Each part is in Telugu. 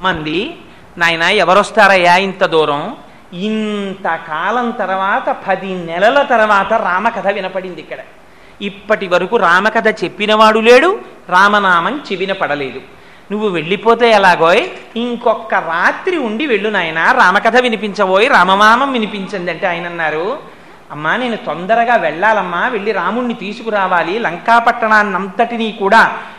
మంది నాయన ఎవరొస్తారయ్యా ఇంత దూరం ఇంతకాలం తర్వాత పది నెలల తర్వాత రామకథ వినపడింది ఇక్కడ ఇప్పటి వరకు రామకథ చెప్పినవాడు లేడు రామనామం చెవిన పడలేదు నువ్వు వెళ్ళిపోతే ఎలాగోయ్ ఇంకొక రాత్రి ఉండి వెళ్ళు నాయన రామకథ వినిపించబోయ్ రామనామం వినిపించండి అంటే ఆయన అన్నారు అమ్మా నేను తొందరగా వెళ్ళాలమ్మా వెళ్ళి రాముణ్ణి తీసుకురావాలి లంకాపట్టణాన్నంతటినీ కూడా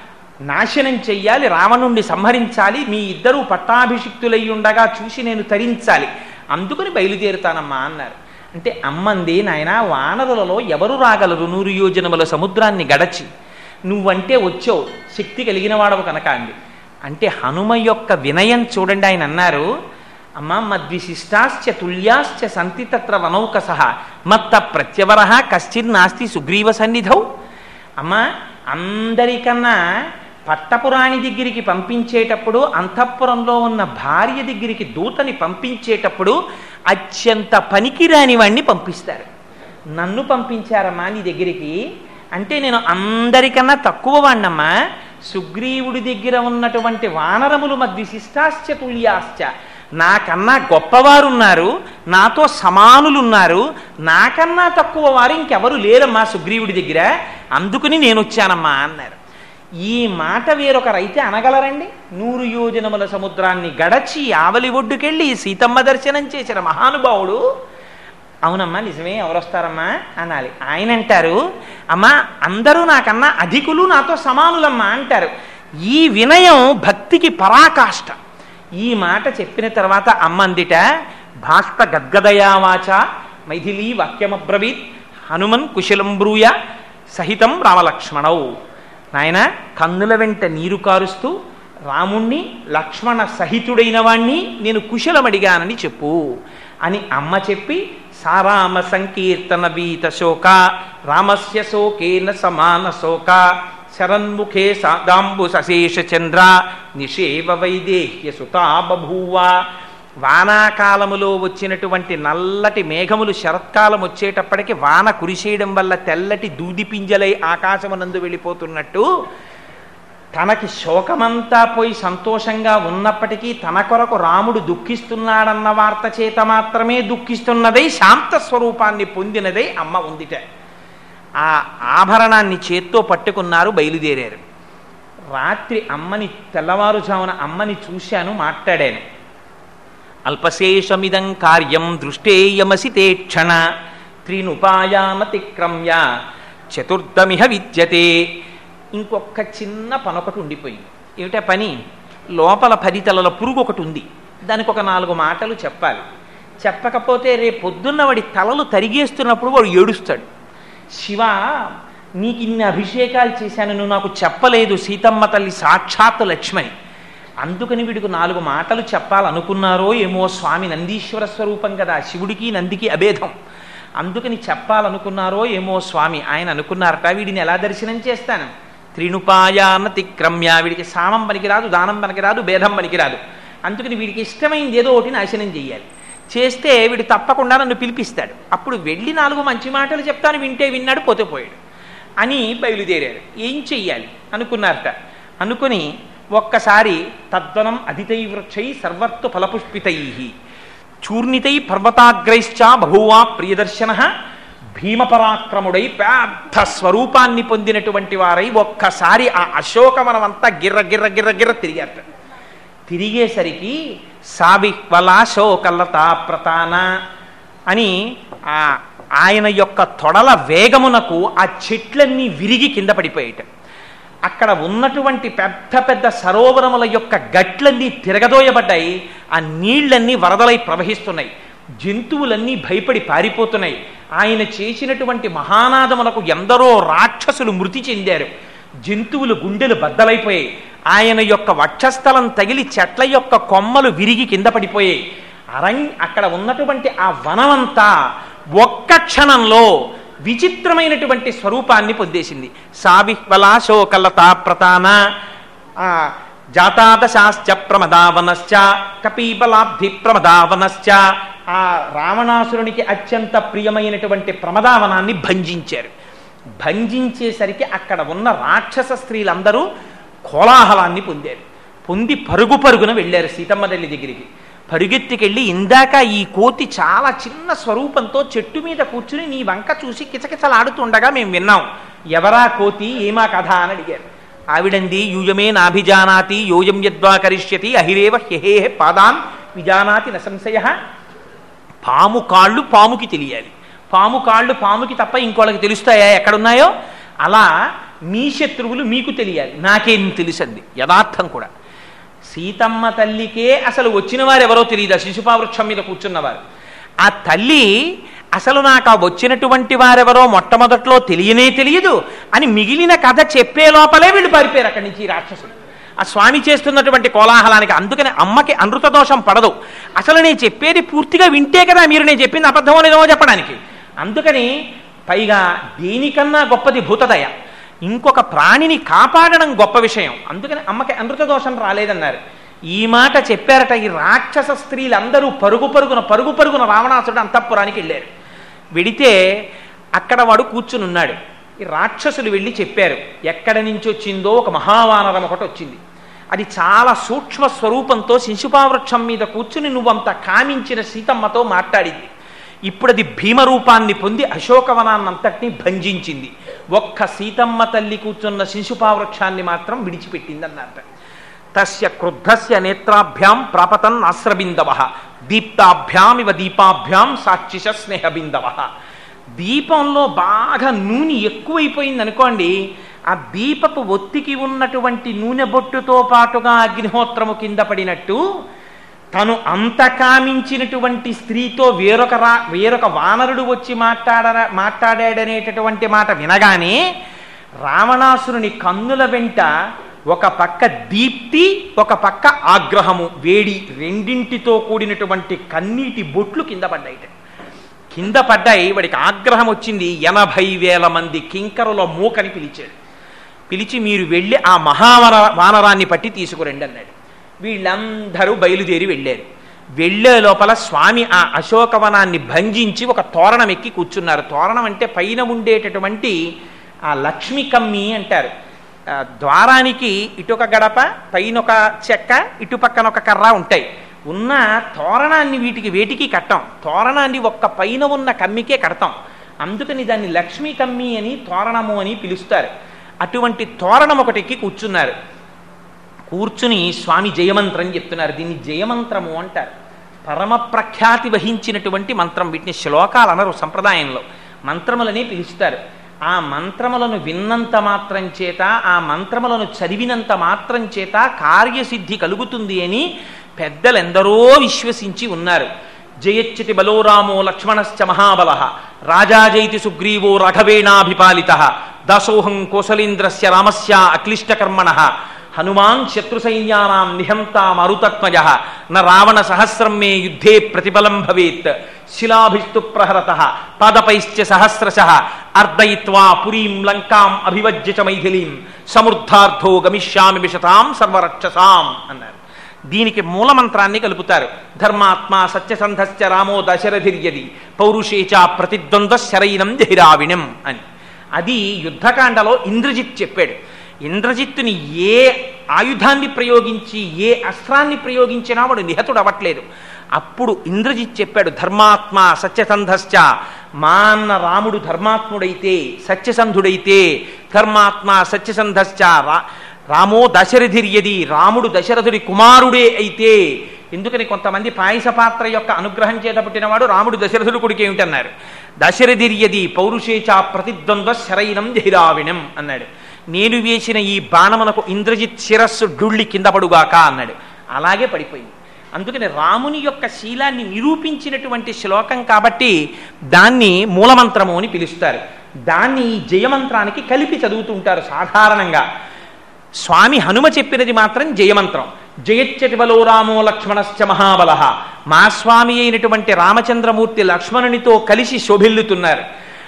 నాశనం చెయ్యాలి రావణుణ్ణి సంహరించాలి మీ ఇద్దరూ పట్టాభిషిక్తులై ఉండగా చూసి నేను తరించాలి అందుకని బయలుదేరుతానమ్మా అన్నారు అంటే అమ్మంది నాయన వానరులలో ఎవరు రాగలరు నూరు యోజనముల సముద్రాన్ని గడచి నువ్వంటే వచ్చావు శక్తి కలిగిన వాడవు కనుక అంది అంటే హనుమ యొక్క వినయం చూడండి ఆయన అన్నారు అమ్మ మద్విశిష్టాశ్చ తుల్యాశ్చ సంతి తత్ర వనౌకస మత్త ప్రత్యవర కశ్చిన్నాస్తి సుగ్రీవ సన్నిధౌ అమ్మ అందరికన్నా పట్టపురాణి దగ్గరికి పంపించేటప్పుడు అంతఃపురంలో ఉన్న భార్య దగ్గరికి దూతని పంపించేటప్పుడు అత్యంత పనికిరాని వాణ్ణి పంపిస్తారు నన్ను పంపించారమ్మా నీ దగ్గరికి అంటే నేను అందరికన్నా తక్కువ వాణ్ణమ్మా సుగ్రీవుడి దగ్గర ఉన్నటువంటి వానరములు మద్విశిష్టాశ్చ తుల్యాశ్చ నాకన్నా గొప్పవారున్నారు నాతో సమానులున్నారు నాకన్నా తక్కువ వారు ఇంకెవరు లేరమ్మా సుగ్రీవుడి దగ్గర అందుకుని నేను వచ్చానమ్మా అన్నారు ఈ మాట వేరొకరైతే అనగలరండి నూరు యోజనముల సముద్రాన్ని గడచి ఆవలి ఒడ్డుకెళ్ళి సీతమ్మ దర్శనం చేసిన మహానుభావుడు అవునమ్మా నిజమే ఎవరొస్తారమ్మా అనాలి ఆయన అంటారు అమ్మా అందరూ నాకన్నా అధికులు నాతో సమానులమ్మా అంటారు ఈ వినయం భక్తికి పరాకాష్ట ఈ మాట చెప్పిన తర్వాత అమ్మందిట భాష్ప గద్గదయావాచ మైథిలీ వాక్యమబ్రవీత్ హనుమన్ కుశలం బ్రూయ సహితం రామలక్ష్మణౌ నాయన కన్నుల వెంట నీరు కారుస్తూ రాముణ్ణి లక్ష్మణ సహితుడైన వాణ్ణి నేను కుశలమడిగానని చెప్పు అని అమ్మ చెప్పి సారామ సంకీర్తన వీత శోక రామస్య శోకేన సమాన శోక శరన్ముఖే సాదాంబు సశేష చంద్ర నిషేవ వైదేహ్య సుతా బభూవ వానాకాలములో వచ్చినటువంటి నల్లటి మేఘములు శరత్కాలం వచ్చేటప్పటికి వాన కురిసేయడం వల్ల తెల్లటి దూది పింజలై ఆకాశమునందు వెళ్ళిపోతున్నట్టు తనకి శోకమంతా పోయి సంతోషంగా ఉన్నప్పటికీ తన కొరకు రాముడు దుఃఖిస్తున్నాడన్న వార్త చేత మాత్రమే దుఃఖిస్తున్నదై శాంత స్వరూపాన్ని పొందినదై అమ్మ ఉందిట ఆ ఆభరణాన్ని చేత్తో పట్టుకున్నారు బయలుదేరారు రాత్రి అమ్మని తెల్లవారుజామున అమ్మని చూశాను మాట్లాడాను అల్పశేషమిదం కార్యం దృష్టేయమసితే క్షణ త్రీనుపాయామతిక్రమ్య చతుర్థమిహ విద్యతే ఇంకొక చిన్న పనొకటి ఉండిపోయింది ఏమిటా పని లోపల పది తలల పురుగు ఒకటి ఉంది దానికి ఒక నాలుగు మాటలు చెప్పాలి చెప్పకపోతే రేపు పొద్దున్న వాడి తలలు తరిగేస్తున్నప్పుడు వాడు ఏడుస్తాడు శివ నీకు ఇన్ని అభిషేకాలు చేశాను నువ్వు నాకు చెప్పలేదు సీతమ్మ తల్లి సాక్షాత్ లక్ష్మణి అందుకని వీడికి నాలుగు మాటలు చెప్పాలనుకున్నారో ఏమో స్వామి నందీశ్వర స్వరూపం కదా శివుడికి నందికి అభేదం అందుకని చెప్పాలనుకున్నారో ఏమో స్వామి ఆయన అనుకున్నారట వీడిని ఎలా దర్శనం చేస్తాను త్రినుపాయానతిక్రమ్య వీడికి సామం పనికిరాదు దానం పనికిరాదు భేదం పనికిరాదు అందుకని వీడికి ఇష్టమైంది ఏదో ఒకటి నాశనం చెయ్యాలి చేస్తే వీడు తప్పకుండా నన్ను పిలిపిస్తాడు అప్పుడు వెళ్ళి నాలుగు మంచి మాటలు చెప్తాను వింటే విన్నాడు పోతే పోయాడు అని బయలుదేరారు ఏం చెయ్యాలి అనుకున్నారట అనుకుని ఒక్కసారి తద్వనం అధితై వృక్షై సర్వత్వ ఫలపుష్పితై చూర్ణితై పర్వతాగ్రైశ్చ బహువా ప్రియదర్శన భీమపరాక్రముడై పెద్ద స్వరూపాన్ని పొందినటువంటి వారై ఒక్కసారి ఆ అశోకవనమంతా గిర్ర గిర్ర గిర్ర గిర్ర తిరిగారట తిరిగేసరికి సావిహ్వలాశోకల్లత ప్రతాన అని ఆ ఆయన యొక్క తొడల వేగమునకు ఆ చెట్లన్నీ విరిగి కింద పడిపోయేట అక్కడ ఉన్నటువంటి పెద్ద పెద్ద సరోవరముల యొక్క గట్లన్నీ తిరగదోయబడ్డాయి ఆ నీళ్లన్నీ వరదలై ప్రవహిస్తున్నాయి జంతువులన్నీ భయపడి పారిపోతున్నాయి ఆయన చేసినటువంటి మహానాదములకు ఎందరో రాక్షసులు మృతి చెందారు జంతువులు గుండెలు బద్దలైపోయాయి ఆయన యొక్క వక్షస్థలం తగిలి చెట్ల యొక్క కొమ్మలు విరిగి కింద పడిపోయాయి అరణ్ అక్కడ ఉన్నటువంటి ఆ వనమంతా ఒక్క క్షణంలో విచిత్రమైనటువంటి స్వరూపాన్ని పొందేసింది సావిహ్వలాశోకలత ప్రతాన ఆ జాతాదశాశ్చ ప్రమదావనశ్చ కపీబలాబ్ధి ప్రమదావనశ్చ ఆ రావణాసురునికి అత్యంత ప్రియమైనటువంటి ప్రమదావనాన్ని భంజించారు భంజించేసరికి అక్కడ ఉన్న రాక్షస స్త్రీలందరూ కోలాహలాన్ని పొందారు పొంది పరుగు పరుగున వెళ్ళారు సీతమ్మ తల్లి దగ్గరికి పరుగెత్తికెళ్ళి ఇందాక ఈ కోతి చాలా చిన్న స్వరూపంతో చెట్టు మీద కూర్చుని నీ వంక చూసి కిచకిచలాడుతుండగా మేము విన్నాం ఎవరా కోతి ఏమా కథ అని అడిగారు ఆవిడంది యూయమే నాభిజానాతి యోయం యద్వా కరిష్యతి అహిరేవ హ్యహే పాదాన్ విజానాతి న సంశయ పాము కాళ్ళు పాముకి తెలియాలి పాము కాళ్ళు పాముకి తప్ప ఇంకోళ్ళకి తెలుస్తాయా ఎక్కడున్నాయో అలా మీ శత్రువులు మీకు తెలియాలి నాకేం తెలుసంది యథార్థం కూడా సీతమ్మ తల్లికే అసలు వచ్చిన వారు ఎవరో తెలియదు ఆ శిశుపావృక్షం మీద కూర్చున్నవారు ఆ తల్లి అసలు నాకు ఆ వచ్చినటువంటి వారెవరో మొట్టమొదట్లో తెలియనే తెలియదు అని మిగిలిన కథ చెప్పే లోపలే వీళ్ళు పారిపోయారు అక్కడి నుంచి ఈ రాక్షసులు ఆ స్వామి చేస్తున్నటువంటి కోలాహలానికి అందుకని అమ్మకి అనృత దోషం పడదు అసలు నేను చెప్పేది పూర్తిగా వింటే కదా మీరు నేను చెప్పింది అబద్ధమో లేదో చెప్పడానికి అందుకని పైగా దేనికన్నా గొప్పది భూతదయ ఇంకొక ప్రాణిని కాపాడడం గొప్ప విషయం అందుకని అమ్మకి అనృత దోషం రాలేదన్నారు ఈ మాట చెప్పారట ఈ రాక్షస స్త్రీలందరూ పరుగు పరుగున పరుగు పరుగున రావణాసుడు అంతఃపురానికి వెళ్ళారు వెడితే అక్కడ వాడు కూర్చుని ఉన్నాడు ఈ రాక్షసులు వెళ్ళి చెప్పారు ఎక్కడ నుంచి వచ్చిందో ఒక మహావానరం ఒకటి వచ్చింది అది చాలా సూక్ష్మ స్వరూపంతో శిశుపావృక్షం మీద కూర్చుని నువ్వంత కామించిన సీతమ్మతో మాట్లాడింది ఇప్పుడు అది భీమరూపాన్ని పొంది అశోకవనాన్నంతటినీ భంజించింది ఒక్క సీతమ్మ తల్లి కూర్చున్న శిశుపావృక్షాన్ని మాత్రం విడిచిపెట్టింది అన్నట్ట తస్య క్రుద్ధస్య నేత్రాభ్యాం ప్రాపతన్ ఆశ్రబిందవ దీప్తాభ్యామివ దీపాభ్యాం సాక్షిష స్నేహబిందవ దీపంలో బాగా నూనె ఎక్కువైపోయింది అనుకోండి ఆ దీపపు ఒత్తికి ఉన్నటువంటి నూనె బొట్టుతో పాటుగా అగ్నిహోత్రము కింద పడినట్టు తను అంత కామించినటువంటి స్త్రీతో వేరొక రా వేరొక వానరుడు వచ్చి మాట్లాడ మాట్లాడాడనేటటువంటి మాట వినగానే రావణాసురుని కన్నుల వెంట ఒక పక్క దీప్తి ఒక పక్క ఆగ్రహము వేడి రెండింటితో కూడినటువంటి కన్నీటి బొట్లు కింద పడ్డాయి కింద పడ్డాయి వాడికి ఆగ్రహం వచ్చింది ఎనభై వేల మంది కింకరుల మూకని పిలిచాడు పిలిచి మీరు వెళ్ళి ఆ మహావన వానరాన్ని పట్టి తీసుకురండి అన్నాడు వీళ్ళందరూ బయలుదేరి వెళ్ళారు వెళ్ళే లోపల స్వామి ఆ అశోకవనాన్ని భంజించి ఒక తోరణం ఎక్కి కూర్చున్నారు తోరణం అంటే పైన ఉండేటటువంటి ఆ లక్ష్మి కమ్మి అంటారు ఆ ద్వారానికి ఇటొక గడప పైన ఒక చెక్క ఇటు పక్కన ఒక కర్ర ఉంటాయి ఉన్న తోరణాన్ని వీటికి వేటికి కట్టాం తోరణాన్ని ఒక్క పైన ఉన్న కమ్మికే కడతాం అందుకని దాన్ని లక్ష్మీ కమ్మి అని తోరణము అని పిలుస్తారు అటువంటి తోరణం ఒకటి ఎక్కి కూర్చున్నారు కూర్చుని స్వామి జయమంత్రం చెప్తున్నారు దీన్ని జయమంత్రము అంటారు పరమ ప్రఖ్యాతి వహించినటువంటి మంత్రం వీటిని శ్లోకాలు అనరు సంప్రదాయంలో మంత్రములని పిలుస్తారు ఆ మంత్రములను విన్నంత మాత్రం చేత ఆ మంత్రములను చదివినంత మాత్రం చేత కార్యసిద్ధి కలుగుతుంది అని పెద్దలెందరో విశ్వసించి ఉన్నారు జయచ్చితి బలోరామో లక్ష్మణశ్చ మహాబల రాజాజైతి సుగ్రీవో రఘవేణాభిపాలిత దాసోహం కోసలేంద్రస్య రామస్య అక్లిష్టకర్మణ హనుమాన్ శత్రు సైన్యానాం నిహంతా మరుతత్మజ న రావణ సహస్రం మే యుద్ధే ప్రతిఫలం భవేత్ శిలాభిస్తు ప్రహరత పాదపైశ్చ సహస్రశ అర్దయిత్వా పురీం లంకాం అభివజ్య చ మైథిలీం సమృద్ధార్థో గమిష్యామి విశతాం సర్వరక్షసాం అన్నారు దీనికి మూలమంత్రాన్ని కలుపుతారు ధర్మాత్మ సత్యసంధశ్చ రామో దశరథిర్యది పౌరుషేచ ప్రతిద్వంద్వ శరైనం జహిరావిణం అని అది యుద్ధకాండలో ఇంద్రజిత్ చెప్పాడు ఇంద్రజిత్తుని ఏ ఆయుధాన్ని ప్రయోగించి ఏ అస్త్రాన్ని ప్రయోగించినా వాడు నిహతుడు అవ్వట్లేదు అప్పుడు ఇంద్రజిత్ చెప్పాడు ధర్మాత్మ సత్యసంధశ్చ మా అన్న రాముడు ధర్మాత్ముడైతే సత్యసంధుడైతే ధర్మాత్మ సత్యసంధశ్చ రా రామో దశరథిర్యది రాముడు దశరథుడి కుమారుడే అయితే ఎందుకని కొంతమంది పాయస పాత్ర యొక్క అనుగ్రహం చేత పుట్టినవాడు రాముడు దశరథుడు కొడుకు ఏమిటన్నారు దశరథిర్యది పౌరుషేచ ప్రతిద్వంద్వ శరైనం జహిరావిణం అన్నాడు నేను వేసిన ఈ బాణమునకు ఇంద్రజిత్ శిరస్సు డుళ్ళి కింద పడుగాక అన్నాడు అలాగే పడిపోయింది అందుకని రాముని యొక్క శీలాన్ని నిరూపించినటువంటి శ్లోకం కాబట్టి దాన్ని మూలమంత్రము అని పిలుస్తారు దాన్ని ఈ జయమంత్రానికి కలిపి చదువుతుంటారు సాధారణంగా స్వామి హనుమ చెప్పినది మాత్రం జయమంత్రం జయచ్చటి బలో రామో లక్ష్మణశ్చ మహాబల మా స్వామి అయినటువంటి రామచంద్రమూర్తి లక్ష్మణునితో కలిసి శోభిల్లుతున్నారు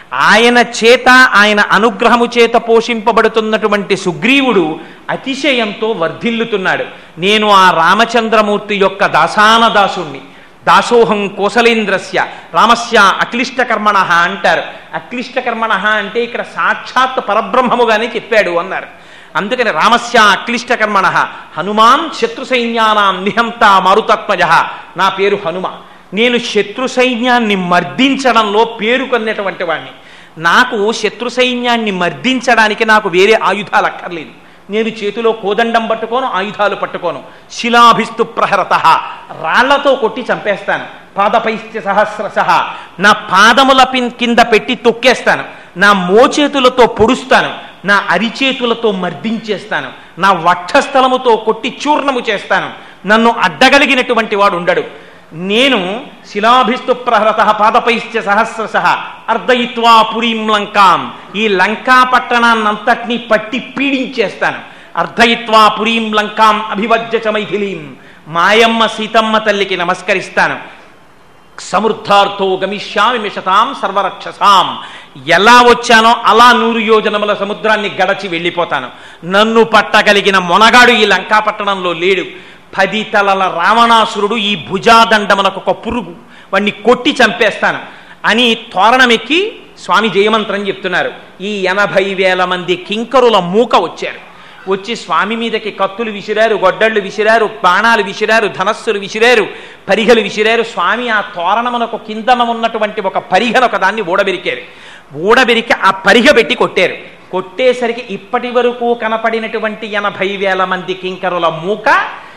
ఆయన చేత ఆయన అనుగ్రహము చేత పోషింపబడుతున్నటువంటి సుగ్రీవుడు అతిశయంతో వర్ధిల్లుతున్నాడు నేను ఆ రామచంద్రమూర్తి యొక్క దాసాన దాసుణ్ణి దాసోహం కోసలేంద్రస్య రామస్య అక్లిష్టకర్మణ అంటారు అక్లిష్టకర్మణ అంటే ఇక్కడ సాక్షాత్ పరబ్రహ్మముగానే చెప్పాడు అన్నారు అందుకని రామస్య అక్లిష్ట కర్మణ హనుమాన్ శత్రు సైన్యానాం నిహంత మరుతత్మజ నా పేరు హనుమ నేను శత్రు సైన్యాన్ని మర్దించడంలో పేరు కొన్నటువంటి వాడిని నాకు శత్రు సైన్యాన్ని మర్దించడానికి నాకు వేరే ఆయుధాలు అక్కర్లేదు నేను చేతిలో కోదండం పట్టుకోను ఆయుధాలు పట్టుకోను శిలాభిస్తు ప్రహరత రాళ్లతో కొట్టి చంపేస్తాను పాదపైస్త్య సహస్రశ నా పాదముల పిన్ కింద పెట్టి తొక్కేస్తాను నా మోచేతులతో పొడుస్తాను నా అరిచేతులతో మర్దించేస్తాను నా వక్షస్థలముతో కొట్టి చూర్ణము చేస్తాను నన్ను అడ్డగలిగినటువంటి వాడు ఉండడు నేను శిలాభిస్తు ప్రహరత పాదపైశ్చ సహస్రశ అర్ధయిత్వా పురీం లంకాం ఈ లంకా పట్టణాన్నంతటినీ పట్టి పీడించేస్తాను అర్ధయిత్వా పురీం లంకాం అభివజ్య చ మైథిలీం మాయమ్మ సీతమ్మ తల్లికి నమస్కరిస్తాను సమృద్ధార్థో గమిష్యామి మిషతాం సర్వరక్షసాం ఎలా వచ్చానో అలా నూరు యోజనముల సముద్రాన్ని గడచి వెళ్ళిపోతాను నన్ను పట్టగలిగిన మొనగాడు ఈ లంకాపట్టణంలో లేడు పది తలల రావణాసురుడు ఈ భుజాదండమునకు ఒక పురుగు వాణ్ణి కొట్టి చంపేస్తాను అని తోరణమెక్కి స్వామి జయమంత్రం చెప్తున్నారు ఈ ఎనభై వేల మంది కింకరుల మూక వచ్చారు వచ్చి స్వామి మీదకి కత్తులు విసిరారు గొడ్డళ్ళు విసిరారు బాణాలు విసిరారు ధనస్సులు విసిరారు పరిగలు విసిరారు స్వామి ఆ తోరణమునకు కిందన ఉన్నటువంటి ఒక పరిగను ఒక దాన్ని ఊడబెరికారు ఊడబెరికి ఆ పరిగ పెట్టి కొట్టారు కొట్టేసరికి ఇప్పటి వరకు కనపడినటువంటి ఎనభై వేల మంది కింకరుల మూక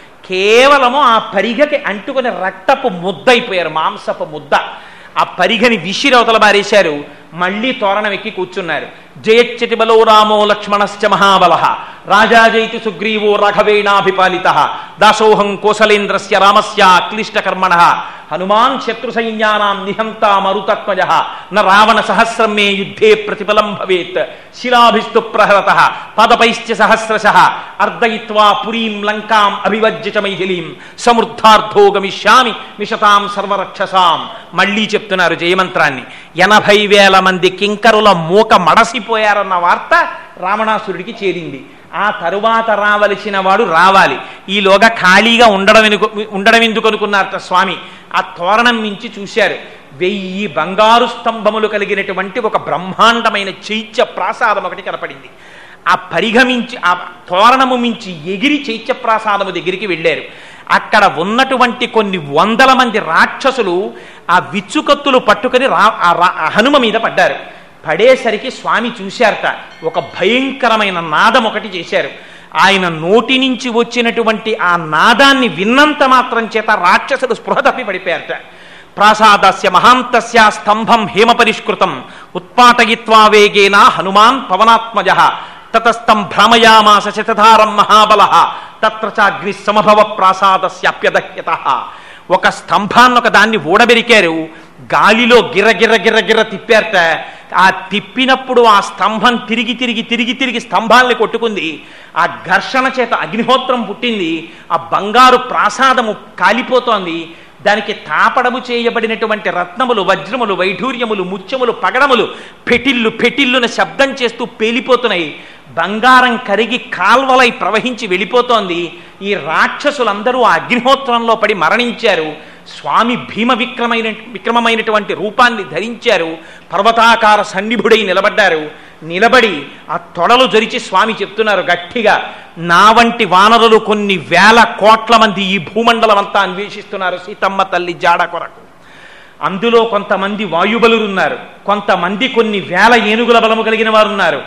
కేవలము ఆ పరిగకి అంటుకుని రక్తపు ముద్దయిపోయారు మాంసపు ముద్ద ఆ పరిగని విసిరవతల బారేశారు మళ్ళీ తోరణం ఎక్కి కూర్చున్నారు జయచ్చటి బలో రామో లక్ష్మణశ్చ మహాబల రాజా జైతి సుగ్రీవో రాఘవేణాభిపాలిత దాసోహం కోసలేంద్రస్య రామస్య క్లిష్టకర్మణ హనుమాన్ శత్రు సైన్యానాం నిహంత మరుతత్మజ న రావణ సహస్రం మే యుద్ధే ప్రతిఫలం భవేత్ శిలాభిస్తు ప్రహరత పదపైశ్చ సహస్రశ అర్ధయిత్వా పురీం లంకాం అభివజ్య చ మైథిలీం సమృద్ధార్థో గమిష్యామి మిషతాం సర్వరక్షసాం మళ్ళీ చెప్తున్నారు జయమంత్రాన్ని ఎనభై వేల మంది కింకరుల మూక మడసిపోయారన్న వార్త రావణాసురుడికి చేరింది ఆ తరువాత రావలసిన వాడు రావాలి ఈలోగా ఖాళీగా ఉండడం ఎనుకు ఉండడం ఎందుకు అనుకున్నారట స్వామి ఆ తోరణం మించి చూశారు వెయ్యి బంగారు స్తంభములు కలిగినటువంటి ఒక బ్రహ్మాండమైన చైత్య ప్రాసాదం ఒకటి కనపడింది ఆ పరిగమించి ఆ తోరణము మించి ఎగిరి చైత్య ప్రాసాదము దగ్గరికి వెళ్ళారు అక్కడ ఉన్నటువంటి కొన్ని వందల మంది రాక్షసులు ఆ విచ్చుకత్తులు పట్టుకొని రా ఆ రా- ఆ హనుమ మీద పడ్డారు పడేసరికి స్వామి చూశారట ఒక భయంకరమైన నాదం ఒకటి చేశారు ఆయన నోటి నుంచి వచ్చినటువంటి ఆ నాదాన్ని విన్నంత మాత్రం చేత రాక్షసులు స్పృహ తప్పి పడిపోయారట ప్రాసాదస్య మహాంతస్య స్తంభం హేమపరిష్కృతం ఉత్పాటయిత్వా వేగేన హనుమాన్ పవనాత్మజ తతస్తం భ్రమయామాస శతధారం మహాబల తత్ర చాగ్ని సమభవ ప్రాసాదస్యాప్యదహ్యత ఒక స్తంభాన్ని ఒక దాన్ని ఊడబెరికారు గాలిలో గిర్ర గిర్ర గిర్ర గిర్ర తిప్పారట ఆ తిప్పినప్పుడు ఆ స్తంభం తిరిగి తిరిగి తిరిగి తిరిగి స్తంభాల్ని కొట్టుకుంది ఆ ఘర్షణ చేత అగ్నిహోత్రం పుట్టింది ఆ బంగారు ప్రాసాదము కాలిపోతోంది దానికి తాపడము చేయబడినటువంటి రత్నములు వజ్రములు వైఢూర్యములు ముత్యములు పగడములు పెటిల్లు పెటిల్లున శబ్దం చేస్తూ పేలిపోతున్నాయి బంగారం కరిగి కాల్వలై ప్రవహించి వెళ్ళిపోతోంది ఈ రాక్షసులందరూ ఆ అగ్నిహోత్రంలో పడి మరణించారు స్వామి భీమ విక్రమైన విక్రమమైనటువంటి రూపాన్ని ధరించారు పర్వతాకార సన్నిభుడై నిలబడ్డారు నిలబడి ఆ తొడలు జరిచి స్వామి చెప్తున్నారు గట్టిగా నా వంటి వానరులు కొన్ని వేల కోట్ల మంది ఈ భూమండలం అంతా అన్వేషిస్తున్నారు సీతమ్మ తల్లి జాడ కొరకు అందులో కొంతమంది వాయుబలురున్నారు కొంతమంది కొన్ని వేల ఏనుగుల బలము కలిగిన వారు ఉన్నారు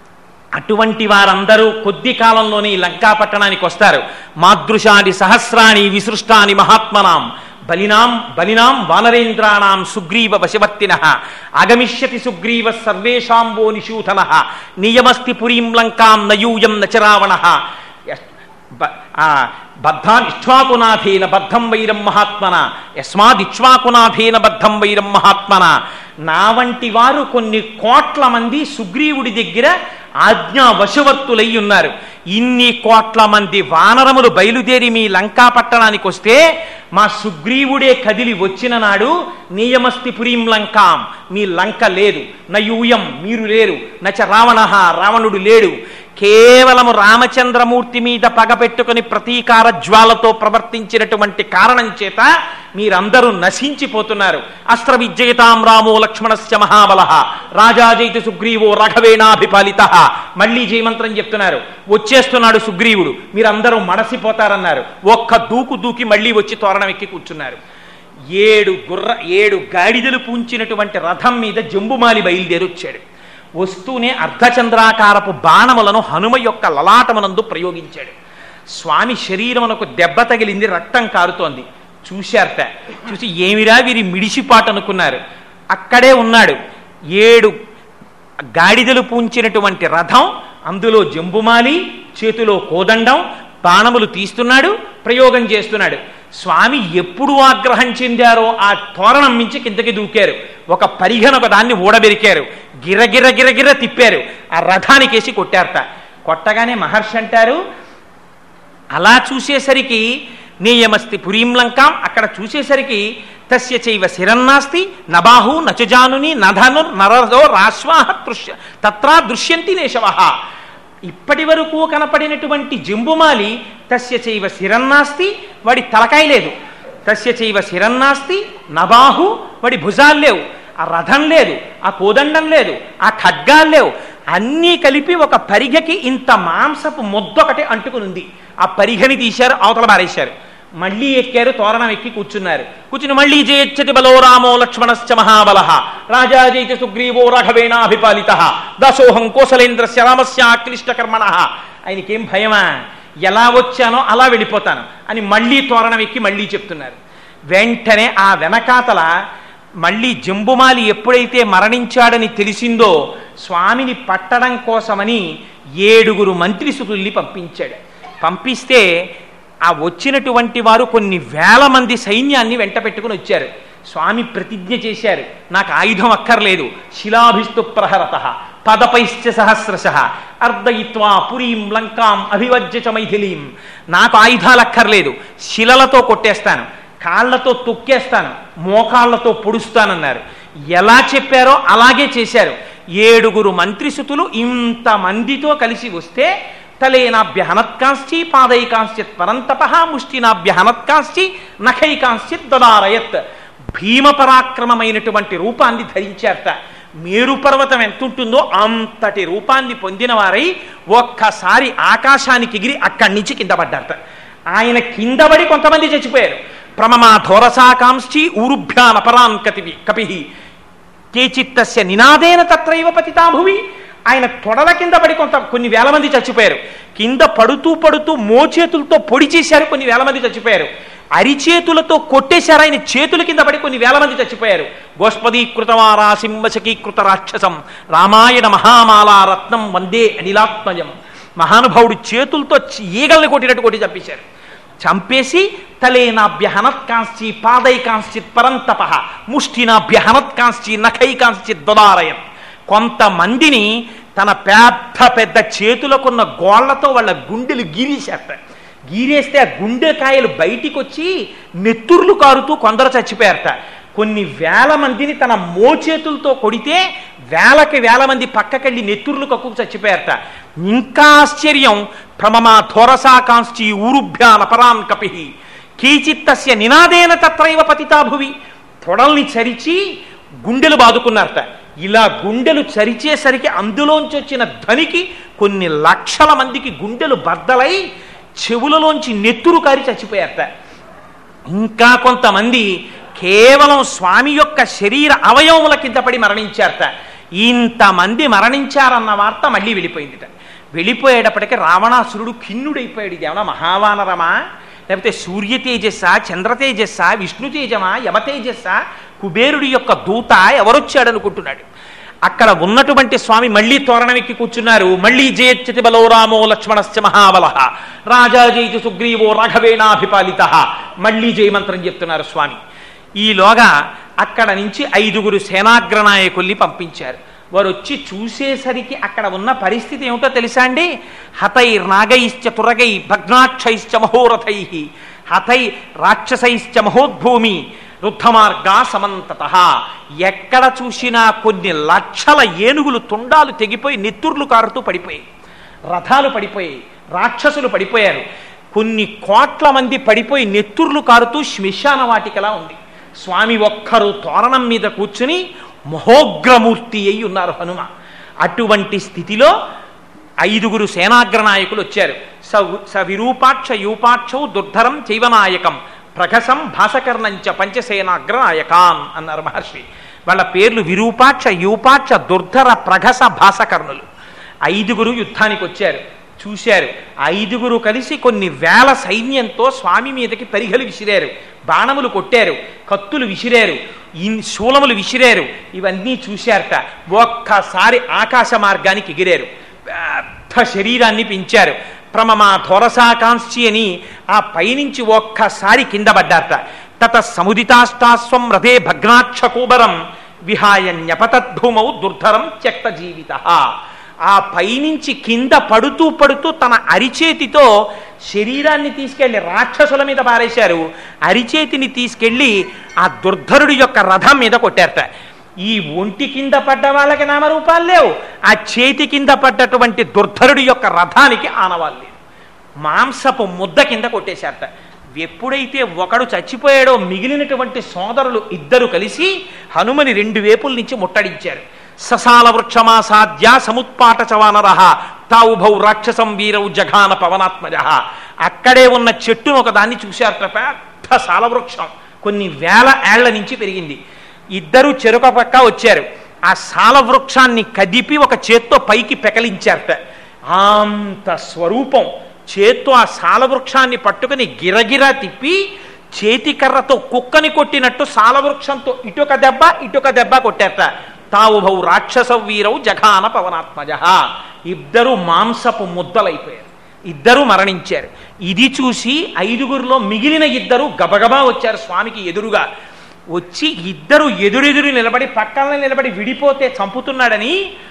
అటువంటి వారందరూ కొద్ది కాలంలోనే ఈ లంకా పట్టణానికి వస్తారు మాదృశాని సహస్రాణి విసృష్టాని మహాత్మనాం బలినాం బలినాం వానరేంద్రాణం సుగ్రీవ వశవర్తిన ఆగమిష్యతి సుగ్రీవ సర్వేషాంబో నిషూధన నియమస్తి పురీం లంకాం నయూయం నచరావణ బ- ఆ, బద్ధాన్ ఇక్ష్వాకునాథేన బద్ధం వైరం మహాత్మన యస్మాదిక్ష్వాకునాథేన బద్ధం వైరం మహాత్మన నా వంటి వారు కొన్ని కోట్ల మంది సుగ్రీవుడి దగ్గర ఆజ్ఞా వశవర్తులై ఉన్నారు ఇన్ని కోట్ల మంది వానరములు బయలుదేరి మీ లంకా పట్టణానికి వస్తే మా సుగ్రీవుడే కదిలి వచ్చిన నాడు నియమస్తి పురీం లంకాం మీ లంక లేదు నయూయం మీరు లేరు నచ రావణ రావణుడు లేడు కేవలము రామచంద్రమూర్తి మీద పగపెట్టుకుని ప్రతీకార జ్వాలతో ప్రవర్తించినటువంటి కారణం చేత మీరందరూ నశించిపోతున్నారు అస్త్ర విజయతాం రామో లక్ష్మణస్య మహాబల రాజాజైతి సుగ్రీవో రఘవేణాభిపాలిత మళ్ళీ జయమంత్రం చెప్తున్నారు వచ్చేస్తున్నాడు సుగ్రీవుడు మీరందరూ మడసిపోతారన్నారు ఒక్క దూకు దూకి మళ్ళీ వచ్చి తోరణం ఎక్కి కూర్చున్నారు ఏడు గుర్ర ఏడు గాడిదలు పూంచినటువంటి రథం మీద జంబుమాలి బయలుదేరొచ్చాడు వస్తూనే అర్ధచంద్రాకారపు బాణములను హనుమ యొక్క లలాటమునందు ప్రయోగించాడు స్వామి శరీరమునకు దెబ్బ తగిలింది రక్తం కారుతోంది చూశారట చూసి ఏమిరా వీరి మిడిసిపాటు అనుకున్నారు అక్కడే ఉన్నాడు ఏడు గాడిదలు పూంచినటువంటి రథం అందులో జంబుమాలి చేతిలో కోదండం బాణములు తీస్తున్నాడు ప్రయోగం చేస్తున్నాడు స్వామి ఎప్పుడు ఆగ్రహం చెందారో ఆ తోరణం మించి కిందకి దూకారు ఒక పరిఘన ఒక దాన్ని ఊడబెరికారు గిరగిర గిరగిర తిప్పారు ఆ రథానికేసి కొట్టారట కొట్టగానే మహర్షి అంటారు అలా చూసేసరికి నేయమస్తి పురీం లంకాం అక్కడ చూసేసరికి తస్య చైవ శిరన్నాస్తి నబాహు నచజానుని నధను నరదో రాశ్వాహ దృశ్య తత్రా దృశ్యంతి నేశవ ఇప్పటి వరకు కనపడినటువంటి జంబుమాలి తస్య చైవ శిరన్నాస్తి వాడి తలకాయ లేదు తస్య చైవ శిరన్నాస్తి నబాహు వాడి భుజాలు లేవు ఆ రథం లేదు ఆ కోదండం లేదు ఆ ఖడ్గాలు లేవు అన్నీ కలిపి ఒక పరిగకి ఇంత మాంసపు ముద్దొకటి అంటుకునుంది ఆ పరిగని తీశారు అవతల బారేశారు మళ్ళీ ఎక్కారు తోరణం ఎక్కి కూర్చున్నారు కూర్చుని మళ్ళీ జయచ్చతి బలో రామో లక్ష్మణశ్చ మహాబల రాజా జైతి సుగ్రీవో రాఘవేణాభిపాలిత దశోహం కోసలేంద్రస్య రామస్య అక్లిష్ట కర్మణ ఆయనకేం భయమా ఎలా వచ్చానో అలా వెళ్ళిపోతాను అని మళ్ళీ తోరణం ఎక్కి మళ్ళీ చెప్తున్నారు వెంటనే ఆ వెనకాతల మళ్ళీ జంబుమాలి ఎప్పుడైతే మరణించాడని తెలిసిందో స్వామిని పట్టడం కోసమని ఏడుగురు మంత్రి సుతుల్ని పంపించాడు పంపిస్తే ఆ వచ్చినటువంటి వారు కొన్ని వేల మంది సైన్యాన్ని వెంట పెట్టుకుని వచ్చారు స్వామి ప్రతిజ్ఞ చేశారు నాకు ఆయుధం అక్కర్లేదు శిలాభిస్తు ప్రహరత పదపైశ్చ సహస్రశ అర్ధయిత్వా పురీం లంకాం అభివజ్య చ మైథిలీం నాకు ఆయుధాలు అక్కర్లేదు శిలలతో కొట్టేస్తాను కాళ్లతో తొక్కేస్తాను మోకాళ్లతో పొడుస్తానన్నారు ఎలా చెప్పారో అలాగే చేశారు ఏడుగురు మంత్రిసుతులు ఇంతమందితో కలిసి వస్తే తలేనాభ్య హనత్కాంశ్చి పాదైకాంశ్చిత్ పరంతప ముష్టినాభ్య హనత్కాంశ్చి నఖైకాంశ్చిత్ దదారయత్ భీమపరాక్రమమైనటువంటి రూపాన్ని ధరించారట మేరు పర్వతం ఎంత ఉంటుందో అంతటి రూపాన్ని పొందిన వారై ఒక్కసారి ఆకాశానికి ఎగిరి అక్కడి నుంచి కింద పడ్డారట ఆయన కింద పడి కొంతమంది చచ్చిపోయారు ప్రమమా ధోరసాకాంశ్చి ఊరుభ్యాన్ అపరాన్ కతివి కపిహి కేచిత్తస్య నినాదేన తత్రైవ పతితా భువి ఆయన తొడల కింద పడి కొంత కొన్ని వేల మంది చచ్చిపోయారు కింద పడుతూ పడుతూ మోచేతులతో పొడి చేశారు కొన్ని వేల మంది చచ్చిపోయారు అరిచేతులతో కొట్టేశారు ఆయన చేతుల కింద పడి కొన్ని వేల మంది చచ్చిపోయారు గోష్పదీకృతవారా సింహశకీకృత రాక్షసం రామాయణ మహామాలా రత్నం వందే అనిలాత్మజం మహానుభావుడు చేతులతో ఈగల్ని కొట్టినట్టు కొట్టి చంపేశారు చంపేసి తలేనాభ్య హనత్కాంశ్చి పాదైకాంశ్చిత్ పరంతప ముష్టినాభ్య హనత్కాంశ్చి నఖైకాంశ్చిత్ దొదారయం కొంతమందిని తన పెద్ద పెద్ద చేతులకున్న గోళ్లతో వాళ్ళ గుండెలు గీరేసేట గీరేస్తే ఆ గుండెకాయలు బయటికి వచ్చి నెత్తుర్లు కారుతూ కొందరు చచ్చిపోయారట కొన్ని వేల మందిని తన మోచేతులతో కొడితే వేలకి వేల మంది పక్కకెళ్ళి నెత్తుర్లు కక్కుకు చచ్చిపోయారట ఇంకా ఆశ్చర్యం ప్రమమా థోరసాకాంశ్చి ఊరుభ్యాన్ అపరాన్ కపి కీచిత్తస్య నినాదేన తత్రైవ పతితాభువి తొడల్ని చరిచి గుండెలు బాదుకున్నారట ఇలా గుండెలు చరిచేసరికి అందులోంచి వచ్చిన ధనికి కొన్ని లక్షల మందికి గుండెలు బద్దలై చెవులలోంచి నెత్తురు కారి చచ్చిపోయారట ఇంకా కొంతమంది కేవలం స్వామి యొక్క శరీర అవయవముల కింద పడి మరణించారట ఇంతమంది మరణించారన్న వార్త మళ్ళీ వెళ్ళిపోయిందిట వెళ్ళిపోయేటప్పటికి రావణాసురుడు ఖిన్నుడైపోయాడు ఇది ఏమన్నా మహావానరమా లేకపోతే సూర్య తేజస్స చంద్ర తేజస్స విష్ణు తేజమా యమ తేజస్స కుబేరుడి యొక్క దూత ఎవరొచ్చాడు అనుకుంటున్నాడు అక్కడ ఉన్నటువంటి స్వామి మళ్ళీ తోరణం ఎక్కి కూర్చున్నారు మళ్ళీ జయచ్చతి బలో రామో లక్ష్మణశ్చ మహాబల రాజా జయితి సుగ్రీవో రాఘవేణాభిపాలిత మళ్ళీ జయమంత్రం చెప్తున్నారు స్వామి ఈలోగా అక్కడ నుంచి ఐదుగురు సేనాగ్రనాయకుల్ని పంపించారు వారు వచ్చి చూసేసరికి అక్కడ ఉన్న పరిస్థితి ఏమిటో తెలుసా అండి హతైర్ నాగైశ్చ తురగై భగ్నాక్షైశ్చ మహోరథై హతై రాక్షసైశ్చ మహోద్భూమి రుద్ధమార్గా సమంతత ఎక్కడ చూసినా కొన్ని లక్షల ఏనుగులు తుండాలు తెగిపోయి నెత్తుర్లు కారుతూ పడిపోయాయి రథాలు పడిపోయాయి రాక్షసులు పడిపోయారు కొన్ని కోట్ల మంది పడిపోయి నెత్తుర్లు కారుతూ శ్మశాన వాటికలా ఉంది స్వామి ఒక్కరు తోరణం మీద కూర్చుని మహోగ్రమూర్తి అయి ఉన్నారు హనుమ అటువంటి స్థితిలో ఐదుగురు సేనాగ్రనాయకులు వచ్చారు స స విరూపాక్ష యూపాక్షౌ దుర్ధరం చైవనాయకం ప్రగసం భాసకర్ణంచ పంచసేనాగ్రనాయకాన్ అన్నారు మహర్షి వాళ్ళ పేర్లు విరూపాక్ష యూపాక్ష దుర్ధర ప్రగస భాసకర్ణులు ఐదుగురు యుద్ధానికి వచ్చారు చూశారు ఐదుగురు కలిసి కొన్ని వేల సైన్యంతో స్వామి మీదకి పరిగలు విసిరారు బాణములు కొట్టారు కత్తులు విసిరారు ఇన్ శూలములు విసిరారు ఇవన్నీ చూశారట ఒక్కసారి ఆకాశ మార్గానికి ఎగిరారు పెద్ద శరీరాన్ని పెంచారు ప్రమమా ధోరసాకాంక్షి అని ఆ పైనుంచి ఒక్కసారి కింద పడ్డారట తత సముదితాష్టాస్వం రథే భగ్నాక్షకూబరం విహాయ న్యపతద్భూమౌ దుర్ధరం త్యక్త జీవిత ఆ పైనుంచి కింద పడుతూ పడుతూ తన అరిచేతితో శరీరాన్ని తీసుకెళ్లి రాక్షసుల మీద పారేశారు అరిచేతిని తీసుకెళ్లి ఆ దుర్ధరుడి యొక్క రథం మీద కొట్టారట ఈ ఒంటి కింద పడ్డ వాళ్ళకి నామరూపాలు లేవు ఆ చేతి కింద పడ్డటువంటి దుర్ధరుడి యొక్క రథానికి ఆనవాళ్ళు లేవు మాంసపు ముద్ద కింద కొట్టేశారట ఎప్పుడైతే ఒకడు చచ్చిపోయాడో మిగిలినటువంటి సోదరులు ఇద్దరు కలిసి హనుమని రెండు వేపుల నుంచి ముట్టడించారు ససాల వృక్షమాసాద్య సముత్పాట చవానర తావుభౌ రాక్షసం వీరౌ జఘాన పవనాత్మజ అక్కడే ఉన్న చెట్టును ఒకదాన్ని చూశారట పెద్ద సాలవృక్షం కొన్ని వేల ఏళ్ల నుంచి పెరిగింది ఇద్దరు చెరుక పక్క వచ్చారు ఆ సాలవృక్షాన్ని కదిపి ఒక చేత్తో పైకి పెకలించారట అంత స్వరూపం చేత్తో ఆ సాలవృక్షాన్ని పట్టుకుని గిరగిరా తిప్పి చేతికర్రతో కుక్కని కొట్టినట్టు సాలవృక్షంతో ఇటొక దెబ్బ ఇటొక దెబ్బ కొట్టారట తావుభౌ రాక్షస వీరౌ జఘాన పవనాత్మజ ఇద్దరు మాంసపు ముద్దలైపోయారు ఇద్దరు మరణించారు ఇది చూసి ఐదుగురిలో మిగిలిన ఇద్దరు గబగబా వచ్చారు స్వామికి ఎదురుగా వచ్చి ఇద్దరు ఎదురెదురు నిలబడి పక్కన నిలబడి విడిపోతే చంపుతున్నాడని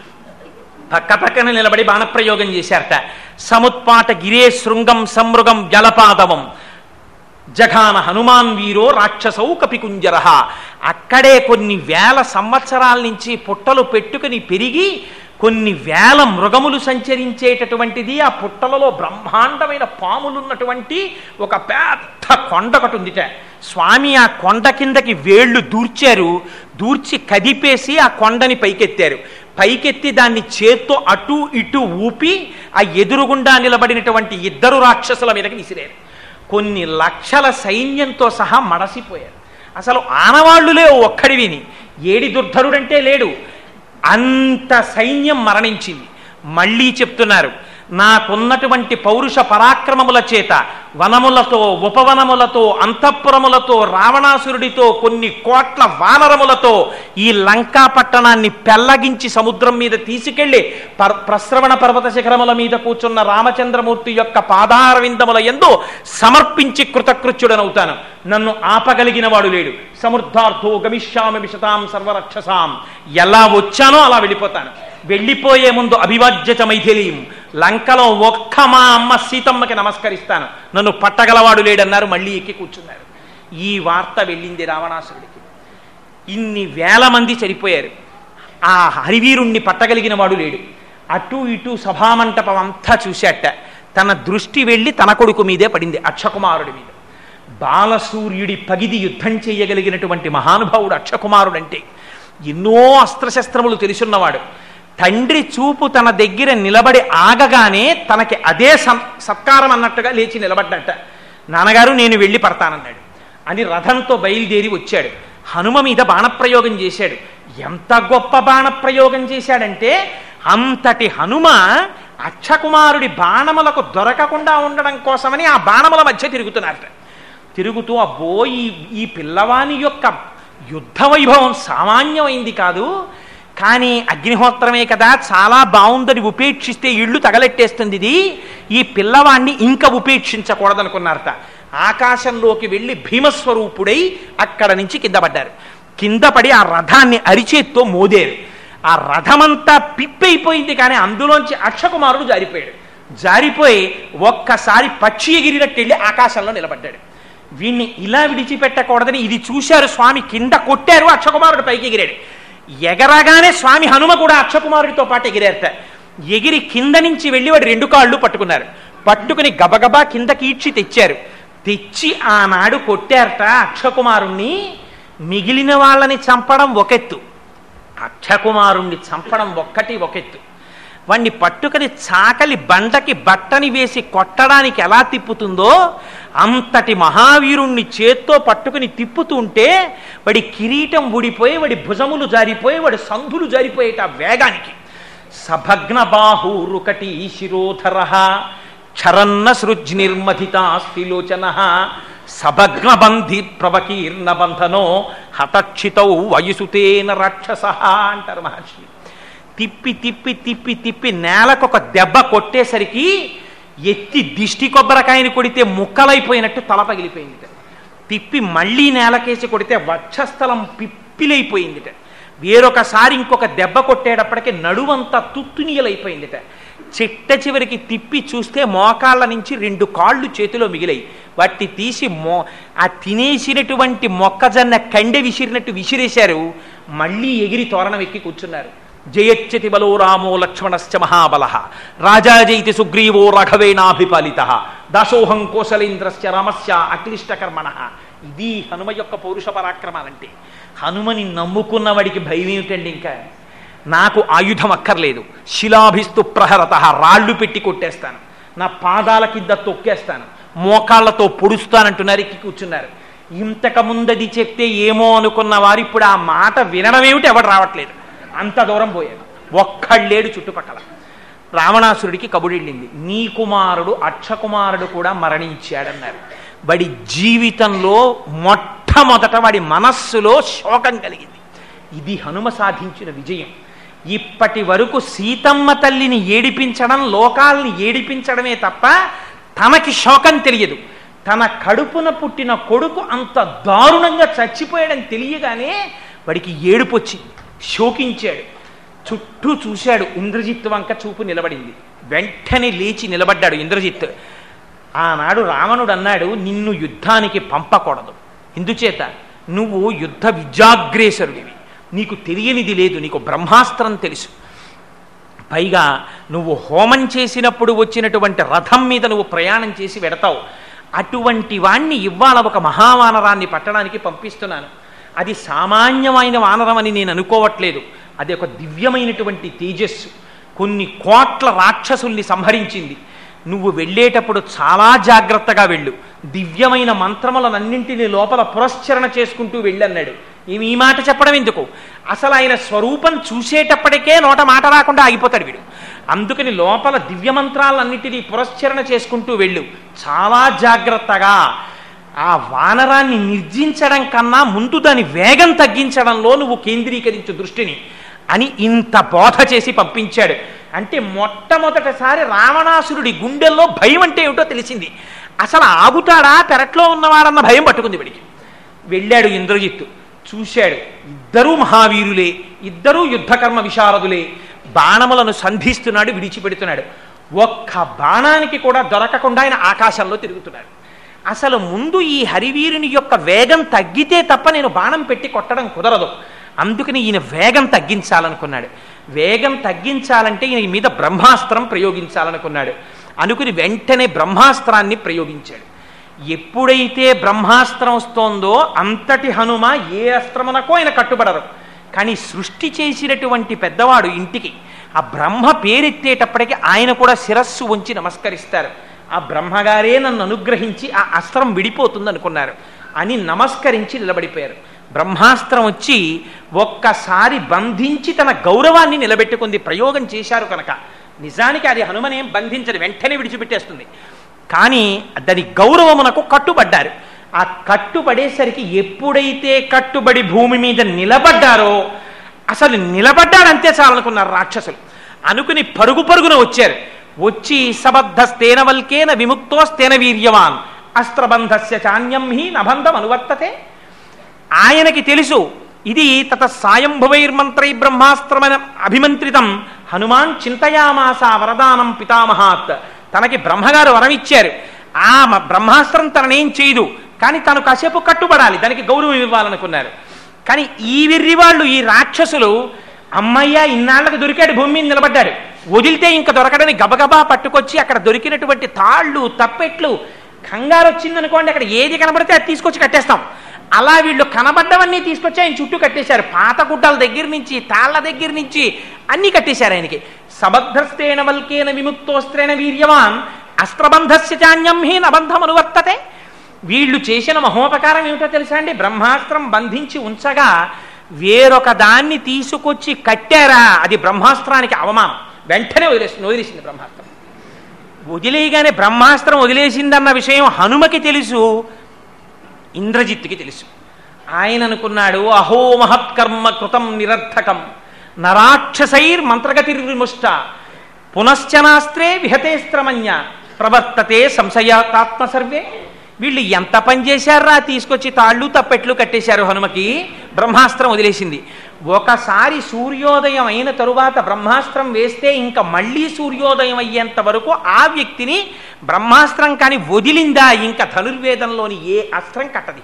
పక్క పక్కన నిలబడి బాణప్రయోగం చేశారట సముత్పాట గిరే శృంగం సంమృగం జలపాదవం జఘాన హనుమాన్ వీరో రాక్షసౌ కపికుంజర అక్కడే కొన్ని వేల సంవత్సరాల నుంచి పుట్టలు పెట్టుకుని పెరిగి కొన్ని వేల మృగములు సంచరించేటటువంటిది ఆ పుట్టలలో బ్రహ్మాండమైన పాములున్నటువంటి ఒక పెద్ద కొండ ఒకటి ఉందిట స్వామి ఆ కొండ కిందకి వేళ్ళు దూర్చారు దూర్చి కదిపేసి ఆ కొండని పైకెత్తారు పైకెత్తి దాన్ని చేత్తో అటు ఇటు ఊపి ఆ ఎదురుగుండా నిలబడినటువంటి ఇద్దరు రాక్షసుల మీదకి విసిరారు కొన్ని లక్షల సైన్యంతో సహా మడసిపోయారు అసలు ఆనవాళ్లులే ఒక్కడి విని ఏడి దుర్ధరుడంటే లేడు అంత సైన్యం మరణించింది మళ్ళీ చెప్తున్నారు నాకున్నటువంటి పౌరుష పరాక్రమముల చేత వనములతో ఉపవనములతో అంతఃపురములతో రావణాసురుడితో కొన్ని కోట్ల వానరములతో ఈ లంకా పట్టణాన్ని పెల్లగించి సముద్రం మీద తీసుకెళ్లి పర్ ప్రశ్రవణ పర్వత శిఖరముల మీద కూర్చున్న రామచంద్రమూర్తి యొక్క పాదారవిందముల ఎందు సమర్పించి కృతకృత్యుడనవుతాను నన్ను ఆపగలిగిన వాడు లేడు సమృద్ధార్థో గమిష్యామి విశతాం సర్వరక్షసాం ఎలా వచ్చానో అలా వెళ్ళిపోతాను వెళ్ళిపోయే ముందు అభివాజ్యత మైథిలీం లంకలో ఒక్క మా అమ్మ సీతమ్మకి నమస్కరిస్తాను నన్ను పట్టగలవాడు లేడన్నారు మళ్ళీ ఎక్కి కూర్చున్నారు ఈ వార్త వెళ్ళింది రావణాసురుడికి ఇన్ని వేల మంది చనిపోయారు ఆ హరివీరుణ్ణి పట్టగలిగిన వాడు లేడు అటు ఇటు సభామంటపం అంతా చూశాట తన దృష్టి వెళ్ళి తన కొడుకు మీదే పడింది అక్షకుమారుడి మీద బాలసూర్యుడి పగిది యుద్ధం చేయగలిగినటువంటి మహానుభావుడు అక్షకుమారుడంటే ఎన్నో అస్త్రశస్త్రములు తెలుసున్నవాడు తండ్రి చూపు తన దగ్గర నిలబడి ఆగగానే తనకి అదే సత్కారం అన్నట్టుగా లేచి నిలబడ్డట నాన్నగారు నేను వెళ్ళి పడతానన్నాడు అని రథంతో బయలుదేరి వచ్చాడు హనుమ మీద బాణప్రయోగం చేశాడు ఎంత గొప్ప బాణప్రయోగం చేశాడంటే అంతటి హనుమ అక్షకుమారుడి బాణములకు దొరకకుండా ఉండడం కోసమని ఆ బాణముల మధ్య తిరుగుతున్నారట తిరుగుతూ అబ్బో ఈ ఈ పిల్లవాని యొక్క యుద్ధ వైభవం సామాన్యమైంది కాదు కానీ అగ్నిహోత్రమే కదా చాలా బాగుందని ఉపేక్షిస్తే ఇళ్ళు తగలెట్టేస్తుంది ఇది ఈ పిల్లవాణ్ణి ఇంకా ఉపేక్షించకూడదనుకున్నారట ఆకాశంలోకి వెళ్ళి భీమస్వరూపుడై అక్కడ నుంచి కింద పడ్డారు కింద పడి ఆ రథాన్ని అరిచేత్తో మోదేరు ఆ రథమంతా పిప్పైపోయింది కానీ అందులోంచి అక్షకుమారుడు జారిపోయాడు జారిపోయి ఒక్కసారి పక్షి ఎగిరినట్టు వెళ్ళి ఆకాశంలో నిలబడ్డాడు వీణ్ణి ఇలా విడిచిపెట్టకూడదని ఇది చూశారు స్వామి కింద కొట్టారు అక్షకుమారుడు పైకి ఎగిరాడు ఎగరగానే స్వామి హనుమ కూడా అక్షకుమారుడితో పాటు ఎగిరేట ఎగిరి కింద నుంచి వెళ్ళి వాడు రెండు కాళ్ళు పట్టుకున్నారు పట్టుకుని గబగబా కింద కీడ్చి తెచ్చారు తెచ్చి ఆనాడు కొట్టారట అక్షకుమారుణ్ణి మిగిలిన వాళ్ళని చంపడం ఒకెత్తు అక్షకుమారుణ్ణి చంపడం ఒక్కటి ఒకెత్తు వాణ్ణి పట్టుకుని చాకలి బండకి బట్టని వేసి కొట్టడానికి ఎలా తిప్పుతుందో అంతటి మహావీరుణ్ణి చేత్తో పట్టుకుని తిప్పుతుంటే వాడి కిరీటం ఊడిపోయి వాడి భుజములు జారిపోయి వాడి సంధులు జారిపోయేట ఆ వేగానికి సభగ్న బాహూరుకటి శిరోధర క్షరన్న సృజ్నిర్మథితాస్తిలోచన సభగ్న బంధి ప్రవకీర్ణ బంధనో హతక్షితౌ వయసుతేన రాక్షస అంటారు మహర్షి తిప్పి తిప్పి తిప్పి తిప్పి నేలకొక దెబ్బ కొట్టేసరికి ఎత్తి దిష్టి కొబ్బరికాయని కొడితే ముక్కలైపోయినట్టు తల పగిలిపోయిందిట తిప్పి మళ్ళీ నేలకేసి కొడితే వక్షస్థలం పిప్పిలైపోయిందిట వేరొకసారి ఇంకొక దెబ్బ కొట్టేటప్పటికి నడువంతా తుత్తునియలైపోయిందిట చిట్ట చివరికి తిప్పి చూస్తే మోకాళ్ళ నుంచి రెండు కాళ్ళు చేతిలో మిగిలాయి వాటిని తీసి మో ఆ తినేసినటువంటి మొక్కజొన్న కండె విసిరినట్టు విసిరేశారు మళ్ళీ ఎగిరి తోరణం ఎక్కి కూర్చున్నారు జయచ్చతి బలో రామో లక్ష్మణశ్చ మహాబల రాజాజైతి సుగ్రీవో రాఘవేణాభిపాలిత దాసోహం కోసలేంద్రస్య రామస్య అక్లిష్టకర్మణ ఇది హనుమ యొక్క పౌరుష పరాక్రమాలంటే హనుమని నమ్ముకున్న వాడికి భయం ఏమిటండి ఇంకా నాకు ఆయుధం అక్కర్లేదు శిలాభిస్తు ప్రహరత రాళ్ళు పెట్టి కొట్టేస్తాను నా పాదాల కింద తొక్కేస్తాను మోకాళ్లతో పొడుస్తానంటున్నారు ఎక్కి కూర్చున్నారు ఇంతకు ముందది చెప్తే ఏమో అనుకున్న వారు ఇప్పుడు ఆ మాట వినడం ఏమిటి ఎవడు రావట్లేదు అంత దూరం పోయాడు ఒక్కళ్ళేడు చుట్టుపక్కల రావణాసురుడికి కబుడిళ్ళింది నీ కుమారుడు అక్షకుమారుడు కూడా మరణించాడన్నారు వాడి జీవితంలో మొట్టమొదట వాడి మనస్సులో శోకం కలిగింది ఇది హనుమ సాధించిన విజయం ఇప్పటి వరకు సీతమ్మ తల్లిని ఏడిపించడం లోకాల్ని ఏడిపించడమే తప్ప తనకి శోకం తెలియదు తన కడుపున పుట్టిన కొడుకు అంత దారుణంగా చచ్చిపోయాడని తెలియగానే వాడికి ఏడుపు వచ్చింది శోకించాడు చుట్టూ చూశాడు ఇంద్రజిత్ వంక చూపు నిలబడింది వెంటనే లేచి నిలబడ్డాడు ఇంద్రజిత్ ఆనాడు రావణుడు అన్నాడు నిన్ను యుద్ధానికి పంపకూడదు ఎందుచేత నువ్వు యుద్ధ విద్యాగ్రేసరుడివి నీకు తెలియనిది లేదు నీకు బ్రహ్మాస్త్రం తెలుసు పైగా నువ్వు హోమం చేసినప్పుడు వచ్చినటువంటి రథం మీద నువ్వు ప్రయాణం చేసి వెడతావు అటువంటి వాణ్ణి ఇవాళ ఒక మహావానరాన్ని పట్టడానికి పంపిస్తున్నాను అది సామాన్యమైన వానరం అని నేను అనుకోవట్లేదు అది ఒక దివ్యమైనటువంటి తేజస్సు కొన్ని కోట్ల రాక్షసుల్ని సంహరించింది నువ్వు వెళ్ళేటప్పుడు చాలా జాగ్రత్తగా వెళ్ళు దివ్యమైన మంత్రములనన్నింటినీ లోపల పురస్చరణ చేసుకుంటూ వెళ్ళన్నాడు ఏమి ఈ మాట చెప్పడం ఎందుకు అసలు ఆయన స్వరూపం చూసేటప్పటికే నోట మాట రాకుండా ఆగిపోతాడు వీడు అందుకని లోపల దివ్య మంత్రాలన్నిటినీ పురస్చరణ చేసుకుంటూ వెళ్ళు చాలా జాగ్రత్తగా ఆ వానరాన్ని నిర్జించడం కన్నా ముందు దాని వేగం తగ్గించడంలో నువ్వు కేంద్రీకరించు దృష్టిని అని ఇంత బోధ చేసి పంపించాడు అంటే మొట్టమొదటిసారి రావణాసురుడి గుండెల్లో భయం అంటే ఏమిటో తెలిసింది అసలు ఆగుతాడా పెరట్లో ఉన్నవాడన్న భయం పట్టుకుంది వీడికి వెళ్ళాడు ఇంద్రజిత్తు చూశాడు ఇద్దరూ మహావీరులే ఇద్దరూ యుద్ధకర్మ విశారదులే బాణములను సంధిస్తున్నాడు విడిచిపెడుతున్నాడు ఒక్క బాణానికి కూడా దొరకకుండా ఆయన ఆకాశంలో తిరుగుతున్నాడు అసలు ముందు ఈ హరివీరుని యొక్క వేగం తగ్గితే తప్ప నేను బాణం పెట్టి కొట్టడం కుదరదు అందుకని ఈయన వేగం తగ్గించాలనుకున్నాడు వేగం తగ్గించాలంటే ఈయన మీద బ్రహ్మాస్త్రం ప్రయోగించాలనుకున్నాడు అనుకుని వెంటనే బ్రహ్మాస్త్రాన్ని ప్రయోగించాడు ఎప్పుడైతే బ్రహ్మాస్త్రం వస్తోందో అంతటి హనుమ ఏ అస్త్రమునకో ఆయన కట్టుబడరు కానీ సృష్టి చేసినటువంటి పెద్దవాడు ఇంటికి ఆ బ్రహ్మ పేరెత్తేటప్పటికి ఆయన కూడా శిరస్సు ఉంచి నమస్కరిస్తారు ఆ బ్రహ్మగారే నన్ను అనుగ్రహించి ఆ అస్త్రం విడిపోతుంది అనుకున్నారు అని నమస్కరించి నిలబడిపోయారు బ్రహ్మాస్త్రం వచ్చి ఒక్కసారి బంధించి తన గౌరవాన్ని నిలబెట్టుకుంది ప్రయోగం చేశారు కనుక నిజానికి అది హనుమనేం బంధించదు వెంటనే విడిచిపెట్టేస్తుంది కానీ దాని గౌరవమునకు కట్టుబడ్డారు ఆ కట్టుబడేసరికి ఎప్పుడైతే కట్టుబడి భూమి మీద నిలబడ్డారో అసలు నిలబడ్డాడంతే చాలనుకున్నారు రాక్షసులు అనుకుని పరుగు పరుగున వచ్చారు వచ్చి సబద్ధస్తేన వల్కేన విముక్తోస్తేన వీర్యవాన్ అస్త్రబంధస్య చాన్యం హి నబంధం అనువర్తతే ఆయనకి తెలుసు ఇది తత సాయంభవైర్మంత్రై బ్రహ్మాస్త్రమైన అభిమంత్రితం హనుమాన్ చింతయామాస వరదానం పితామహాత్ తనకి బ్రహ్మగారు వరం ఇచ్చారు ఆ మ- బ్రహ్మాస్త్రం తననేం చేయదు కానీ తను కాసేపు కట్టుబడాలి దానికి గౌరవం ఇవ్వాలనుకున్నారు కానీ ఈ వెర్రి వాళ్ళు ఈ రాక్షసులు అమ్మయ్య ఇన్నాళ్ళకి దొరికాడు భూమి మీద నిలబడ్డాడు వదిలితే ఇంకా దొరకడని గబగబా పట్టుకొచ్చి అక్కడ దొరికినటువంటి తాళ్ళు తప్పెట్లు కంగారు వచ్చిందనుకోండి అక్కడ ఏది కనబడితే అది తీసుకొచ్చి కట్టేస్తాం అలా వీళ్ళు కనబడ్డవన్నీ తీసుకొచ్చి ఆయన చుట్టూ కట్టేశారు పాత గుడ్డల దగ్గర నుంచి తాళ్ళ దగ్గర నుంచి అన్నీ కట్టేశారు ఆయనకి సబద్ధస్తేన వల్కేన విముక్తోస్త్రేణ వీర్యవాన్ అస్త్రబంధస్య చాన్యం హీ నబంధమనువర్తతే వీళ్ళు చేసిన మహోపకారం ఏమిటో తెలుసా అండి బ్రహ్మాస్త్రం బంధించి ఉంచగా వేరొక దాన్ని తీసుకొచ్చి కట్టారా అది బ్రహ్మాస్త్రానికి అవమానం వెంటనే వదిలేసింది వదిలేసింది బ్రహ్మాస్త్రం వదిలేయగానే బ్రహ్మాస్త్రం వదిలేసిందన్న విషయం హనుమకి తెలుసు ఇంద్రజిత్తుకి తెలుసు ఆయన అనుకున్నాడు అహో మహత్కర్మ కృతం నిరర్థకం నరాక్షసైర్ మంత్రగతిర్విముష్ట పునశ్చనాస్త్రే విహతేస్త్రమన్య ప్రవర్తతే సంశయాత్మ సర్వే వీళ్ళు ఎంత పని చేశారా తీసుకొచ్చి తాళ్ళు తప్పెట్లు కట్టేశారు హనుమకి బ్రహ్మాస్త్రం వదిలేసింది ఒకసారి సూర్యోదయం అయిన తరువాత బ్రహ్మాస్త్రం వేస్తే ఇంకా మళ్ళీ సూర్యోదయం అయ్యేంత వరకు ఆ వ్యక్తిని బ్రహ్మాస్త్రం కానీ వదిలిందా ఇంకా ధనుర్వేదంలోని ఏ అస్త్రం కట్టది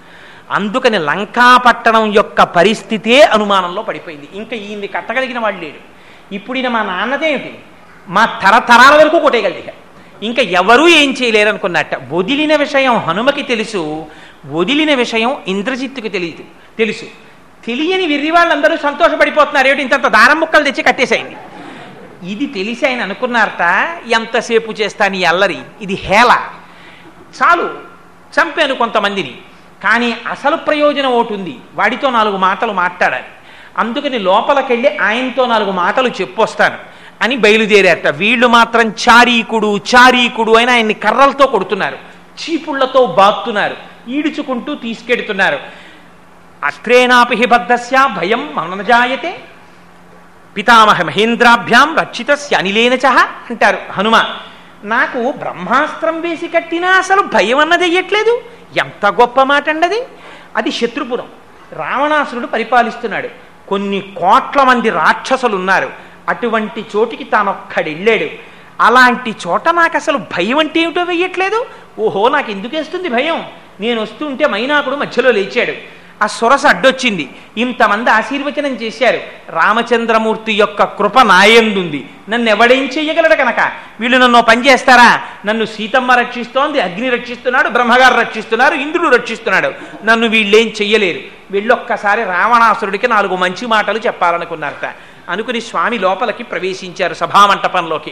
అందుకని లంకాపట్టణం యొక్క పరిస్థితే అనుమానంలో పడిపోయింది ఇంకా ఈయన్ని కట్టగలిగిన వాడు లేడు ఇప్పుడు ఈయన మా నాన్నదేమిటి మా తరతరాల వరకు కొట్టేయగలిది ఇక. ఇంకా ఎవరూ ఏం చేయలేరు అనుకున్నట్ట వదిలిన విషయం హనుమకి తెలుసు వదిలిన విషయం ఇంద్రజిత్తుకి తెలియదు తెలుసు తెలియని వెర్రి వాళ్ళందరూ సంతోషపడిపోతున్నారు ఏమిటి ఇంతంత దారం ముక్కలు తెచ్చి కట్టేసేయండి ఇది తెలిసి ఆయన అనుకున్నారట ఎంతసేపు చేస్తాను ఈ అల్లరి ఇది హేళ చాలు చంపాను కొంతమందిని కానీ అసలు ప్రయోజనం ఒకటి ఉంది వాడితో నాలుగు మాటలు మాట్లాడాలి అందుకని లోపలికెళ్ళి ఆయనతో నాలుగు మాటలు చెప్పొస్తాను అని బయలుదేరారట వీళ్ళు మాత్రం చారీకుడు చారీకుడు అని ఆయన్ని కర్రలతో కొడుతున్నారు చీపుళ్లతో బాత్తున్నారు ఈడుచుకుంటూ తీసుకెడుతున్నారు అస్త్రేనాపి హి బద్ధస్య భయం మనజాయతే పితామహ మహేంద్రాభ్యాం రక్షితస్య అనిలేన చహ అంటారు హనుమ నాకు బ్రహ్మాస్త్రం వేసి కట్టినా అసలు భయం అన్నది అయ్యట్లేదు ఎంత గొప్ప మాట అండది అది శత్రుపురం రావణాసురుడు పరిపాలిస్తున్నాడు కొన్ని కోట్ల మంది రాక్షసులు ఉన్నారు అటువంటి చోటికి తానొక్కడెళ్ళాడు అలాంటి చోట నాకు అసలు భయం అంటే ఏమిటో వెయ్యట్లేదు ఓహో నాకు ఎందుకు వేస్తుంది భయం నేను వస్తుంటే మైనాకుడు మధ్యలో లేచాడు ఆ సొరస అడ్డొచ్చింది ఇంతమంది ఆశీర్వచనం చేశారు రామచంద్రమూర్తి యొక్క కృప నాయందుంది నన్ను ఎవడేం చెయ్యగలడు కనుక వీళ్ళు నన్ను పని చేస్తారా నన్ను సీతమ్మ రక్షిస్తోంది అగ్ని రక్షిస్తున్నాడు బ్రహ్మగారు రక్షిస్తున్నారు ఇంద్రుడు రక్షిస్తున్నాడు నన్ను వీళ్ళేం చెయ్యలేరు వీళ్ళొక్కసారి రావణాసురుడికి నాలుగు మంచి మాటలు చెప్పాలనుకున్నారట అనుకుని స్వామి లోపలికి ప్రవేశించారు సభామంటపంలోకి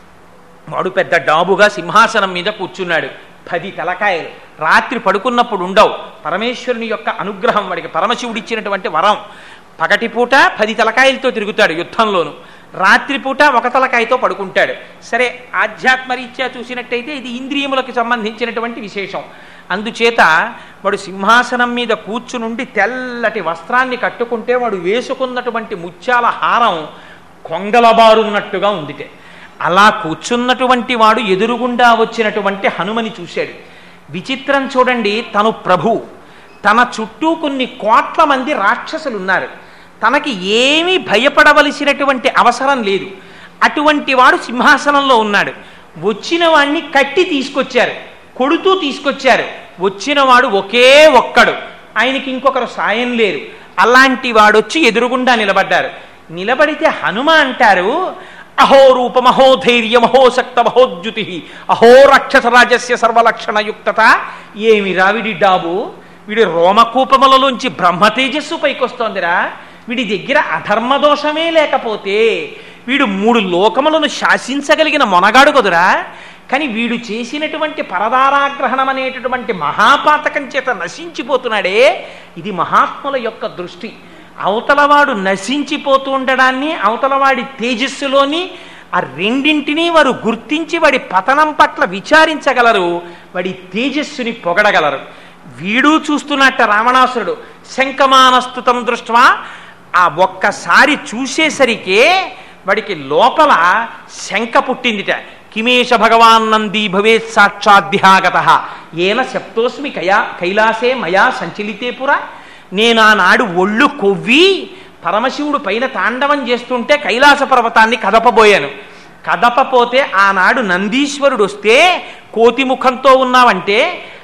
వాడు పెద్ద డాబుగా సింహాసనం మీద కూర్చున్నాడు పది తలకాయలు రాత్రి పడుకున్నప్పుడు ఉండవు పరమేశ్వరుని యొక్క అనుగ్రహం వాడికి పరమశివుడు ఇచ్చినటువంటి వరం పగటిపూట పది తలకాయలతో తిరుగుతాడు యుద్ధంలోను రాత్రిపూట ఒక తలకాయతో పడుకుంటాడు సరే ఆధ్యాత్మరీత్యా చూసినట్టయితే ఇది ఇంద్రియములకు సంబంధించినటువంటి విశేషం అందుచేత వాడు సింహాసనం మీద కూర్చునుండి తెల్లటి వస్త్రాన్ని కట్టుకుంటే వాడు వేసుకున్నటువంటి ముత్యాల హారం కొంగలబారున్నట్టుగా ఉందిటే అలా కూర్చున్నటువంటి వాడు ఎదురుగుండా వచ్చినటువంటి హనుమని చూశాడు విచిత్రం చూడండి తను ప్రభు తన చుట్టూ కొన్ని కోట్ల మంది రాక్షసులు ఉన్నారు తనకి ఏమీ భయపడవలసినటువంటి అవసరం లేదు అటువంటి వాడు సింహాసనంలో ఉన్నాడు వచ్చిన వాడిని కట్టి తీసుకొచ్చారు కొడుతూ తీసుకొచ్చారు వచ్చిన వాడు ఒకే ఒక్కడు ఆయనకి ఇంకొకరు సాయం లేరు అలాంటి వాడొచ్చి ఎదురుగుండా నిలబడ్డారు నిలబడితే హనుమ అంటారు అహో రూపమహో ధైర్యమహో శక్త మహోద్యుతి అహో రాక్షస రాజస్య సర్వలక్షణయుక్తత ఏమి రావిడి డాబు వీడి రోమకూపములలోంచి బ్రహ్మ తేజస్సు పైకొస్తోందిరా వీడి దగ్గర అధర్మ దోషమే లేకపోతే వీడు మూడు లోకములను శాసించగలిగిన మొనగాడు కదురా కానీ వీడు చేసినటువంటి పరదారాగ్రహణం అనేటటువంటి మహాపాతకం చేత నశించిపోతున్నాడే ఇది మహాత్ముల యొక్క దృష్టి అవతలవాడు నశించిపోతూ ఉండడాన్ని అవతలవాడి తేజస్సులోని ఆ రెండింటినీ వారు గుర్తించి వాడి పతనం పట్ల విచారించగలరు వాడి తేజస్సుని పొగడగలరు వీడు చూస్తున్నట్ట రావణాసురుడు శంకమానస్తుతం దృష్ట్వా ఆ ఒక్కసారి చూసేసరికే వాడికి లోపల శంక పుట్టిందిట కిమేష భగవాన్ నంది భవేత్ సాక్షాధ్యాగత ఏన శప్తోస్మి కయా కైలాసే మయా సంచలితే పురా నేను ఆనాడు ఒళ్ళు కొవ్వి పరమశివుడు పైన తాండవం చేస్తుంటే కైలాస పర్వతాన్ని కదపబోయాను కదపపోతే ఆనాడు నందీశ్వరుడు వస్తే కోతి ముఖంతో ఉన్నావంటే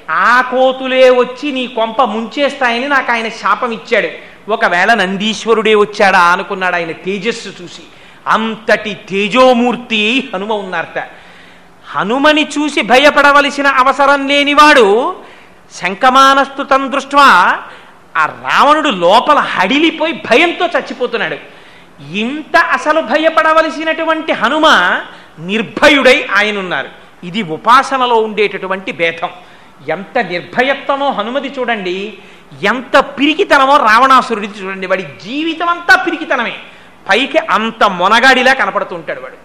ఆ కోతులే వచ్చి నీ కొంప ముంచేస్తాయని నాకు ఆయన శాపం ఇచ్చాడు ఒకవేళ నందీశ్వరుడే వచ్చాడా అనుకున్నాడు ఆయన తేజస్సు చూసి అంతటి తేజోమూర్తి హనుమ ఉన్నారట హనుమని చూసి భయపడవలసిన అవసరం లేనివాడు శంకమానస్తుతం దృష్ట్యా ఆ రావణుడు లోపల హడిలిపోయి భయంతో చచ్చిపోతున్నాడు ఇంత అసలు భయపడవలసినటువంటి హనుమ నిర్భయుడై ఆయనున్నారు ఇది ఉపాసనలో ఉండేటటువంటి భేదం ఎంత నిర్భయత్వమో హనుమది చూడండి ఎంత పిరికితనమో రావణాసురుడిది చూడండి వాడి జీవితం అంతా పిరికితనమే పైకి అంత మొనగాడిలా కనపడుతుంటాడు వాడు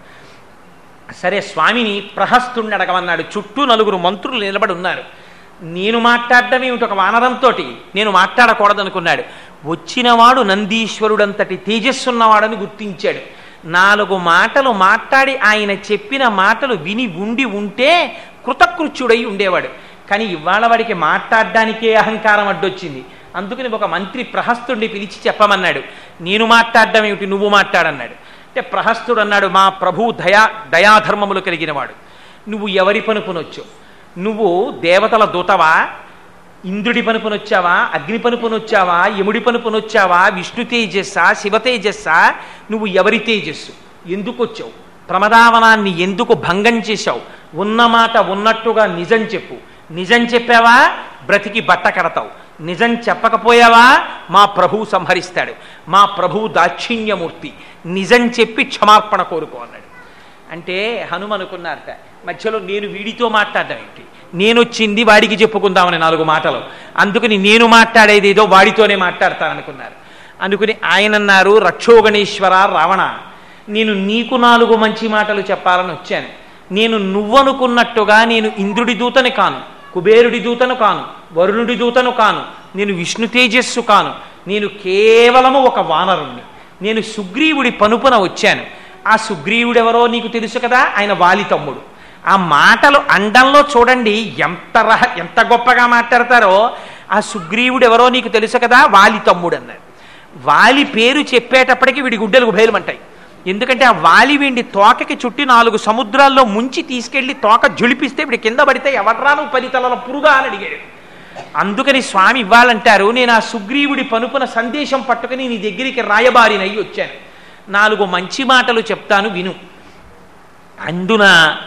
సరే స్వామిని ప్రహస్తుణ్ణి అడగమన్నాడు చుట్టూ నలుగురు మంత్రులు నిలబడి ఉన్నారు నేను మాట్లాడడం ఏమిటి ఒక వానరంతో నేను మాట్లాడకూడదనుకున్నాడు వచ్చినవాడు నందీశ్వరుడంతటి తేజస్సున్నవాడని గుర్తించాడు నాలుగు మాటలు మాట్లాడి ఆయన చెప్పిన మాటలు విని ఉండి ఉంటే కృతకృత్యుడై ఉండేవాడు కానీ ఇవాళ వాడికి మాట్లాడడానికే అహంకారం అడ్డొచ్చింది అందుకని ఒక మంత్రి ప్రహస్తుడిని పిలిచి చెప్పమన్నాడు నేను మాట్లాడడం ఏమిటి నువ్వు మాట్లాడన్నాడు అంటే ప్రహస్తుడు అన్నాడు మా ప్రభు దయా దయాధర్మములు కలిగినవాడు నువ్వు ఎవరి పనుపునొచ్చు నువ్వు దేవతల దూతవా ఇంద్రుడి పనుపునొచ్చావా అగ్ని పనుపునొచ్చావా యముడి పనుపునొచ్చావా విష్ణు తేజస్సా శివ తేజస్సా నువ్వు ఎవరి తేజస్సు ఎందుకు వచ్చావు ప్రమదావనాన్ని ఎందుకు భంగం చేశావు ఉన్న మాట ఉన్నట్టుగా నిజం చెప్పు నిజం చెప్పావా బ్రతికి బట్ట కడతావు నిజం చెప్పకపోయావా మా ప్రభువు సంహరిస్తాడు మా ప్రభువు దాక్షిణ్యమూర్తి నిజం చెప్పి క్షమార్పణ కోరుకో అన్నాడు అంటే హనుమ అనుకున్నారట మధ్యలో నేను వీడితో మాట్లాడడం ఏంటి నేను వచ్చింది వాడికి చెప్పుకుందామని నాలుగు మాటలు అందుకని నేను మాట్లాడేది ఏదో వాడితోనే మాట్లాడతాననుకున్నారు అందుకని ఆయన అన్నారు రక్షోగణేశ్వర రావణ నేను నీకు నాలుగు మంచి మాటలు చెప్పాలని వచ్చాను నేను నువ్వనుకున్నట్టుగా నేను ఇంద్రుడి దూతని కాను కుబేరుడి దూతను కాను వరుణుడి దూతను కాను నేను విష్ణు తేజస్సు కాను నేను కేవలము ఒక వానరుణ్ణి నేను సుగ్రీవుడి పనుపున వచ్చాను ఆ సుగ్రీవుడెవరో నీకు తెలుసు కదా ఆయన వాలి తమ్ముడు ఆ మాటలు అండంలో చూడండి ఎంత రహ ఎంత గొప్పగా మాట్లాడతారో ఆ సుగ్రీవుడు ఎవరో నీకు తెలుసు కదా వాలి తమ్ముడు అన్నాడు వాలి పేరు చెప్పేటప్పటికి వీడి గుడ్డలు బయలుమంటాయి ఎందుకంటే ఆ వాలి వీడి తోకకి చుట్టి నాలుగు సముద్రాల్లో ముంచి తీసుకెళ్లి తోక జులిపిస్తే వీడి కింద పడితే ఎవడ్రాను పది తలల పురుగా అని అడిగాడు అందుకని స్వామి ఇవ్వాలంటారు నేను ఆ సుగ్రీవుడి పనుపున సందేశం పట్టుకుని నీ దగ్గరికి రాయబారినయ్యి వచ్చాను నాలుగు మంచి మాటలు చెప్తాను విను అందున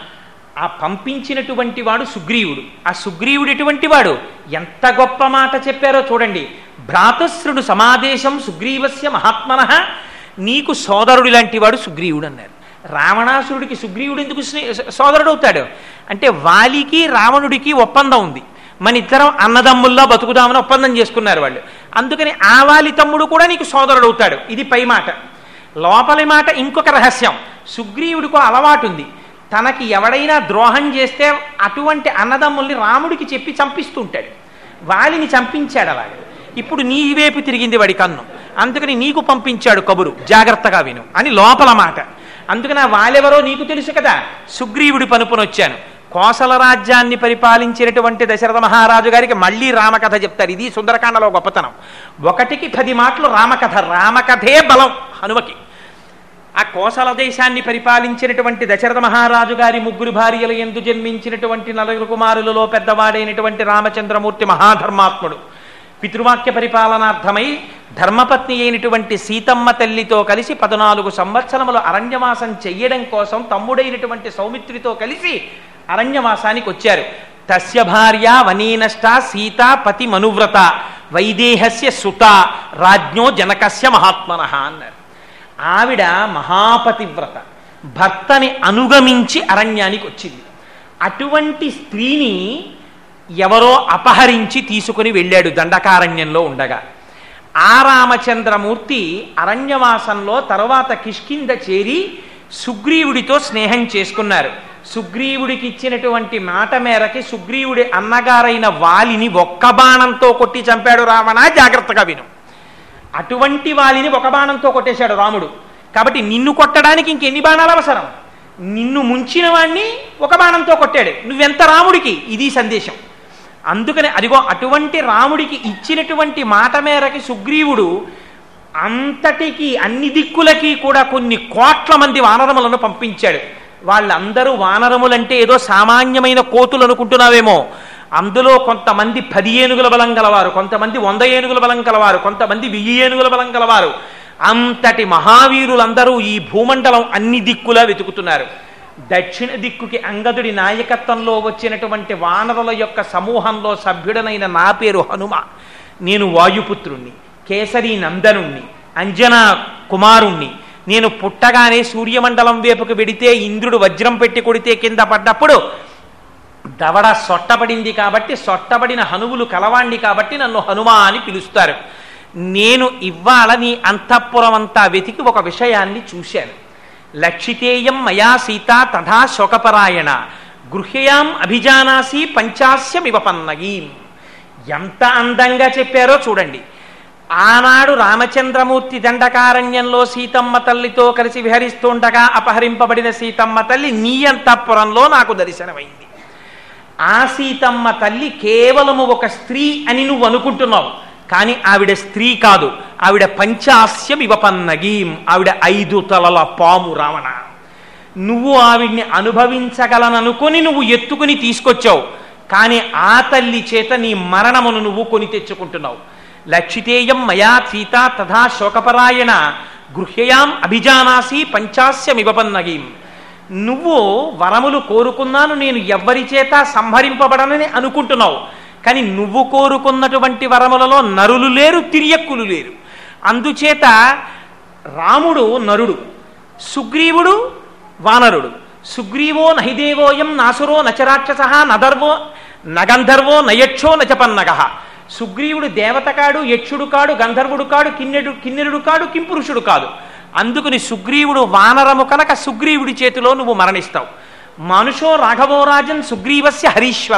ఆ పంపించినటువంటి వాడు సుగ్రీవుడు ఆ సుగ్రీవుడు ఎటువంటి వాడు ఎంత గొప్ప మాట చెప్పారో చూడండి భ్రాతశ్రుడు సమాదేశం సుగ్రీవస్య మహాత్మన నీకు సోదరుడు లాంటి వాడు సుగ్రీవుడు అన్నారు రావణాసురుడికి సుగ్రీవుడు ఎందుకు స్నే- సోదరుడు అవుతాడు అంటే వాలికి రావణుడికి ఒప్పందం ఉంది మన ఇద్దరం అన్నదమ్ముల్లా బతుకుదామని ఒప్పందం చేసుకున్నారు వాళ్ళు అందుకని ఆ వాలి తమ్ముడు కూడా నీకు సోదరుడు అవుతాడు ఇది పై మాట లోపలి మాట ఇంకొక రహస్యం సుగ్రీవుడికి అలవాటు ఉంది తనకి ఎవడైనా ద్రోహం చేస్తే అటువంటి అన్నదమ్ముల్ని రాముడికి చెప్పి చంపిస్తుంటాడు వాలిని చంపించాడు అలాగే ఇప్పుడు నీ వైపు తిరిగింది వాడి కన్ను అందుకని నీకు పంపించాడు కబురు జాగ్రత్తగా విను అని లోపల మాట అందుకని ఆ వాళ్ళెవరో నీకు తెలుసు కదా సుగ్రీవుడి పనుపునొచ్చాను కోసల రాజ్యాన్ని పరిపాలించినటువంటి దశరథ మహారాజు గారికి మళ్ళీ రామకథ చెప్తారు ఇది సుందరకాండలో గొప్పతనం ఒకటికి పది మాటలు రామకథ రామకథే బలం హనుమకి ఆ కోసల దేశాన్ని పరిపాలించినటువంటి దశరథ మహారాజు గారి ముగ్గురు భార్యల ఎందు జన్మించినటువంటి నలుగురు కుమారులలో పెద్దవాడైనటువంటి రామచంద్రమూర్తి మహాధర్మాత్ముడు పితృవాక్య పరిపాలనార్థమై ధర్మపత్ని అయినటువంటి సీతమ్మ తల్లితో కలిసి పద్నాలుగు సంవత్సరములు అరణ్యవాసం చెయ్యడం కోసం తమ్ముడైనటువంటి సౌమిత్రితో కలిసి అరణ్యవాసానికి వచ్చారు తస్య భార్య వనీనష్ట సీత పతి మనువ్రత వైదేహస్య సుత రాజ్ఞో జనకస్య మహాత్మన అన్నారు ఆవిడ మహాపతివ్రత భర్తని అనుగమించి అరణ్యానికి వచ్చింది అటువంటి స్త్రీని ఎవరో అపహరించి తీసుకుని వెళ్ళాడు దండకారణ్యంలో ఉండగా ఆ రామచంద్రమూర్తి అరణ్యవాసంలో తర్వాత కిష్కింద చేరి సుగ్రీవుడితో స్నేహం చేసుకున్నారు సుగ్రీవుడికి ఇచ్చినటువంటి మాట మేరకి సుగ్రీవుడి అన్నగారైన వాలిని ఒక్క బాణంతో కొట్టి చంపాడు రావణ జాగ్రత్తగా విను అటువంటి వాలిని ఒక బాణంతో కొట్టేశాడు రాముడు కాబట్టి నిన్ను కొట్టడానికి ఇంకెన్ని బాణాలు అవసరం నిన్ను ముంచిన వాణ్ణి ఒక బాణంతో కొట్టాడు నువ్వెంత రాముడికి ఇది సందేశం అందుకని అదిగో అటువంటి రాముడికి ఇచ్చినటువంటి మాట మేరకి సుగ్రీవుడు అంతటికి అన్ని దిక్కులకి కూడా కొన్ని కోట్ల మంది వానరములను పంపించాడు వాళ్ళందరూ వానరములంటే ఏదో సామాన్యమైన కోతులు అనుకుంటున్నావేమో అందులో కొంతమంది పది ఏనుగుల బలం గలవారు కొంతమంది వంద ఏనుగుల బలం గలవారు కొంతమంది వెయ్యి ఏనుగుల బలం గలవారు అంతటి మహావీరులందరూ ఈ భూమండలం అన్ని దిక్కులా వెతుకుతున్నారు దక్షిణ దిక్కుకి అంగదుడి నాయకత్వంలో వచ్చినటువంటి వానరుల యొక్క సమూహంలో సభ్యుడనైన నా పేరు హనుమ నేను వాయుపుత్రుణ్ణి కేసరి నందనుణ్ణి అంజనా కుమారుణ్ణి నేను పుట్టగానే సూర్యమండలం వైపుకు వెడితే ఇంద్రుడు వజ్రం పెట్టి కొడితే కింద పడ్డప్పుడు దవడ సొట్టబడింది కాబట్టి సొట్టబడిన హనువులు కలవాణ్ణి కాబట్టి నన్ను హనుమ అని పిలుస్తారు నేను ఇవాళ నీ అంతఃపురం అంతా వెతికి ఒక విషయాన్ని చూశాను లక్షితేయం మయా సీత తథా శోకపరాయణ గృహ్యాం అభిజానాసి పంచాస్యమివ పన్నగీం ఎంత అందంగా చెప్పారో చూడండి ఆనాడు రామచంద్రమూర్తి దండకారణ్యంలో సీతమ్మ తల్లితో కలిసి విహరిస్తుండగా అపహరింపబడిన సీతమ్మ తల్లి నీ అంతఃపురంలో నాకు దర్శనమైంది ఆ సీతమ్మ తల్లి కేవలము ఒక స్త్రీ అని నువ్వు అనుకుంటున్నావు కానీ ఆవిడ స్త్రీ కాదు ఆవిడ పంచాస్యం ఇవపన్నగీం ఆవిడ ఐదు తలల పాము రావణ నువ్వు ఆవిడ్ని అనుభవించగలననుకొని నువ్వు ఎత్తుకుని తీసుకొచ్చావు కానీ ఆ తల్లి చేత నీ మరణమును నువ్వు కొని తెచ్చుకుంటున్నావు లక్షితేయం మయా సీత తథా శోకపరాయణ గృహ్యయాం అభిజానాసి పంచాస్యమివపన్నగీం నువ్వు వరములు కోరుకున్నాను నేను ఎవ్వరి చేత సంహరింపబడనని అనుకుంటున్నావు కానీ నువ్వు కోరుకున్నటువంటి వరములలో నరులు లేరు తిరియక్కులు లేరు అందుచేత రాముడు నరుడు సుగ్రీవుడు వానరుడు సుగ్రీవో నహిదేవోయం నాసురో నచరాక్షస నదర్వో నగంధర్వో నయక్షో నచపన్నగ సుగ్రీవుడు దేవత కాడు యక్షుడు కాడు గంధర్వుడు కాడు కిన్నెడు కిన్నెరుడు కాడు కింపురుషుడు కాదు అందుకుని సుగ్రీవుడు వానరము కనుక సుగ్రీవుడి చేతిలో నువ్వు మరణిస్తావు మనుషో రాఘవో రాజన్ సుగ్రీవస్య హరీశ్వర